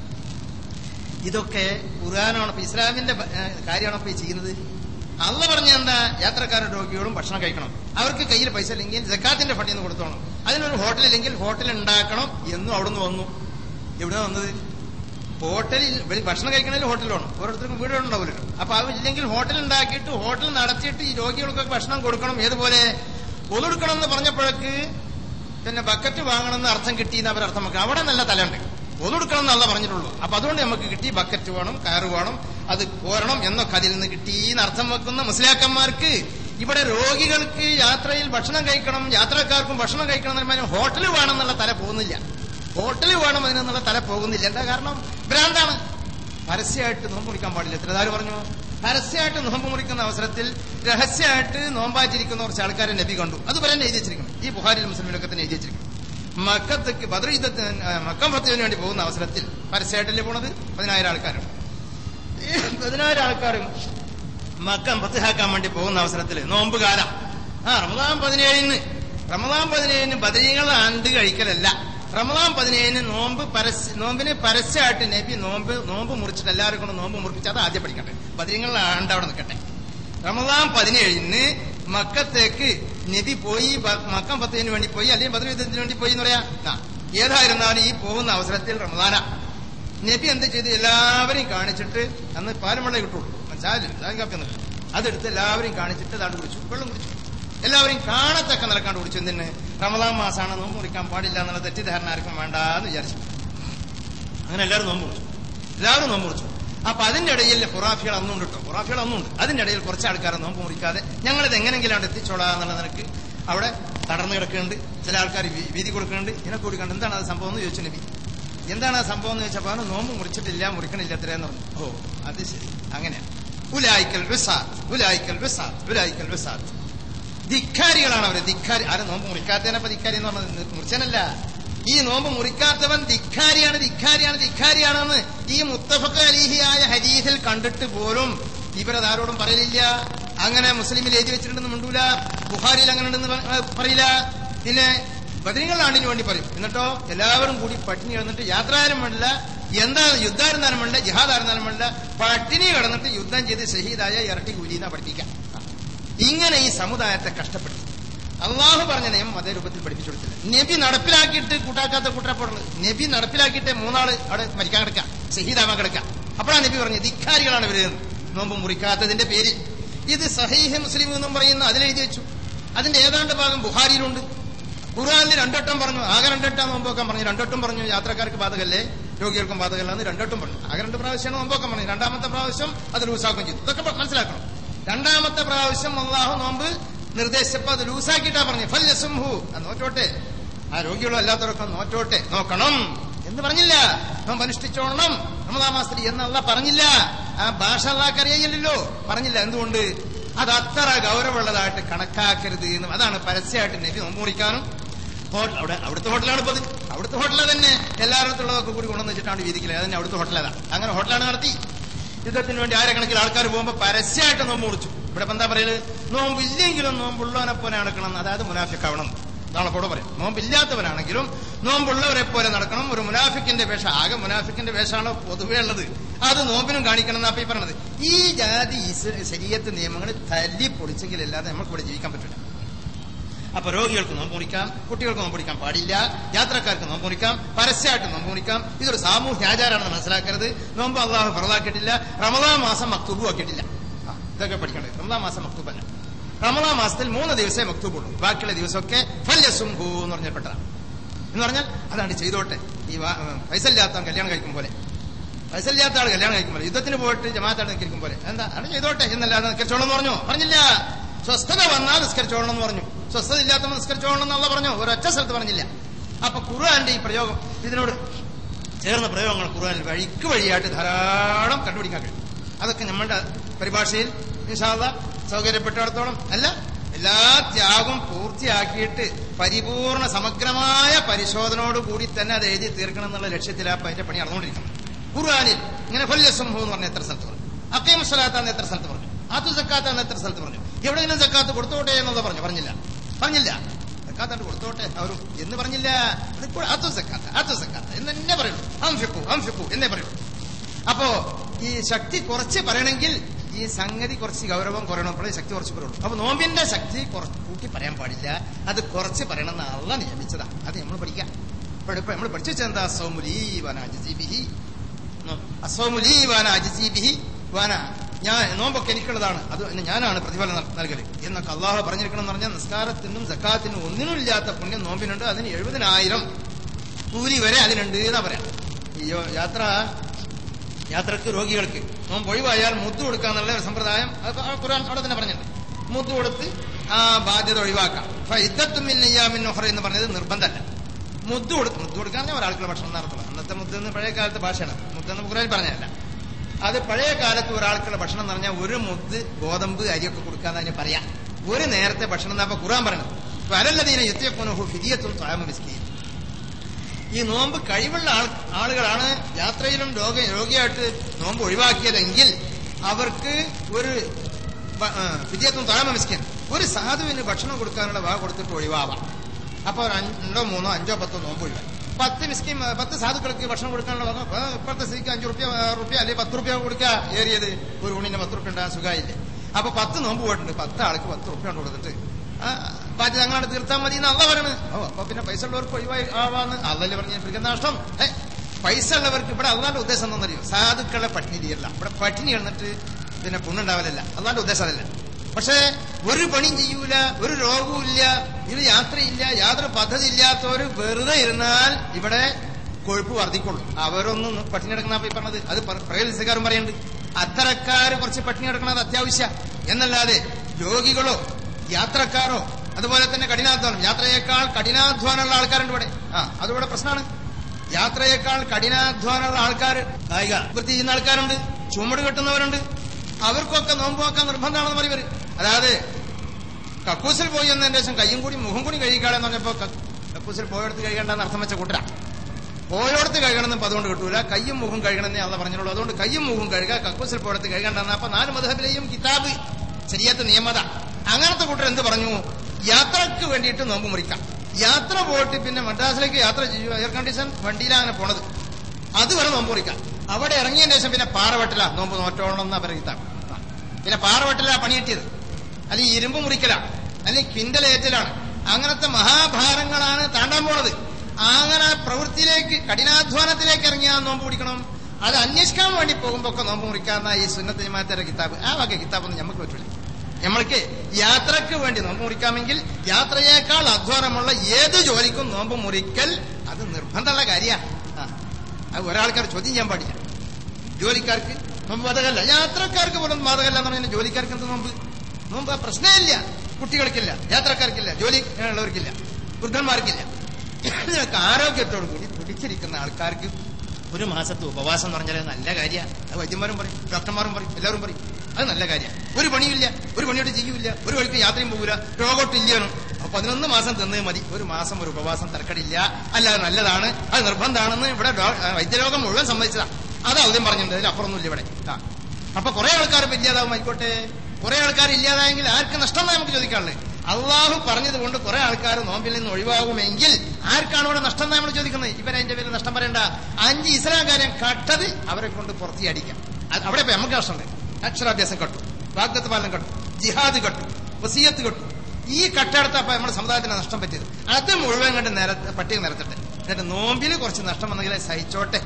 ഇതൊക്കെ ഖുർആനാണ് ഇപ്പൊ ഇസ്ലാമിന്റെ ബ- ഏ, കാര്യമാണോ ഇപ്പൊ ഈ ചെയ്യുന്നത് അള്ള പറഞ്ഞ എന്താ യാത്രക്കാരുടെ രോഗികളും ഭക്ഷണം കഴിക്കണം അവർക്ക് കയ്യിൽ പൈസ ഇല്ലെങ്കിൽ ജക്കാത്തിന്റെ ഫണ്ടിൽ നിന്ന് കൊടുത്തോണം അതിനൊരു ഹോട്ടൽ ഇല്ലെങ്കിൽ ഹോട്ടൽ ഉണ്ടാക്കണം എന്നും അവിടുന്ന് വന്നു എവിടെ വന്നത് ഹോട്ടലിൽ വെളി- ഭക്ഷണം കഴിക്കണമെങ്കിൽ ഹോട്ടൽ വേണം ഓരോരുത്തർക്കും വീട് ഉണ്ടാവില്ലല്ലോ അപ്പൊ അത് ഇല്ലെങ്കിൽ ഹോട്ടൽ ഉണ്ടാക്കിയിട്ട് ഹോട്ടൽ നടത്തിയിട്ട് ഈ രോഗികൾക്കൊക്കെ ഭക്ഷണം കൊടുക്കണം ഏതുപോലെ ഒതുടുക്കണം എന്ന് പറഞ്ഞപ്പോഴേക്ക് പിന്നെ ബക്കറ്റ് വാങ്ങണമെന്ന് അർത്ഥം കിട്ടിയെന്ന് അവർ അർത്ഥം വെക്കുക അവിടെ നല്ല തലയുണ്ട് ഒതുടുക്കണം എന്നല്ല പറഞ്ഞിട്ടുള്ളൂ അപ്പൊ അതുകൊണ്ട് നമുക്ക് കിട്ടി ബക്കറ്റ് വേണം കയറ് വേണം അത് കോരണം എന്നൊക്കെ അതിൽ നിന്ന് കിട്ടിയെന്ന് അർത്ഥം വെക്കുന്ന മുസ്ലിയാക്കന്മാർക്ക് ഇവിടെ രോഗികൾക്ക് യാത്രയിൽ ഭക്ഷണം കഴിക്കണം യാത്രക്കാർക്കും ഭക്ഷണം കഴിക്കണം എന്ന് പറഞ്ഞാൽ ഹോട്ടൽ വേണം എന്നുള്ള തല പോകുന്നില്ല ഹോട്ടൽ വേണം അതിനെന്നുള്ള തല പോകുന്നില്ല എന്താ കാരണം ഭ്രാന്താണ് പരസ്യമായിട്ട് നോമ്പ് മുറിക്കാൻ പാടില്ല എത്രതാര് പറഞ്ഞു പരസ്യമായിട്ട് നോമ്പ് മുറിക്കുന്ന അവസരത്തിൽ രഹസ്യമായിട്ട് നോമ്പാറ്റിരിക്കുന്ന കുറച്ച് ആൾക്കാരെ നബി കണ്ടു അത് വരെ എഴുതി വെച്ചിരിക്കണം ഈ ബുഹാരിൽ മുസ്ലിമിലൊക്കെ തന്നെ എഴുതി വെച്ചിരിക്കണം മക്കത്തേക്ക് ബദർ യുദ്ധത്തിന് ആ, മക്കം ഫത്തിന് വേണ്ടി പോകുന്ന അവസരത്തിൽ പരസ്യമായിട്ടല്ലേ പോണത് പതിനായിരം ആൾക്കാരും ഈ പതിനായിരം ആൾക്കാരും മക്കം ഫത്തിഹാക്കാൻ വേണ്ടി പോകുന്ന അവസരത്തിൽ നോമ്പ് കാലം ആ റമദാൻ പതിനേഴിന് റമദാൻ പതിനേഴിന് ബദരീകൾ ആണ്ട് കഴിക്കലല്ല റമദാൻ പതിനേഴിന് നോമ്പ് പരസ്യ നോമ്പിന് പരസ്യമായിട്ട് നബി നോമ്പ് നോമ്പ് മുറിച്ചിട്ട് എല്ലാവരും കൊണ്ട് നോമ്പ് മുറിപ്പിച്ച് അത് ആദ്യം പഠിക്കട്ടെ ബദരീങ്ങൾ ആണ്ട് അവിടെ നിൽക്കട്ടെ റമദാൻ പതിനേഴിന് മക്കത്തേക്ക് നബി പോയി ബ- മക്കം പത്തിന് വേണ്ടി പോയി അല്ലെങ്കിൽ ബദർ യുദ്ധത്തിന് വേണ്ടി പോയി എന്ന് പറയാ ആ, ഏതായിരുന്നാലും ഈ പോകുന്ന അവസരത്തിൽ റമദാന നബി എന്ത് ചെയ്തു എല്ലാവരെയും കാണിച്ചിട്ട് അന്ന് പാലും വെള്ളം കിട്ടുള്ളൂ ചാല് ചായ കാപ്പി ഒന്നും അതെടുത്ത് എല്ലാവരെയും കാണിച്ചിട്ട് അതാണ്ട് കുടിച്ചു വെള്ളം കുടിച്ചു എല്ലാവരെയും കാണത്തക്ക നിലക്കാണ്ട് കുടിച്ചു എന്തിന് റമദാൻ മാസമാണ് നോമ്പ് മുറിക്കാൻ പാടില്ല എന്നുള്ള തെറ്റിദ്ധാരണ ആർക്കും വേണ്ട എന്ന് വിചാരിച്ചു അങ്ങനെ എല്ലാവരും നോമ്പ് മുറിച്ചു എല്ലാവരും നോമ്പ് മുറിച്ചു അപ്പൊ അതിന്റെ ഇടയിൽ ഖുറാഫികൾ അന്നുണ്ട് കേട്ടോ ഖുറാഫികൾ അന്നുണ്ട് അതിന്റെ ഇടയിൽ കുറച്ച് ആൾക്കാരെ നോമ്പ് മുറിക്കാതെ ഞങ്ങളിത് എങ്ങനെങ്കിലും അവിടെ എത്തിച്ചോളാം എന്നുള്ള നിനക്ക് അവിടെ തടർന്നു കിടക്കുന്നുണ്ട് ചില ആൾക്കാർ വീ- വീതി കൊടുക്കുന്നുണ്ട് ഇതിനൊക്കെ കൊടുക്കുന്നുണ്ട് എന്താണ് അത് സംഭവം എന്ന് ചോദിച്ചു നബി എന്താണ് ആ സംഭവം എന്ന് ചോദിച്ചപ്പോൾ അവന് നോമ്പ് മുറിച്ചിട്ടില്ല മുറിക്കണില്ല എത്രയെന്ന് പറഞ്ഞു ഓ അത് ശരി അങ്ങനെയാണ് ഉലായിക്കൽ വിസാത്ത് ഉലായിക്കൽ വിസാത്ത് ഉലായിക്കൽ വിസാത്ത് ധിക്കാരികളാണ് അവര് ധിക്കാരി ആരും നോമ്പ് മുറിക്കാത്തതിനപ്പ ധിക്കാരി എന്ന് പറഞ്ഞത് മുറിച്ചനല്ല ഈ നോമ്പ് മുറിക്കാത്തവൻ ധിക്കാരിയാണ് ധിക്കാരിയാണ് ധിക്കാരിയാണെന്ന് ഈ മുത്തഫക്ക് അലിഹിയായ ഹരീസിൽ കണ്ടിട്ട് പോലും ഇവരത് ആരോടും പറയലില്ല അങ്ങനെ മുസ്ലിമിൽ എഴുതി വെച്ചിട്ടുണ്ടെന്ന് മിണ്ടൂല ബുഹാരിയിൽ അങ്ങനെ ഉണ്ടെന്ന് പ- പറയില്ല പിന്നെ ബദരികളിലാണ്ടിന് വേണ്ടി പറയും എന്നിട്ടോ എല്ലാവരും കൂടി പട്ടിണി കിടന്നിട്ട് യാത്രാരും വേണ്ടില്ല എന്താ യുദ്ധായിരുന്നാലും വേണ്ട ജിഹാദായിരുന്നാലും വേണ്ട പട്ടിണി കിടന്നിട്ട് യുദ്ധം ചെയ്ത് ഷഹീദായ ഇരട്ടി കൂലിന്ന പഠിപ്പിക്കാം ഇങ്ങനെ ഈ സമുദായത്തെ കഷ്ടപ്പെടുത്തി അള്ളാഹു പറഞ്ഞ നിയമം അതേ രൂപത്തിൽ പഠിപ്പിച്ചു കൊടുത്തില്ല നബി നടപ്പിലാക്കിയിട്ട് കൂട്ടാക്കാത്ത കൂട്ടപ്പെടുന്നത് നബി നടപ്പിലാക്കിയിട്ട് മൂന്നാള് അവിടെ മരിക്കാൻ കിടക്കാം ഷഹീദാവാൻ കിടക്കാം അപ്പോഴാണ് നബി പറഞ്ഞത് ധിക്കാരികളാണ് ഇവര് എന്ന്. നോമ്പ് മുറിക്കാത്തതിന്റെ പേരിൽ ഇത് സഹീഹ് മുസ്ലിം എന്നും പറയുന്ന അതിലെഴുതി വെച്ചു അതിന്റെ ഏതാണ്ട് ഭാഗം ബുഹാരിയിലുണ്ട് ഖുർആനിൽ രണ്ടട്ടം പറഞ്ഞു ആകെ രണ്ടട്ടം നോമ്പോക്കാൻ പറഞ്ഞു രണ്ടട്ടം പറഞ്ഞു യാത്രക്കാർക്ക് ബാധകല്ലേ രോഗികൾക്കും ബാധകല്ലെന്ന് രണ്ടട്ടം പറഞ്ഞു ആകെ രണ്ട് പ്രാവശ്യമാണ് നോമ്പോക്കാൻ പറഞ്ഞു രണ്ടാമത്തെ പ്രാവശ്യം അത് ലൂസാക്കുകയും ചെയ്തു ഇതൊക്കെ പ- മനസ്സിലാക്കണം രണ്ടാമത്തെ പ്രാവശ്യം അള്ളാഹു നോമ്പ് നിർദ്ദേശിച്ചപ്പോ അത് ലൂസാക്കിയിട്ടാ പറഞ്ഞു ഫൽ യസുംഹു അത് നോറ്റോട്ടെ ആ രോഗികളും അല്ലാത്തവരൊക്കെ നോറ്റോട്ടെ നോക്കണം എന്ന് പറഞ്ഞില്ല നോമ്പ് അനുഷ്ഠിച്ചോളണം നമ്മളാ മാസ്ത്രി എന്നല്ല പറഞ്ഞില്ല ആ ഭാഷ അള്ളാഹ്ക്ക് അറിയില്ലല്ലോ പറഞ്ഞില്ല എന്തുകൊണ്ട് അത് അത്ര ഗൗരവമുള്ളതായിട്ട് കണക്കാക്കരുത് എന്നും അതാണ് പരസ്യമായിട്ട് നബി നോമ്പ് മുറിക്കാനും ഹോട്ടൽ അവിടെ അവിടുത്തെ ഹോട്ടലാണ് ഇപ്പൊ ഇത്. അവിടുത്തെ ഹോട്ടലിൽ തന്നെ എല്ലായിടത്തുള്ളതൊക്കെ കൂടി കൊണ്ടുവന്ന് വെച്ചിട്ടാണ് വീതിക്കില്ല അതന്നെ അവിടുത്തെ ഹോട്ടലതാണ് അങ്ങനെ ഹോട്ടലാണ് നടത്തി യുദ്ധത്തിന് വേണ്ടി ആയിരക്കണക്കിന് ആൾക്കാർ പോകുമ്പോൾ പരസ്യമായിട്ട് നോമ്പ് മുറിച്ചു ഇവിടെ ഇപ്പൊ എന്താ പറയല് നോമ്പില്ലെങ്കിലും നോമ്പുള്ളവനെ പോലെ നടക്കണം അതായത് മുനാഫിക്കാവണം നാളെ കൂടെ പറയും നോമ്പില്ലാത്തവനാണെങ്കിലും നോമ്പുള്ളവരെ പോലെ നടക്കണം ഒരു മുനാഫിക്കിന്റെ വേഷം ആകെ മുനാഫിക്കിന്റെ വേഷമാണോ പൊതുവേ ഉള്ളത് അത് നോമ്പിനും കാണിക്കണം എന്നാ ഈ പറയണത് ഈ ജാതി ഇസ് ശരീരത്ത് നിയമങ്ങൾ തല്ലി പൊളിച്ചെങ്കിലല്ലാതെ നമുക്ക് ഇവിടെ ജീവിക്കാൻ പറ്റില്ല അപ്പൊ രോഗികൾക്ക് നോമ്പ് മുറിക്കാം കുട്ടികൾക്ക് നോമ്പ് മുറിക്കാൻ പാടില്ല യാത്രക്കാർക്ക് നോമ്പ് മുറിക്കാം പരസ്യമായിട്ട് നോമ്പ് മുറിക്കാം ഇതൊരു സാമൂഹ്യ ആചാരമാണെന്ന് മനസ്സിലാക്കരുത് നോമ്പ് അള്ളാഹു ഫറലാക്കിയിട്ടില്ല റമദാൻ മാസം മക്തൂബും ആക്കിയിട്ടില്ല ആ, ഇതൊക്കെ പഠിക്കേണ്ടത് റമദാൻ മാസം മക്തൂബല്ല റമദാൻ മാസത്തിൽ മൂന്ന് ദിവസമേ മക്തൂബുള്ളൂ ബാക്കിയുള്ള ദിവസമൊക്കെ ഫല്യസുംഹു എന്ന് പറഞ്ഞപ്പെട്ടതാണ് എന്ന് പറഞ്ഞാൽ അതാണ് ചെയ്തോട്ടെ ഈ വാ- പൈസ ഇല്ലാത്തവൻ കല്യാണം കഴിക്കും പോലെ പൈസ ഇല്ലാത്ത ആൾ കല്യാണം കഴിക്കും പോലെ യുദ്ധത്തിന് പോയിട്ട് ജമാഅത്താണ് നിൽക്കും പോലെ എന്താ അത് ചെയ്തോട്ടെ എന്നല്ലാതെ നിസ്കരിച്ചോളം എന്ന് പറഞ്ഞു പറഞ്ഞില്ല സ്വസ്ഥത വന്നാൽ നിസ്കരിച്ചോളണം എന്ന് പറഞ്ഞു സ്വസ്ഥത ഇല്ലാത്തവൻ നിസ്കരിച്ചോളണം എന്നുള്ള പറഞ്ഞു ഒരൊറ്റ സ്ഥലത്ത് പറഞ്ഞില്ല അപ്പൊ ഖുർആന്റെ ഈ പ്രയോഗം ഇതിനോട് ചേർന്ന പ്രയോഗങ്ങൾ ഖുർആനിൽ വഴിക്ക് വഴിയായിട്ട് ധാരാളം കണ്ടുപിടിക്കാൻ കഴിയും അതൊക്കെ നമ്മളുടെ പരിഭാഷയിൽ നിഷാദ സൗകര്യപ്പെട്ടിടത്തോളം അല്ല എല്ലാ ത്യാഗവും പൂർത്തിയാക്കിയിട്ട് പരിപൂർണ സമഗ്രമായ പരിശോധനയോട് കൂടി തന്നെ അത് എഴുതി തീർക്കണം എന്നുള്ള ലക്ഷ്യത്തിൽ ആ അതിന്റെ പണി നടന്നുകൊണ്ടിരിക്കണം ഖുർആനിൽ ഇങ്ങനെ ഫല്യസംഭവം എന്ന് പറഞ്ഞ എത്ര സ്ഥലത്ത് പറഞ്ഞു അക്കൈം സ്വലാത്താന്ന് എത്ര സ്ഥലത്ത് പറഞ്ഞു ആത്തു സക്കാത്താന്ന് എത്ര സ്ഥലത്ത് പറഞ്ഞു എവിടെയെങ്കിലും സക്കാത്ത് കൊടുത്തോട്ടെ എന്നുള്ളത് പറഞ്ഞു പറഞ്ഞില്ല പറഞ്ഞില്ല സക്കാത്താണ്ട് കൊടുത്തോട്ടെ അവരും എന്ന് പറഞ്ഞില്ല അതിപ്പോൾ ആത്തു സക്കാത്ത് ആത്തു സക്കാത്ത് എന്ന് തന്നെ പറയുള്ളൂ അംഫിക്കു അംഫിക്കു എന്നേ പറയുള്ളൂ അപ്പോ ഈ ശക്തി കുറച്ച് പറയണമെങ്കിൽ ഈ സംഗതി കുറച്ച് ഗൗരവം കുറയണം ശക്തി കുറച്ച് പറയുള്ളൂ അപ്പൊ നോമ്പിന്റെ ശക്തി കുറച്ച് കൂട്ടി പറയാൻ പാടില്ല അത് കുറച്ച് പറയണം എന്ന് അള്ള നിയമിച്ചതാ അത് നമ്മൾ പഠിക്കാം ഇപ്പൊ ഇപ്പൊ നമ്മൾ പഠിച്ചു വെച്ചാൽ എന്താ സൗമുലീ വനാജിബിഹി അസോമുലീ വാന അജിസീബിഹി വാന ഞാൻ നോമ്പൊക്കെ എനിക്കുള്ളതാണ് അത് എന്നെ ഞാനാണ് പ്രതിഫലം നൽ- നൽകല് എന്നൊക്കെ അള്ളാഹു പറഞ്ഞിരിക്കണം എന്ന് പറഞ്ഞാൽ നിസ്കാരത്തിനും സക്കാത്തിനും ഒന്നിനും ഇല്ലാത്ത പുണ്യം നോമ്പിനുണ്ട് അതിന് എഴുപതിനായിരം കൂലി വരെ അതിനുണ്ട് എന്നാ പറയാം ഈ യോ- യാത്ര യാത്രക്ക് രോഗികൾക്ക് നോമ്പ് ഒഴിവായാൽ മുദ്ദു കൊടുക്കാന്നുള്ള ഒരു സമ്പ്രദായം അത് ആ ഖുർആൻ അവിടെ തന്നെ പറഞ്ഞിട്ടുണ്ട് മുദ്ദു കൊടുത്ത് ആ ബാധ്യത ഒഴിവാക്കാം ഇദ്ദത്തുമിൻ നെയ്യാമിൻ ഒഹറ എന്ന് പറഞ്ഞത് നിർബന്ധമല്ല മുദ്ദു കൊടുത്ത് മുദ്ദു കൊടുക്കാൻ ഒരാൾക്കുള്ള ഭക്ഷണം നടത്തണം അന്നത്തെ മുദ്ദ എന്ന് പഴയ കാലത്തെ ഭാഷയാണ് മുദ്ദെന്ന് ഖുർആൻ പറഞ്ഞതല്ല അത് പഴയ കാലത്ത് ഒരാൾക്കുള്ള ഭക്ഷണം എന്ന് പറഞ്ഞാൽ ഒരു മുദ്ദ് ഗോതമ്പ് അരിയൊക്കെ കൊടുക്കാന്ന് അതിന് പറയാം ഒരു നേരത്തെ ഭക്ഷണം എന്നാ ഖുർആൻ പറയണത് വരല്ലതീന യുദ്ധക്കുനഹു ഫിദിയത്തും താമ മിസ്കീൻ ഈ നോമ്പ് കഴിവുള്ള ആൾ ആളുകളാണ് യാത്രയിലും രോഗ രോഗിയായിട്ട് നോമ്പ് ഒഴിവാക്കിയതെങ്കിൽ അവർക്ക് ഒരു ബ- ആ, വിജയത്വം താഴ്മ മിസ്കിൻ ഒരു സാധുവിന് ഭക്ഷണം കൊടുക്കാനുള്ള വക കൊടുത്തിട്ട് ഒഴിവാവാം അപ്പൊ ഒരു രണ്ടോ മൂന്നോ അഞ്ചോ പത്തോ നോമ്പ് ഒഴിവായി പത്ത് മിസ്കിൻ പത്ത് സാധുക്കൾക്ക് ഭക്ഷണം കൊടുക്കാനുള്ള വക ആ, ഇപ്പോഴത്തെ സ്ഥിതിക്ക് അഞ്ചു റുപ്യ റുപ്യ അല്ലെങ്കിൽ പത്ത് റുപ്യ കൊടുക്കുക ഏറിയത് ഒരു ഊണിന് പത്ത് റുപ്യ ഉണ്ടാകാൻ സുഖമായില്ലേ അപ്പൊ പത്ത് നോമ്പ് പോയിട്ടുണ്ട് പത്ത് ആൾക്ക് പത്ത് റുപ്യ കൊണ്ട് കൊടുത്തിട്ട് ആ, ബാക്കി ഞങ്ങളാണ് തീർത്താൽ മതി എന്ന് അല്ല പറയണ് ഓ അപ്പൊ പിന്നെ പൈസ ഉള്ളവർക്ക് ഒഴിവായി ആവാന്ന് അല്ലല്ലേ പറഞ്ഞ പിടിക്കുന്ന നഷ്ടം ഏ പൈസ ഉള്ളവർക്ക് ഇവിടെ അള്ളാന്റെ ഉദ്ദേശം എന്താണെന്നറിയോ സാധുക്കളെ പട്ടിണി തീരില്ല ഇവിടെ പട്ടിണി കിടന്നിട്ട് പിന്നെ പുണ്ണുണ്ടാവലല്ല അള്ളാന്റെ ഉദ്ദേശം അതല്ല പക്ഷേ ഒരു പണിയും ചെയ്യൂല ഒരു രോഗവും ഇല്ല ഇത് യാത്രയില്ല യാതൊരു പദ്ധതി ഇല്ലാത്തവര് വെറുതെ ഇരുന്നാൽ ഇവിടെ കൊഴുപ്പ് വർദ്ധിക്കുള്ളൂ അവരൊന്നും പട്ടിണി കിടക്കുന്ന ഈ പറഞ്ഞത് അത് പ്രകൃതിക്കാരും പറയുന്നുണ്ട് അത്തരക്കാര് കുറച്ച് പട്ടിണി കിടക്കുന്നത് അത്യാവശ്യ എന്നല്ലാതെ രോഗികളോ യാത്രക്കാരോ അതുപോലെ തന്നെ കഠിനാധ്വാനം യാത്രയേക്കാൾ കഠിനാധ്വാനമുള്ള ആൾക്കാരുണ്ട് ഇവിടെ ആ അതിവിടെ പ്രശ്നമാണ് യാത്രയേക്കാൾ കഠിനാധ്വാനമുള്ള ആൾക്കാർ കായിക വൃത്തി ചെയ്യുന്ന ആൾക്കാരുണ്ട് ചുമട് കെട്ടുന്നവരുണ്ട് അവർക്കൊക്കെ നോമ്പ് വെക്കാൻ നിർബന്ധമാണെന്ന് പറയുവര് അതായത് കക്കൂസിൽ പോയി എന്നതിന്റെ ശേഷം കയ്യും കൂടി മുഖം കൂടി കഴിക്കാളെന്ന് പറഞ്ഞപ്പോ ക- കക്കൂസിൽ പോയെടുത്ത് കഴിക്കേണ്ടെന്ന് അർത്ഥം വെച്ച കൂട്ടരാ പോയോടത്ത് കഴുകണമെന്ന് അതുകൊണ്ട് കിട്ടൂല കയ്യും മുഖം കഴുകണമെന്നേ അള്ള പറഞ്ഞുള്ളൂ അതുകൊണ്ട് കയ്യും മുഖം കഴുകുക കക്കൂസിൽ പോയടത്ത് കഴുകണ്ടെന്ന് അപ്പൊ നാല് മധബിലെയും കിതാബ് ശരിയാത്ത നിയമത അങ്ങനത്തെ കൂട്ടർ എന്ത് പറഞ്ഞു യാത്രക്ക് വേണ്ടിയിട്ട് നോമ്പ് മുറിക്കാം യാത്ര പോയിട്ട് പിന്നെ മദ്രാസിലേക്ക് യാത്ര ചെയ്യുക എയർ കണ്ടീഷൻ വണ്ടിയിലാണ് അങ്ങനെ പോണത് അതുവരെ നോമ്പ് മുറിക്കാം അവിടെ ഇറങ്ങിയതിന് ശേഷം പിന്നെ പാറവെട്ടില നോമ്പ് നോറ്റോണം എന്നാ പറയുക പിന്നെ പാറവെട്ടില പണി കിട്ടിയത് അല്ലെങ്കിൽ ഇരുമ്പ് മുറിക്കല അല്ലെങ്കിൽ കിണ്ടലേറ്റലാണ് അങ്ങനത്തെ മഹാഭാരങ്ങളാണ് താണ്ടാൻ പോണത് അങ്ങനെ പ്രവൃത്തിയിലേക്ക് കഠിനാധ്വാനത്തിലേക്ക് ഇറങ്ങിയാൽ നോമ്പ് പിടിക്കണം അത് അന്വേഷിക്കാൻ വേണ്ടി പോകുമ്പോ ഒക്കെ നോമ്പ് മുറിക്കാന്ന ഈ സുന്നത്ത് ജമാഅത്തിന്റെ കിതാബ് ആ വക കിതാബൊന്നും നമുക്ക് പറ്റില്ല നമ്മൾക്ക് യാത്രക്ക് വേണ്ടി നോമ്പ് മുറിക്കാമെങ്കിൽ യാത്രയേക്കാൾ അധ്വാനമുള്ള ഏത് ജോലിക്കും നോമ്പ് മുറിക്കൽ അത് നിർബന്ധമുള്ള കാര്യമാണ് അത് ഒരാൾക്കാർ ചോദ്യം ചെയ്യാൻ പാടില്ല ജോലിക്കാർക്ക് നോമ്പ് ബാധകമല്ല യാത്രക്കാർക്ക് പോലും ബാധകമല്ല എന്ന് പറഞ്ഞാൽ ജോലിക്കാർക്ക് എന്ത് നോമ്പ് നോമ്പ് ആ പ്രശ്നമില്ല കുട്ടികൾക്കില്ല യാത്രക്കാർക്കില്ല ജോലി ഉള്ളവർക്കില്ല വൃദ്ധന്മാർക്കില്ല ഇതിനൊക്കെ ആരോഗ്യത്തോടു കൂടി തുടിച്ചിരിക്കുന്ന ആൾക്കാർക്ക് ഒരു മാസത്തെ ഉപവാസം എന്ന് പറഞ്ഞാൽ അത് നല്ല കാര്യമാണ് അത് വൈദ്യന്മാരും പറയും ഡോക്ടർമാരും പറയും എല്ലാവരും പറയും അത് നല്ല കാര്യമാണ് ഒരു പണിയില്ല ഒരു പണിയോട് ചെയ്യൂല ഒരു വഴിക്ക് യാത്രയും പോകൂല രോഗോട്ടില്ലാണ് അപ്പൊ പതിനൊന്ന് മാസം തിന്നേ മതി ഒരു മാസം ഒരു ഉപവാസം തരക്കടില്ല അല്ലാതെ നല്ലതാണ് അത് നിർബന്ധമാണെന്ന് ഇവിടെ ഡോ- ആ, വൈദ്യരോഗം മുഴുവൻ സമ്മതിച്ചതാ അത് ഔദ്യം പറഞ്ഞിട്ടുണ്ട് അതിൽ അപ്പുറമൊന്നുമില്ല ഇവിടെ ആ. അപ്പൊ കുറെ ആൾക്കാർ ഇപ്പൊ ഇല്ലാതാവും ആയിക്കോട്ടെ കുറെ ആൾക്കാർ ഇല്ലാതായെങ്കിൽ ആർക്ക് നഷ്ടം എന്നാ നമുക്ക് ചോദിക്കാനുള്ളത് അള്ളാഹു പറഞ്ഞത് കൊണ്ട് കുറെ ആൾക്കാർ നോമ്പിൽ നിന്ന് ഒഴിവാകുമെങ്കിൽ ആർക്കാണ് ഇവിടെ നഷ്ടം എന്നാ നമ്മൾ ചോദിക്കുന്നത് ഇവരതിന്റെ പേരിൽ നഷ്ടം പറയണ്ട അഞ്ച് ഇസ്ലാം കാര്യം കട്ടത് അവരെ കൊണ്ട് പുറത്തി അടിക്കാം അത് അവിടെ ഇപ്പൊ നമുക്ക് നഷ്ടമുണ്ട് അക്ഷരാഭ്യാസം കട്ടു വാഗ്ദത്ത് പാലനം കട്ടു ജിഹാദ് കട്ടു വസീയത്ത് കട്ടു ഈ കട്ടെടുത്തപ്പോ നമ്മുടെ സമുദായത്തിന് നഷ്ടം പറ്റിയത് അത് മുഴുവൻ കണ്ട് നിര പട്ടിക നിരത്തട്ടെ എന്നിട്ട് നോമ്പിൽ കുറച്ച് നഷ്ടം വന്നെങ്കിൽ അത് സഹിച്ചോട്ടെ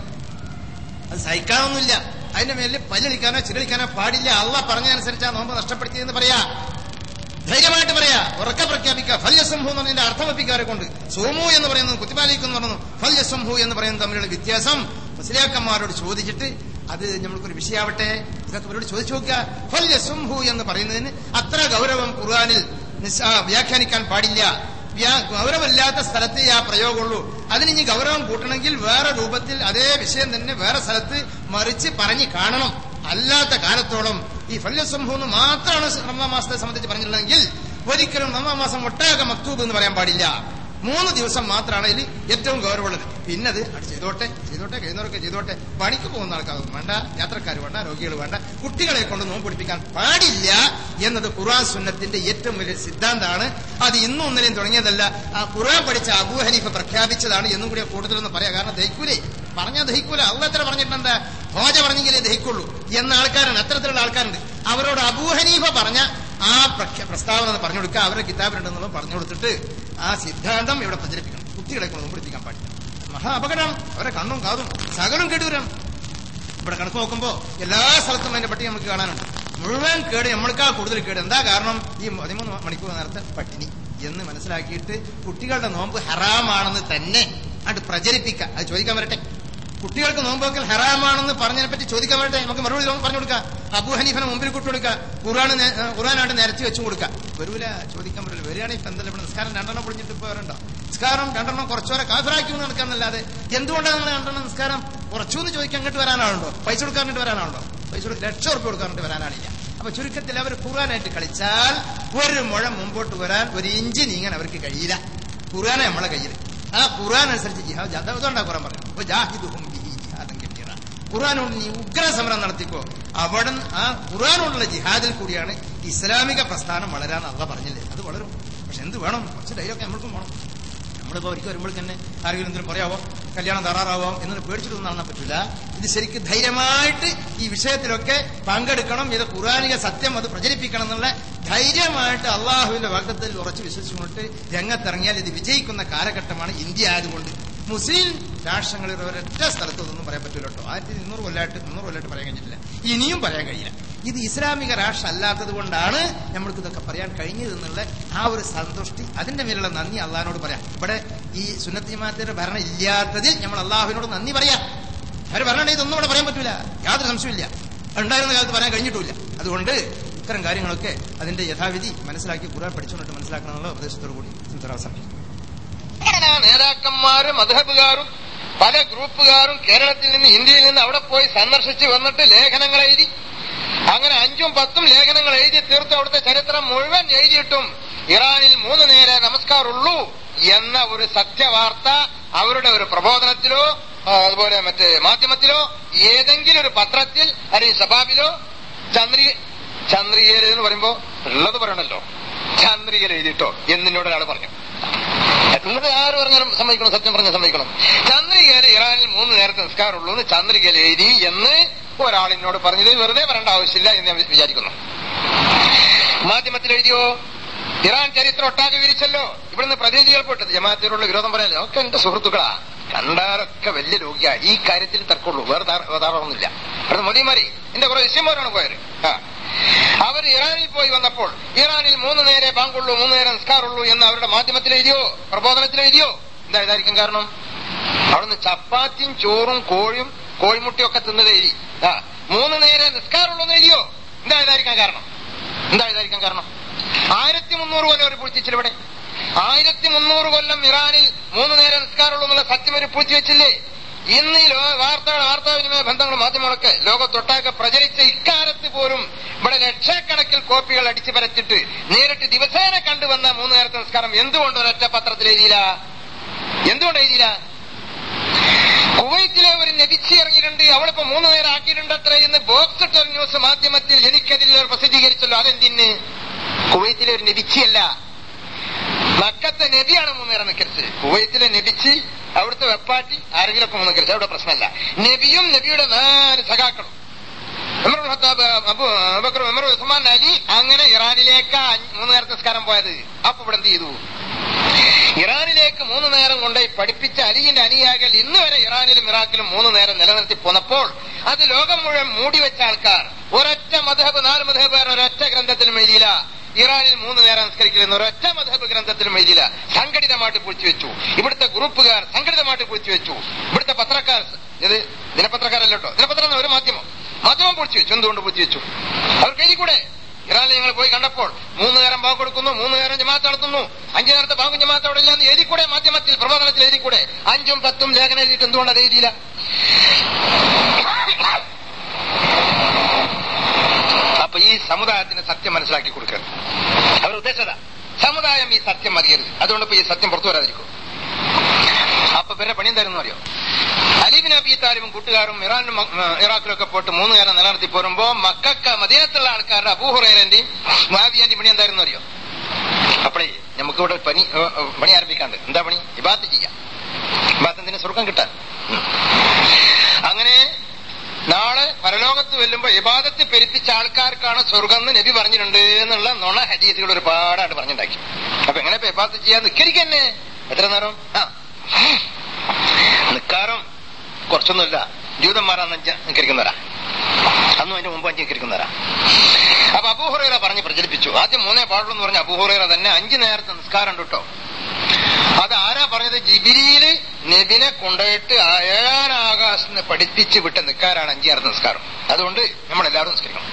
അത് സഹിക്കാനൊന്നുമില്ല അതിന്റെ മേലിൽ പല്ലടിക്കാനോ ചിരടിക്കാനോ പാടില്ല അള്ള പറഞ്ഞതനുസരിച്ച് ആ നോമ്പ് നഷ്ടപ്പെടുത്തിയെന്ന് പറയാ ധൈര്യമായിട്ട് പറയാ ഉറക്ക പ്രഖ്യാപിക്കുക ഫല്യസംഭു എന്ന് പറഞ്ഞതിന്റെ അർത്ഥം വെപ്പിക്കാരെ കൊണ്ട് സോമു എന്ന് പറയുന്നത് കുത്തിപ്പാലിക്കും എന്ന് പറഞ്ഞു ഫല്യസംഭു എന്ന് പറയുന്നത് തമ്മിലുള്ള വ്യത്യാസം മുസ്ലിയാക്കന്മാരോട് ചോദിച്ചിട്ട് അത് നമ്മൾക്കൊരു വിഷയാവട്ടെ ഇതൊക്കെ അവരോട് ചോദിച്ചു നോക്കുക ഫല്യസംഭു എന്ന് പറയുന്നതിന് അത്ര ഗൗരവം ഖുർആാനിൽ നിസ്സാ- വ്യാഖ്യാനിക്കാൻ പാടില്ല വ്യാ- ഗൗരവമില്ലാത്ത സ്ഥലത്തേ ആ പ്രയോഗമുള്ളൂ അതിന് ഇനി ഗൗരവം കൂട്ടണമെങ്കിൽ വേറെ രൂപത്തിൽ അതേ വിഷയം തന്നെ വേറെ സ്ഥലത്ത് മറിച്ച് പറഞ്ഞ് കാണണം അല്ലാത്ത കാലത്തോളം ഈ ഫല്യസംഭവം എന്ന് മാത്രമാണ് റമദാൻ മാസത്തെ സംബന്ധിച്ച് പറഞ്ഞിട്ടുണ്ടെങ്കിൽ ഒരിക്കലും റമദാൻ മാസം ഒട്ടാകെ മക്തൂബ് എന്ന് പറയാൻ പാടില്ല മൂന്ന് ദിവസം മാത്രമാണ് ഇതിൽ ഏറ്റവും ഗൗരവമുള്ളത് പിന്നെ അത് അത് ചെയ്തോട്ടെ ചെയ്തോട്ടെ കഴിയുന്നവരൊക്കെ ചെയ്തോട്ടെ പണിക്ക് പോകുന്ന ആൾക്കാർ വേണ്ട യാത്രക്കാർ വേണ്ട രോഗികൾ വേണ്ട കുട്ടികളെ കൊണ്ട് നോമ്പ് പിടിപ്പിക്കാൻ പാടില്ല എന്നത് ഖുർആൻ സുന്നത്തിന്റെ ഏറ്റവും വലിയ സിദ്ധാന്തമാണ് അത് ഇന്നും ഇന്നലെയും തുടങ്ങിയതല്ല ആ ഖുർആൻ പഠിച്ച അബൂ ഹനീഫ പ്രഖ്യാപിച്ചതാണ് എന്നും കൂടി കൂടുതലൊന്നും പറയാം കാരണം ദഹിക്കൂലേ പറഞ്ഞാൽ ദഹിക്കൂല അള്ള എത്ര പറഞ്ഞിട്ടുണ്ട് ഹോജ പറഞ്ഞെങ്കിലേ ദഹിക്കുള്ളൂ എന്ന ആൾക്കാരാണ് അത്തരത്തിലുള്ള ആൾക്കാരുണ്ട് അവരോട് അബൂ ഹനീഫ പറഞ്ഞ ആ പ്രഖ്യ- പ്രസ്താവന ഒന്ന് പറഞ്ഞു കൊടുക്കുക അവരുടെ കിതാബിലുണ്ടെന്നുള്ളത് പറഞ്ഞു കൊടുത്തിട്ട് ആ സിദ്ധാന്തം ഇവിടെ പ്രചരിപ്പിക്കണം കുട്ടികളെ കൊണ്ട് പഠിപ്പിക്കാൻ പാടില്ല മഹാ അപകടം അവരെ കണ്ണും കാതും സകലം കേടുവരാം ഇവിടെ കണക്ക് നോക്കുമ്പോ എല്ലാ സ്ഥലത്തും അതിന്റെ പട്ടിക നമുക്ക് കാണാനുണ്ട് മുഴുവൻ കേട് നമ്മൾക്കാ കൂടുതൽ കേട് എന്താ കാരണം ഈ പതിമൂന്ന് മണിക്കൂർ നേരത്തെ പട്ടിണി എന്ന് മനസ്സിലാക്കിയിട്ട് കുട്ടികളുടെ നോമ്പ് ഹറാമാണെന്ന് തന്നെ അത് പ്രചരിപ്പിക്കുക അത് ചോദിക്കാൻ വരട്ടെ കുട്ടികൾക്ക് നോമ്പ് വെക്കൽ ഹറാമാണെന്ന് പറഞ്ഞതിനെ പറ്റി ചോദിക്കാൻ വരട്ടെ നമുക്ക് മറുപടി പറഞ്ഞു കൊടുക്കാം അബു ഹനീഫിനെ മുമ്പിൽ കൂട്ടി കൊടുക്കുക ഖുറാൻ ഖുറാനായിട്ട് നിരത്തി വെച്ചു കൊടുക്കുക വരൂല ചോദിക്കാൻ പറ്റില്ല വരികയാണെങ്കിൽ ഇപ്പൊ എന്തല്ല ഇവിടെ നിസ്കാരം രണ്ടെണ്ണം പൊടിഞ്ഞിട്ട് ഇപ്പൊ വരണ്ടോ നിസ്കാരം രണ്ടെണ്ണം കുറച്ചുവരെ കാഫിറാക്കി എന്ന് നടക്കാന്നല്ലാതെ എന്തുകൊണ്ടാണ് നിങ്ങൾ രണ്ടെണ്ണം നിസ്കാരം കുറച്ചു എന്ന് ചോദിക്കാൻ അങ്ങോട്ട് വരാനാളുണ്ടോ പൈസ കൊടുക്കാനായിട്ട് വരാനാളുണ്ടോ പൈസ കൊടുത്ത് ലക്ഷം ഉറുപ്പ് കൊടുക്കാനായിട്ട് വരാനാളില്ല അപ്പൊ ചുരുക്കത്തിൽ അവർ ഖുറാനായിട്ട് കളിച്ചാൽ ഒരു മുഴം മുമ്പോട്ട് വരാൻ ഒരു ഇഞ്ച് നീങ്ങാൻ അവർക്ക് കഴിയില്ല ഖുറാന നമ്മളെ കയ്യിൽ ആ ഖുറാൻ അനുസരിച്ച് ജിഹാദ് അതുകൊണ്ടാണ് ഖുറാൻ പറഞ്ഞത് അപ്പൊ ജാഹിദുഹും ബിഹി ജിഹാദൻ കെട്ടിയറ ഖുറാനോട് നീ ഉഗ്ര സമരം നടത്തിക്കോ അവിടെ ആ ഖുറാനോടുള്ള ജിഹാദിൽ കൂടിയാണ് ഇസ്ലാമിക പ്രസ്ഥാനം വളരാൻ അള്ള പറഞ്ഞില്ലേ അത് വളരും പക്ഷെ എന്ത് വേണം കുറച്ച് ധൈര്യമൊക്കെ നമ്മൾക്കും വേണം നമ്മളിപ്പോ ഒരിക്കൽ വരുമ്പോഴേക്ക് തന്നെ ആരെങ്കിലും എന്തെങ്കിലും പറയാവോ കല്യാണം തറാറാവോ എന്നൊരു പേടിച്ചിട്ടൊന്നും കാണാൻ പറ്റില്ല ഇത് ശരിക്കും ധൈര്യമായിട്ട് ഈ വിഷയത്തിലൊക്കെ പങ്കെടുക്കണം ഇത് ഖുറാനിക സത്യം അത് പ്രചരിപ്പിക്കണം എന്നുള്ള ധൈര്യമായിട്ട് അള്ളാഹുവിന്റെ വാഗ്ദത്തിൽ ഉറച്ചു വിശ്വസിച്ചുകൊണ്ട് രംഗത്തിറങ്ങിയാൽ ഇത് വിജയിക്കുന്ന കാലഘട്ടമാണ് ഇന്ത്യ ആയതുകൊണ്ട് മുസ്ലിം രാഷ്ട്രങ്ങളിൽ ഒരൊറ്റ സ്ഥലത്ത് ഒന്നും പറയാൻ പറ്റില്ല കേട്ടോ ആയിരത്തി ഇരുന്നൂറ് കൊല്ലമായിട്ട് മുന്നൂറ് കൊല്ലമായിട്ട് പറയാൻ കഴിഞ്ഞിട്ടില്ല ഇനിയും പറയാൻ കഴിയില്ല ഇത് ഇസ്ലാമിക രാഷ്ട്രം അല്ലാത്തത് കൊണ്ടാണ് നമ്മൾക്ക് ഇതൊക്കെ പറയാൻ കഴിഞ്ഞതെന്നുള്ള ആ ഒരു സന്തുഷ്ടി അതിന്റെ മേലുള്ള നന്ദി അള്ളാഹിനോട് പറയാം ഇവിടെ ഈ സുന്നത്ത് ജമാഅത്തിന്റെ ഭരണം ഇല്ലാത്തതിൽ നമ്മൾ അള്ളാഹുവിനോട് നന്ദി പറയാം അവർ ഭരണം ഇതൊന്നും ഇവിടെ പറയാൻ പറ്റില്ല യാതൊരു സംശയമില്ല ഉണ്ടായിരുന്ന കാലത്ത് പറയാൻ കഴിഞ്ഞിട്ടില്ല അതുകൊണ്ട് ഇത്തരം കാര്യങ്ങളൊക്കെ അതിന്റെ യഥാവിധി മനസ്സിലാക്കി ഖുർആൻ പഠിച്ചുകൊണ്ടിട്ട് മനസ്സിലാക്കണമെന്നുള്ള ഉപദേശത്തോടു കൂടി അവസാനിപ്പിക്കും സംഘടനാ നേതാക്കന്മാരും മധബുകാരും പല ഗ്രൂപ്പുകാരും കേരളത്തിൽ നിന്ന് ഇന്ത്യയിൽ നിന്ന് അവിടെ പോയി സന്ദർശിച്ച് വന്നിട്ട് ലേഖനങ്ങൾ എഴുതി അങ്ങനെ അഞ്ചും പത്തും ലേഖനങ്ങൾ എഴുതി തീർത്ത് അവിടുത്തെ ചരിത്രം മുഴുവൻ എഴുതിയിട്ടും ഇറാനിൽ മൂന്ന് നേരെ നമസ്കാരമുള്ളൂ എന്ന ഒരു സത്യവാർത്ത അവരുടെ ഒരു പ്രബോധനത്തിലോ ആ, അതുപോലെ മറ്റേ മാധ്യമത്തിലോ ഏതെങ്കിലും ഒരു പത്രത്തിൽ അല്ലെങ്കിൽ സഭാബിലോ ചന്ദ്രി ചന്ദ്രികയിൽ എന്ന് പറയുമ്പോ ഉള്ളത് പറയണല്ലോ ചന്ദ്രികയിൽ എഴുതിട്ടോ എന്നിനോട് ഒരാൾ പറഞ്ഞു എന്നിട്ട് ആര് പറഞ്ഞാലും സമ്മതിക്കണം സത്യം പറഞ്ഞ സമ്മതിക്കണം ചന്ദ്രികയിൽ ഇറാനിൽ മൂന്ന് നേരത്തെ നിസ്കാരമുള്ളൂ എന്ന് ചന്ദ്രികയിൽ എഴുതി എന്ന് ഒരാൾ എന്നോട് പറഞ്ഞത് വെറുതെ പറയേണ്ട ആവശ്യമില്ല എന്ന് ഞാൻ വിചാരിക്കുന്നു മാധ്യമത്തിൽ എഴുതിയോ ഇറാൻ ചരിത്രം ഒട്ടാകെ വിരിച്ചല്ലോ ഇവിടുന്ന് പ്രതിനിധികൾ പോയിട്ട് ജമാഅത്തിനോടുള്ള വിരോധം പറയാനല്ലോ ഒക്കെ എന്റെ സുഹൃത്തുക്കളാ കണ്ടാരൊക്കെ വലിയ രോഗിയാ ഈ കാര്യത്തിൽ തർക്കമുള്ളൂ വേറെ ധാരണമൊന്നുമില്ല അവിടുന്ന് മോദിമാരി എന്റെ കുറെ ശിഷ്യന്മാരാണ് പോയത് ആ അവർ ഇറാനിൽ പോയി വന്നപ്പോൾ ഇറാനിൽ മൂന്ന് നേരെ ബാങ്കുള്ളൂ മൂന്ന് നേരെ നിസ്കാറുള്ളൂ എന്ന് അവരുടെ മാധ്യമത്തിൽ എഴുതിയോ പ്രബോധനത്തിൽ എഴുതിയോ എന്താ ഇതായിരിക്കും കാരണം അവിടുന്ന് ചപ്പാത്തിയും ചോറും കോഴിയും കോഴിമുട്ടയും ഒക്കെ തിന്നത് എഴുതി ആ മൂന്ന് നേരെ നിസ്കാരമുള്ളൂ എന്ന് എഴുതിയോ എന്താ ഇതായിരിക്കാൻ കാരണം എന്താ ഇതായിരിക്കാൻ കാരണം ആയിരത്തി മുന്നൂറ് കൊല്ലം ഒരു പൂഴ്ത്തിച്ചില്ല ഇവിടെ ആയിരത്തി മുന്നൂറ് കൊല്ലം ഇറാനിൽ മൂന്ന് നേരം നിസ്കാരമുള്ളൂ എന്നുള്ള സത്യം ഒരു പൂഴ്ത്തി വെച്ചില്ലേ ഇന്ന് ഈ ലോ- വാർത്തകൾ വാർത്താവിനിമയ ബന്ധങ്ങൾ മാധ്യമങ്ങളൊക്കെ ലോകത്തൊട്ടാകെ പ്രചരിച്ച ഇക്കാലത്ത് പോലും ഇവിടെ ലക്ഷക്കണക്കിൽ കോപ്പികൾ അടിച്ചു പരച്ചിട്ട് നേരിട്ട് ദിവസേന കണ്ടുവന്ന മൂന്ന് നേരത്തെ നിസ്കാരം എന്തുകൊണ്ട് ഒരൊറ്റ പത്രത്തിൽ എഴുതിയില്ല എന്തുകൊണ്ട് എഴുതിയില്ല കുവൈറ്റിലെ ഒരു നബിച്ചി ഇറങ്ങിയിട്ടുണ്ട് അവളിപ്പോ മൂന്ന് നേരം ആക്കിയിട്ടുണ്ട് അത്ര എന്ന് ബോക്സ് ടെർ ന്യൂസ് മാധ്യമത്തിൽ എനിക്കതിൽ പ്രസിദ്ധീകരിച്ചല്ലോ അതെന്തിന് കുവൈറ്റിലെ ഒരു നബിച്ചിയല്ല മക്കത്തെ നബിയാണ് മൂന്നേരം നിൽക്കരുത് കുവൈത്തിലെ നബിച്ചി അവിടുത്തെ വെപ്പാട്ടി ആരെങ്കിലും ഒക്കെ മൂന്ന് നിൽക്കരുത് അവിടെ പ്രശ്നമല്ല നബിയും നബിയുടെ നാല് സഖാക്കളും ഉമറുൽ Khattab Abu Abubakar Umar Usman Ali അങ്ങനെ ഇറാനിലേക്ക് അഞ്ച് മൂന്ന് നേരത്തെ നിസ്കാരം പോയത് അപ്പൊ ഇവിടെ എന്ത് ചെയ്തു ഇറാനിലേക്ക് മൂന്ന് നേരം കൊണ്ടുപോയി പഠിപ്പിച്ച അലിയുടെ അനിയാകൾ ഇന്ന് വരെ ഇറാനിലും ഇറാഖിലും മൂന്ന് നേരം നിലനിർത്തി പോന്നപ്പോൾ അത് ലോകം മുഴുവൻ മൂടിവെച്ച ആൾക്കാർ ഒരൊറ്റ മധബ് നാല് മധബുകാരൻ ഒരൊറ്റ ഗ്രന്ഥത്തിലും എഴുതിയില്ല ഇറാനിൽ മൂന്ന് നേരം നിസ്കരിക്കുന്ന ഒരൊറ്റ മധബ് ഗ്രന്ഥത്തിലും എഴുതിയില്ല സംഘടിതമായിട്ട് പൂഴ്ത്തി വെച്ചു ഇവിടുത്തെ ഗ്രൂപ്പുകാർ സംഘടിതമായിട്ട് പൂഴ്ത്തി വെച്ചു ഇവിടുത്തെ പത്രക്കാർ ഇത് ദിനപത്രക്കാരല്ല കേട്ടോ ദിനപത്രം എന്ന ഒരു മാധ്യമം മാധ്യമം പൂഴ്ത്തി വെച്ചു എന്തുകൊണ്ട് പൂഴ്ത്തി വെച്ചു അവർക്ക് എഴുതി കൂടെ ഇറാനിൽ ഞങ്ങൾ പോയി കണ്ടപ്പോൾ മൂന്ന് നേരം ബാങ്ക് കൊടുക്കുന്നു മൂന്ന് നേരം ജമാഅത്ത് നടത്തുന്നു അഞ്ചു നേരത്തെ ബാങ്കും ജമാഅത്ത് അവിടെ ഇല്ലാന്ന് എഴുതിക്കൂടെ മാധ്യമത്തിൽ പ്രബോധനത്തിൽ എഴുതിക്കൂടെ അഞ്ചും പത്തും ലേഖനം എഴുതിയിട്ട് എന്തുകൊണ്ട് അത് എഴുതിയില്ല അപ്പൊ ഈ സമുദായത്തിന് സത്യം മനസ്സിലാക്കി കൊടുക്കുക അവർ ഉദ്ദേശത സമുദായം ഈ സത്യം മതിയരുത് അതുകൊണ്ട് ഇപ്പൊ ഈ സത്യം പുറത്തു വരാതിരിക്കും അപ്പൊ പിന്നെ പണി എന്തായിരുന്നു അറിയോ അലീബിൻ അബി താലിബും കൂട്ടുകാരും ഇറാനും ഇറാഖിലൊക്കെ പോയിട്ട് മൂന്ന് നേരം നിലനിർത്തി പോരുമ്പോ മക്കൾക്ക് മദീനത്തുള്ള ആൾക്കാരുടെ അബൂഹുറേരന്റെയും മാവിയാന്റെയും പണി എന്തായിരുന്നു അറിയോ അപ്പളേ നമുക്ക് ഇവിടെ പണി ഏ, ഏ, പണി ആരംഭിക്കാണ്ട് എന്താ പണി ഇബാത്ത് ചെയ്യാം ഇബാത്തത്തിന് സ്വർഗം കിട്ടാൻ ഉം. അങ്ങനെ നാളെ പരലോകത്ത് വെല്ലുമ്പോ ഇബാദത്ത് പെരുപ്പിച്ച ആൾക്കാർക്കാണ് സ്വർഗം എന്ന് നബി പറഞ്ഞിട്ടുണ്ട് എന്നുള്ള നുണ ഹദീസുകൾ ഒരുപാടായിട്ട് പറഞ്ഞിട്ടുണ്ടാക്കി അപ്പൊ എങ്ങനെ ഇപ്പൊ ഇബാദത്ത് ചെയ്യാൻ നിക്കരിക്കന്നെ എത്ര നേരം ആ നിക്കാറും കുറച്ചൊന്നുമില്ല ജൂതന്മാരാന്ന് അഞ്ച് നിക്കരിക്കുന്നവരാ അന്നും അതിന്റെ മുമ്പ് അഞ്ച് നിക്കരിക്കുന്നവരാ അപ്പൊ അബൂഹുറേറ പറഞ്ഞ് പ്രചരിപ്പിച്ചു ആദ്യം മൂന്നേ പാടുള്ളൂ എന്ന് പറഞ്ഞ അബൂഹുറേറ തന്നെ അഞ്ചു നേരത്തെ നിസ്കാരം ഉണ്ട് കേട്ടോ അത് ആരാ പറഞ്ഞത് ജിബിരിയില് നബിനെ കൊണ്ടുപോയിട്ട് ആ ഏഴാൻ ആകാശത്തിന് പഠിപ്പിച്ച് വിട്ട നിൽക്കാരാണ് അഞ്ചു നേരത്തെ നിസ്കാരം അതുകൊണ്ട് നമ്മൾ എല്ലാവരും നിസ്കരിക്കണം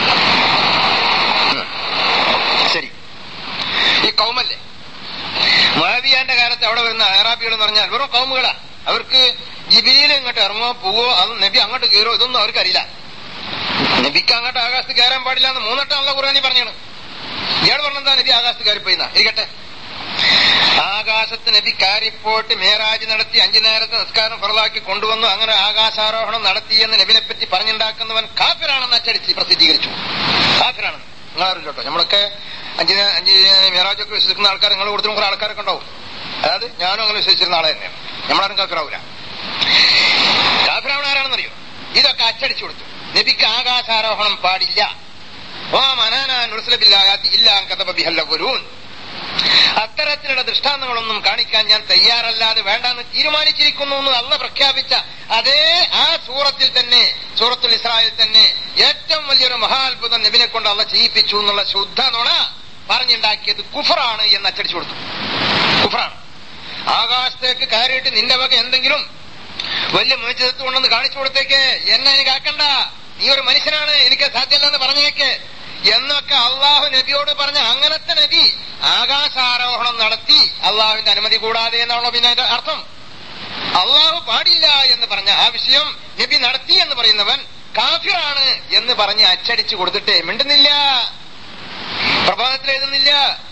ഉം. ശരി ഈ കൗമല്ലേ മുഹാബിയാന്റെ കാലത്ത് അവിടെ വരുന്ന അറാബികൾ എന്ന് പറഞ്ഞാൽ വെറും കൗമുകളാ അവർക്ക് ജിബിരിയിൽ ഇങ്ങോട്ട് ഇറങ്ങോ പോവോ അത് നബി അങ്ങോട്ട് കയറോ ഇതൊന്നും അവർക്കറിയില്ല നബിക്ക് അങ്ങോട്ട് ആകാശത്ത് കയറാൻ പാടില്ല എന്ന് മൂന്നെട്ടാണല്ലോ ഖുർആാനി പറഞ്ഞാണ് ഇയാൾ പറഞ്ഞെന്താ നബി ആകാശത്ത് കയറിപ്പോയിന്നാ ഇരിക്കട്ടെ ആകാശത്ത് നബി കയറിപ്പോയിട്ട് മേരാജ് നടത്തി അഞ്ചു നേരത്തെ നിസ്കാരം ഫറലാക്കി കൊണ്ടുവന്നു അങ്ങനെ ആകാശാരോഹണം നടത്തിയെന്ന് നബിനെ പറ്റി പറഞ്ഞുണ്ടാക്കുന്നവൻ കാഫിറാണെന്ന് അച്ചടിച്ച് പ്രസിദ്ധീകരിച്ചു കാഫിറാണെന്ന് നിങ്ങളറിയില്ല കേട്ടോ നമ്മളൊക്കെ അഞ്ച് നേ- അഞ്ച് മേരാജൊക്കെ വിശ്വസിക്കുന്ന ആൾക്കാർ നിങ്ങൾ കൊടുത്തിട്ടും കുറെ ആൾക്കാരൊക്കെ ഉണ്ടാവും അതായത് ഞാനും അങ്ങനെ വിശ്വസിച്ചിരുന്ന ആളെ തന്നെയാണ് നമ്മളാരും കാഫിറാവൂല കാഫിറാവണ ആരാണെന്നറിയോ ഇതൊക്കെ അച്ചടിച്ചു കൊടുത്തു നബിക്ക് ആകാശാരോഹണം പാടില്ല ഓ മനാനുസലബില്ലാത്തി ഇല്ലാ കഥ ബിഹല്ലവരൂൻ അത്തരത്തിലുള്ള ദൃഷ്ടാന്തങ്ങളൊന്നും കാണിക്കാൻ ഞാൻ തയ്യാറല്ലാതെ വേണ്ടെന്ന് തീരുമാനിച്ചിരിക്കുന്നു എന്ന് അള്ള പ്രഖ്യാപിച്ച അതേ ആ സൂറത്തിൽ തന്നെ സൂറത്തുൽ ഇസ്രായേൽ തന്നെ ഏറ്റവും വലിയൊരു മഹാത്ഭുതം നബിനെ കൊണ്ട് അള്ള ചെയ്യിപ്പിച്ചു എന്നുള്ള ശുദ്ധ നുണ പറഞ്ഞുണ്ടാക്കിയത് കുഫറാണ് എന്ന് അച്ചടിച്ചു കൊടുത്തു കുഫറാണ് ആകാശത്തേക്ക് കയറിയിട്ട് നിന്റെ വക എന്തെങ്കിലും വലിയ മുനിച്ചെടുത്ത് കൊണ്ടെന്ന് കാണിച്ചു കൊടുത്തേക്ക് എന്നെ എനിക്ക് ആക്കണ്ട നീ ഒരു മനുഷ്യനാണ് എനിക്ക് സാധ്യമല്ലെന്ന് പറഞ്ഞേക്ക് എന്നൊക്കെ അള്ളാഹു നബിയോട് പറഞ്ഞ അങ്ങനത്തെ നബി ആകാശാരോഹണം നടത്തി അള്ളാഹുവിന്റെ അനുമതി കൂടാതെ എന്നാണല്ലോ പിന്നെ അതിന്റെ അർത്ഥം അള്ളാഹു പാടില്ല എന്ന് പറഞ്ഞ ആ വിഷയം നബി നടത്തി എന്ന് പറയുന്നവൻ കാഫിറാണ് എന്ന് പറഞ്ഞ് അച്ചടിച്ചു കൊടുത്തിട്ടേ മിണ്ടുന്നില്ല പ്രഭാതത്തിൽ എഴുതുന്നില്ല മാധ്യമത്തിൽ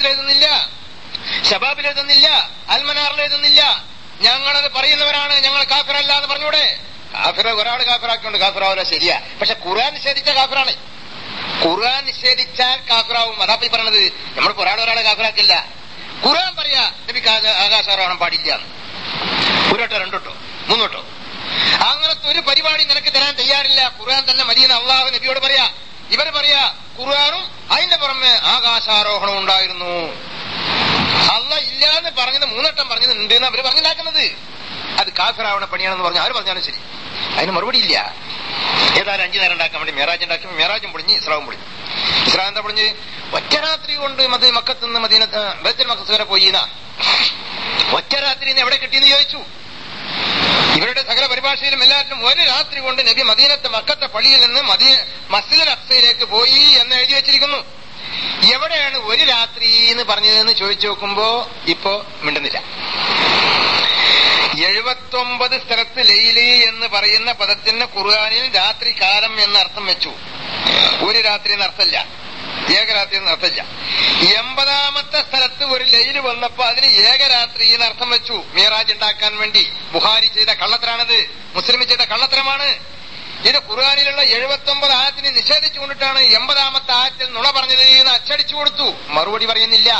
എഴുതുന്നില്ല ഷബാബിൽ എഴുതുന്നില്ല അൽമനാറിൽ എഴുതുന്നില്ല ഞങ്ങളത് പറയുന്നവരാണ് ഞങ്ങൾ കാഫിറല്ല എന്ന് പറഞ്ഞൂടെ കാഫിറ ഒരാൾ കാഫിറാക്കിയോണ്ട് കാഫിറാവില്ല ശരിയാ പക്ഷെ ഖുർആൻ നിഷേധിച്ച കാഫിറാണ് ഖുർആൻ നിഷേധിച്ചാൽ കാഫിറാവും അതാ ഈ പറയണത് നമ്മളിപ്പോ ഒരാൾ ഒരാളെ കാഫിറാക്കില്ല ഖുർആൻ പറയാ നബിക്ക് ആകാ- ആകാശാരോഹണം പാടില്ല എന്ന്. ഒരു വട്ടോ രണ്ടോട്ടോ മൂന്നോട്ടോ അങ്ങനത്തെ ഒരു പരിപാടി നിനക്ക് തരാൻ തയ്യാറില്ല ഖുർആൻ തന്നെ മതിയെന്ന് അള്ളാഹു നബിയോട് പറയാ ഇവര് പറയാ ഖുർആനും അതിന്റെ പുറമെ ആകാശാരോഹണം ഉണ്ടായിരുന്നു അല്ല ഇല്ല എന്ന് പറഞ്ഞത് മൂന്നെട്ടം പറഞ്ഞത് ഉണ്ട് എന്ന് അവര് പറഞ്ഞുണ്ടാക്കുന്നത് അത് കാഫിറാവണ പണിയാണെന്ന് പറഞ്ഞു ആര് പറഞ്ഞാലും ശരി അതിന് മറുപടി ഇല്ല ഏതായാലും അഞ്ചു നേരം ഉണ്ടാക്കാൻ വേണ്ടി മേറാജ് ഉണ്ടാക്കി മേറാജും പൊളിഞ്ഞ് ഇസ്രാവും പൊളിഞ്ഞു ഇസ്രാ എന്താ പൊളിഞ്ഞ് ഒറ്റ രാത്രി കൊണ്ട് മതി മക്കത്ത് നിന്ന് മദീന ബേത്തൽ മക്കത്ത് വരെ പോയി എന്നാ. ഒറ്റ രാത്രി എവിടെ കിട്ടിയെന്ന് ചോദിച്ചു ഇവരുടെ സകല പരിഭാഷയിലും എല്ലാറ്റിലും ഒരു രാത്രി കൊണ്ട് നബി മദീനത്തെ മക്കത്തെ പള്ളിയിൽ നിന്ന് മദീ മസ്ജിദ് അക്സയിലേക്ക് പോയി എന്ന് എഴുതി വെച്ചിരിക്കുന്നു എവിടെയാണ് ഒരു രാത്രി എന്ന് പറഞ്ഞതെന്ന് ചോദിച്ചു നോക്കുമ്പോ ഇപ്പോ മിണ്ടുന്നില്ല എഴുപത്തൊമ്പത് സ്ഥലത്ത് ലൈലി എന്ന് പറയുന്ന പദത്തിന് ഖുർആാനിൽ രാത്രി കാലം എന്ന അർത്ഥം വെച്ചു ഒരു രാത്രി എന്ന് അർത്ഥമില്ല ഏകരാത്രി എന്ന് അർത്ഥമില്ല എൺപതാമത്തെ സ്ഥലത്ത് ഒരു ലൈല് വന്നപ്പോ അതിന് ഏകരാത്രി എന്ന് അർത്ഥം വെച്ചു മീറാജ് ഉണ്ടാക്കാൻ വേണ്ടി ബുഹാരി ചെയ്ത കള്ളത്തരാണത് മുസ്ലിം ചെയ്ത കള്ളത്തരമാണ് ഇത് ഖുർആാനിലുള്ള എഴുപത്തൊമ്പത് ആയത്തിനെ നിഷേധിച്ചുകൊണ്ടിട്ടാണ് എൺപതാമത്തെ ആയത്തിൽ നുണ പറഞ്ഞത് എന്ന് അച്ചടിച്ചു കൊടുത്തു മറുപടി പറയുന്നില്ല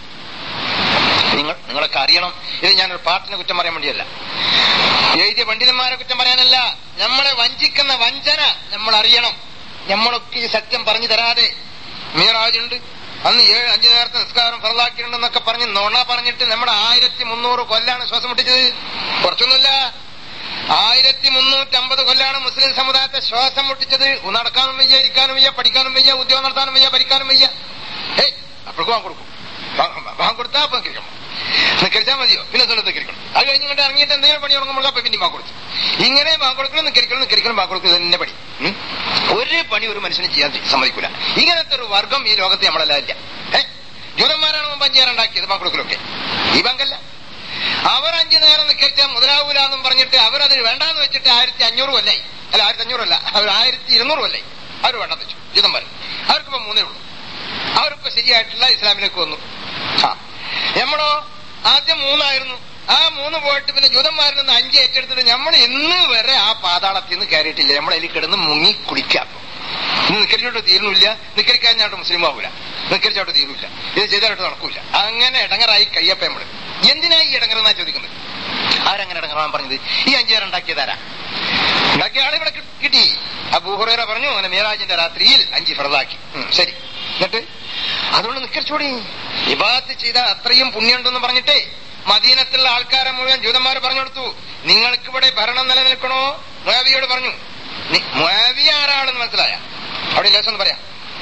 നിങ്ങൾ നിങ്ങളൊക്കെ അറിയണം ഇത് ഞാനൊരു പാട്ടിനെ കുറ്റം പറയാൻ വേണ്ടിയല്ല എഴുതിയ പണ്ഡിതന്മാരെ കുറ്റം പറയാനല്ല നമ്മളെ വഞ്ചിക്കുന്ന വഞ്ചന നമ്മൾ അറിയണം നമ്മളൊക്കെ ഈ സത്യം പറഞ്ഞു തരാതെ മീറാജുണ്ട് അന്ന് ഏഴ് അഞ്ചു നേരത്തെ നിസ്കാരം ഫറലാക്കിയിട്ടുണ്ടെന്നൊക്കെ പറഞ്ഞ് നുണ പറഞ്ഞിട്ട് നമ്മുടെ ആയിരത്തി മുന്നൂറ് കൊല്ലാണ് ശ്വാസം മുട്ടിച്ചത് കുറച്ചൊന്നുമില്ല ആയിരത്തി മുന്നൂറ്റമ്പത് കൊല്ലാണ് മുസ്ലിം സമുദായത്തെ ശ്വാസം മുട്ടിച്ചത് നടക്കാനും വയ്യ ഇരിക്കാനും വയ്യ പഠിക്കാനും വയ്യ ഉദ്യോഗം നടത്താനും വയ്യ ഭരിക്കാനും വയ്യ ഏയ് അപ്പോഴേക്കും വാങ്ങ് കൊടുക്കും വാങ്ങ് കൊടുത്താ അപ്പൊ നിൽക്കണം നിക്കരിച്ചാൽ മതിയോ പിന്നെ സ്ഥലത്ത് നിൽക്കണം അത് കഴിഞ്ഞ് ഇങ്ങോട്ട് ഇറങ്ങിയിട്ട് എന്തെങ്കിലും പണി തുടങ്ങുമ്പോൾ അപ്പൊ പിന്നെ വാങ്ങ് കൊടുത്തു ഇങ്ങനെ വാങ്ങ് കൊടുക്കണം നിക്കരിക്കണം നിക്കരിക്കണം വാങ്ങ് കൊടുക്കുക തന്നെ പണി ഉം. ഒരു പണി ഒരു മനുഷ്യന് ചെയ്യാൻ സമ്മതിക്കൂല ഇങ്ങനത്തെ ഒരു വർഗം ഈ ലോകത്ത് നമ്മളെല്ലാം ഇല്ല ഏഹ് ജൂതന്മാരാണ് മുമ്പ് അഞ്ചേറുണ്ടാക്കിയത് വാങ്ങ് കൊടുക്കലൊക്കെ ഈ ബാങ്കല്ല അവർ അഞ്ചു നേരം നിക്കരിച്ചാൽ മുതലാവൂല എന്നും പറഞ്ഞിട്ട് അവരത് വേണ്ടാന്ന് വെച്ചിട്ട് ആയിരത്തി അഞ്ഞൂറ് കൊല്ലായി അല്ല ആയിരത്തി അഞ്ഞൂറല്ല അവർ ആയിരത്തി ഇരുന്നൂറ് കൊല്ലായി അവർ വേണ്ടെന്ന് വെച്ചു ജൂതന്മാർ അവർക്കിപ്പോ മൂന്നേ ഉള്ളൂ അവരിപ്പോ ശരിയായിട്ടുള്ള ഇസ്ലാമിലേക്ക് വന്നു ആ നമ്മളോ ആദ്യം മൂന്നായിരുന്നു ആ മൂന്ന് പോയിട്ട് പിന്നെ ജൂതന്മാരിൽ നിന്ന് അഞ്ച് ഏറ്റെടുത്തിട്ട് നമ്മൾ ഇന്ന് വരെ ആ പാതാളത്തിൽ നിന്ന് കയറിയിട്ടില്ല നമ്മൾ അതിൽ കിടന്ന് മുങ്ങി കുടിക്കാം ഇന്ന് നിക്കരിച്ചോട്ട് തീരുന്നില്ല നിക്കരിക്കാഞ്ഞാട്ട് മുസ്ലിം ആവൂല നിക്കരിച്ചോട്ട് തീരൂല ഇത് ചെയ്തായിട്ട് നടക്കൂല അങ്ങനെ ഇടങ്ങറായി കയ്യപ്പ നമ്മള് എന്തിനാ ഈ ഇടങ്ങറെന്നാ ചോദിക്കുന്നത് ആരങ്ങനെ ഇടങ്ങറാൻ പറഞ്ഞത് ഈ അഞ്ചേരം ഉണ്ടാക്കിയതാരാ ഉണ്ടാക്കിയ ആളെ ഇവിടെ കി- കിട്ടി അബൂഹുറേറ പറഞ്ഞു അങ്ങനെ മീറാജിന്റെ രാത്രിയിൽ അഞ്ച് ഫറദാക്കി ഉം, ശരി എന്നിട്ട് അതുകൊണ്ട് നിക്കരിച്ചോടി ഇബാദത്ത് ചെയ്ത അത്രയും പുണ്യമുണ്ടെന്ന് പറഞ്ഞിട്ടേ മദീനത്തുള്ള ആൾക്കാരെ മുഴുവൻ ജൂതന്മാർ പറഞ്ഞു കൊടുത്തു നിങ്ങൾക്ക് ഇവിടെ ഭരണം നിലനിൽക്കണോ മുയാവിയോട് പറഞ്ഞു നി- മുയാവിയ ആരാളെന്ന് മനസ്സിലായ അവിടെ ലേസം പറയാം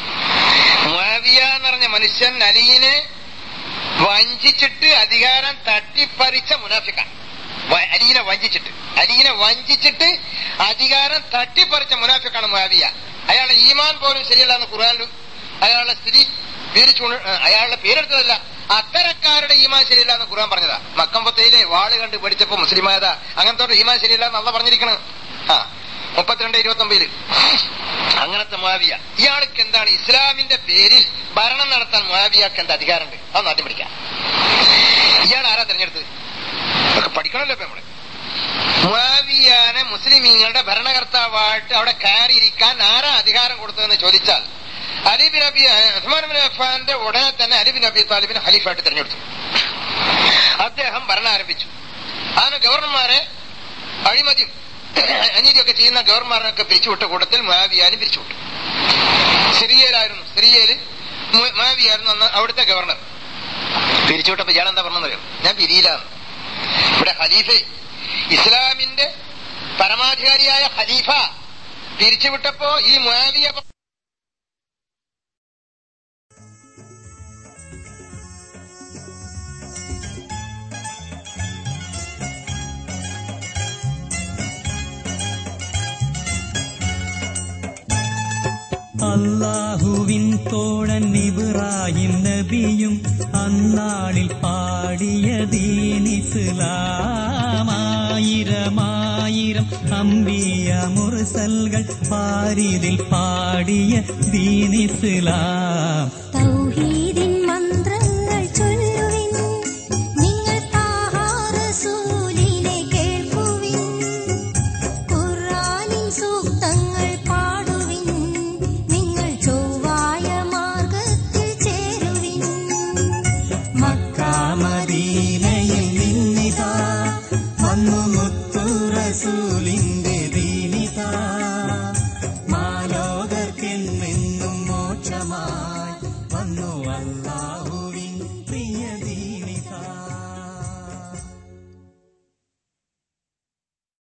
മുയാവിയ എന്ന് പറഞ്ഞ മനുഷ്യൻ അലിയിനെ വഞ്ചിച്ചിട്ട് അധികാരം തട്ടിപ്പറിച്ച മുനാഫിക്കാണ് വ- അലീനെ വഞ്ചിച്ചിട്ട് അലീനെ വഞ്ചിച്ചിട്ട് അധികാരം തട്ടിപ്പറിച്ച മുനാഫിക്കാണ് മുയാവിയ അയാളുടെ ഈമാൻ പോലും ശരിയല്ല എന്ന് ഖുർആാനിൽ അയാളുടെ സ്ഥിതി വിവരിച്ചു അയാളുടെ പേരെടുത്തതല്ല അത്തരക്കാരുടെ ഈമാൻ ശരിയല്ല എന്ന് ഖുർആൻ പറഞ്ഞതാ മക്കമ്പത്തയിലെ വാള് കണ്ട് പഠിച്ചപ്പോ മുസ്ലിമായതാ അങ്ങനത്തെ ഒരു ഈമാൻ ശരിയല്ല എന്നല്ല പറഞ്ഞിരിക്കണ ആ മുപ്പത്തിരണ്ട് ഇരുപത്തി ഒമ്പതില് അങ്ങനത്തെ മുയാവിയ ഇയാൾക്ക് എന്താണ് ഇസ്ലാമിന്റെ പേരിൽ ഭരണം നടത്താൻ മുയാവിയാക്ക് എന്താ അധികാരമുണ്ട് അതൊന്ന് ആദ്യം പഠിക്കാം ഇയാൾ ആരാ തെരഞ്ഞെടുത്തത് ഇതൊക്കെ പഠിക്കണമല്ലോ ഇപ്പൊ നമ്മള് മുയാവിയാനെ മുസ്ലിമീങ്ങളുടെ ഭരണകർത്താവായിട്ട് അവിടെ കയറിയിരിക്കാൻ ആരാ അധികാരം കൊടുത്തതെന്ന് ചോദിച്ചാൽ അലിബിൻ അബി ഉസ്മാൻ ബിൻ അഫ്ഫാന്റെ ഉടനെ തന്നെ അലിബിൻ അബി താലിബിനെ ഖലീഫായിട്ട് തെരഞ്ഞെടുത്തു അദ്ദേഹം ഭരണം ആരംഭിച്ചു അതിന് ഗവർണർമാരെ അഴിമതിയും അനീതിയൊക്കെ ചെയ്യുന്ന ഗവർണർമാരൊക്കെ പിരിച്ചുവിട്ട കൂട്ടത്തിൽ മുയാവിയാനും പിരിച്ചുവിട്ടു സിറിയയിലായിരുന്നു സിറിയയിൽ മുയാവിയായിരുന്നു അന്ന് അവിടുത്തെ ഗവർണർ പിരിച്ചുവിട്ടപ്പോ ഇയാൾ എന്താ പറഞ്ഞറിയോ ഞാൻ പിരിയിലാണ് ഇവിടെ ഖലീഫെ ഇസ്ലാമിന്റെ പരമാധികാരിയായ ഖലീഫ പിരിച്ചുവിട്ടപ്പോ ഈ മുയാവിയ അല്ലാഹുവിൻ തോഴൻ ഇബ്രാഹിം നബിയും അന്നാളിൽ പാടിയ ദീനിസ്ലാമായിരമായിരം അമ്പിയ മുർസൽകൾ പാരിതിൽ പാടിയ ദീനിസ്ലാം തൗഹീദിൻ മന്ത്രങ്ങൾ റസൂലി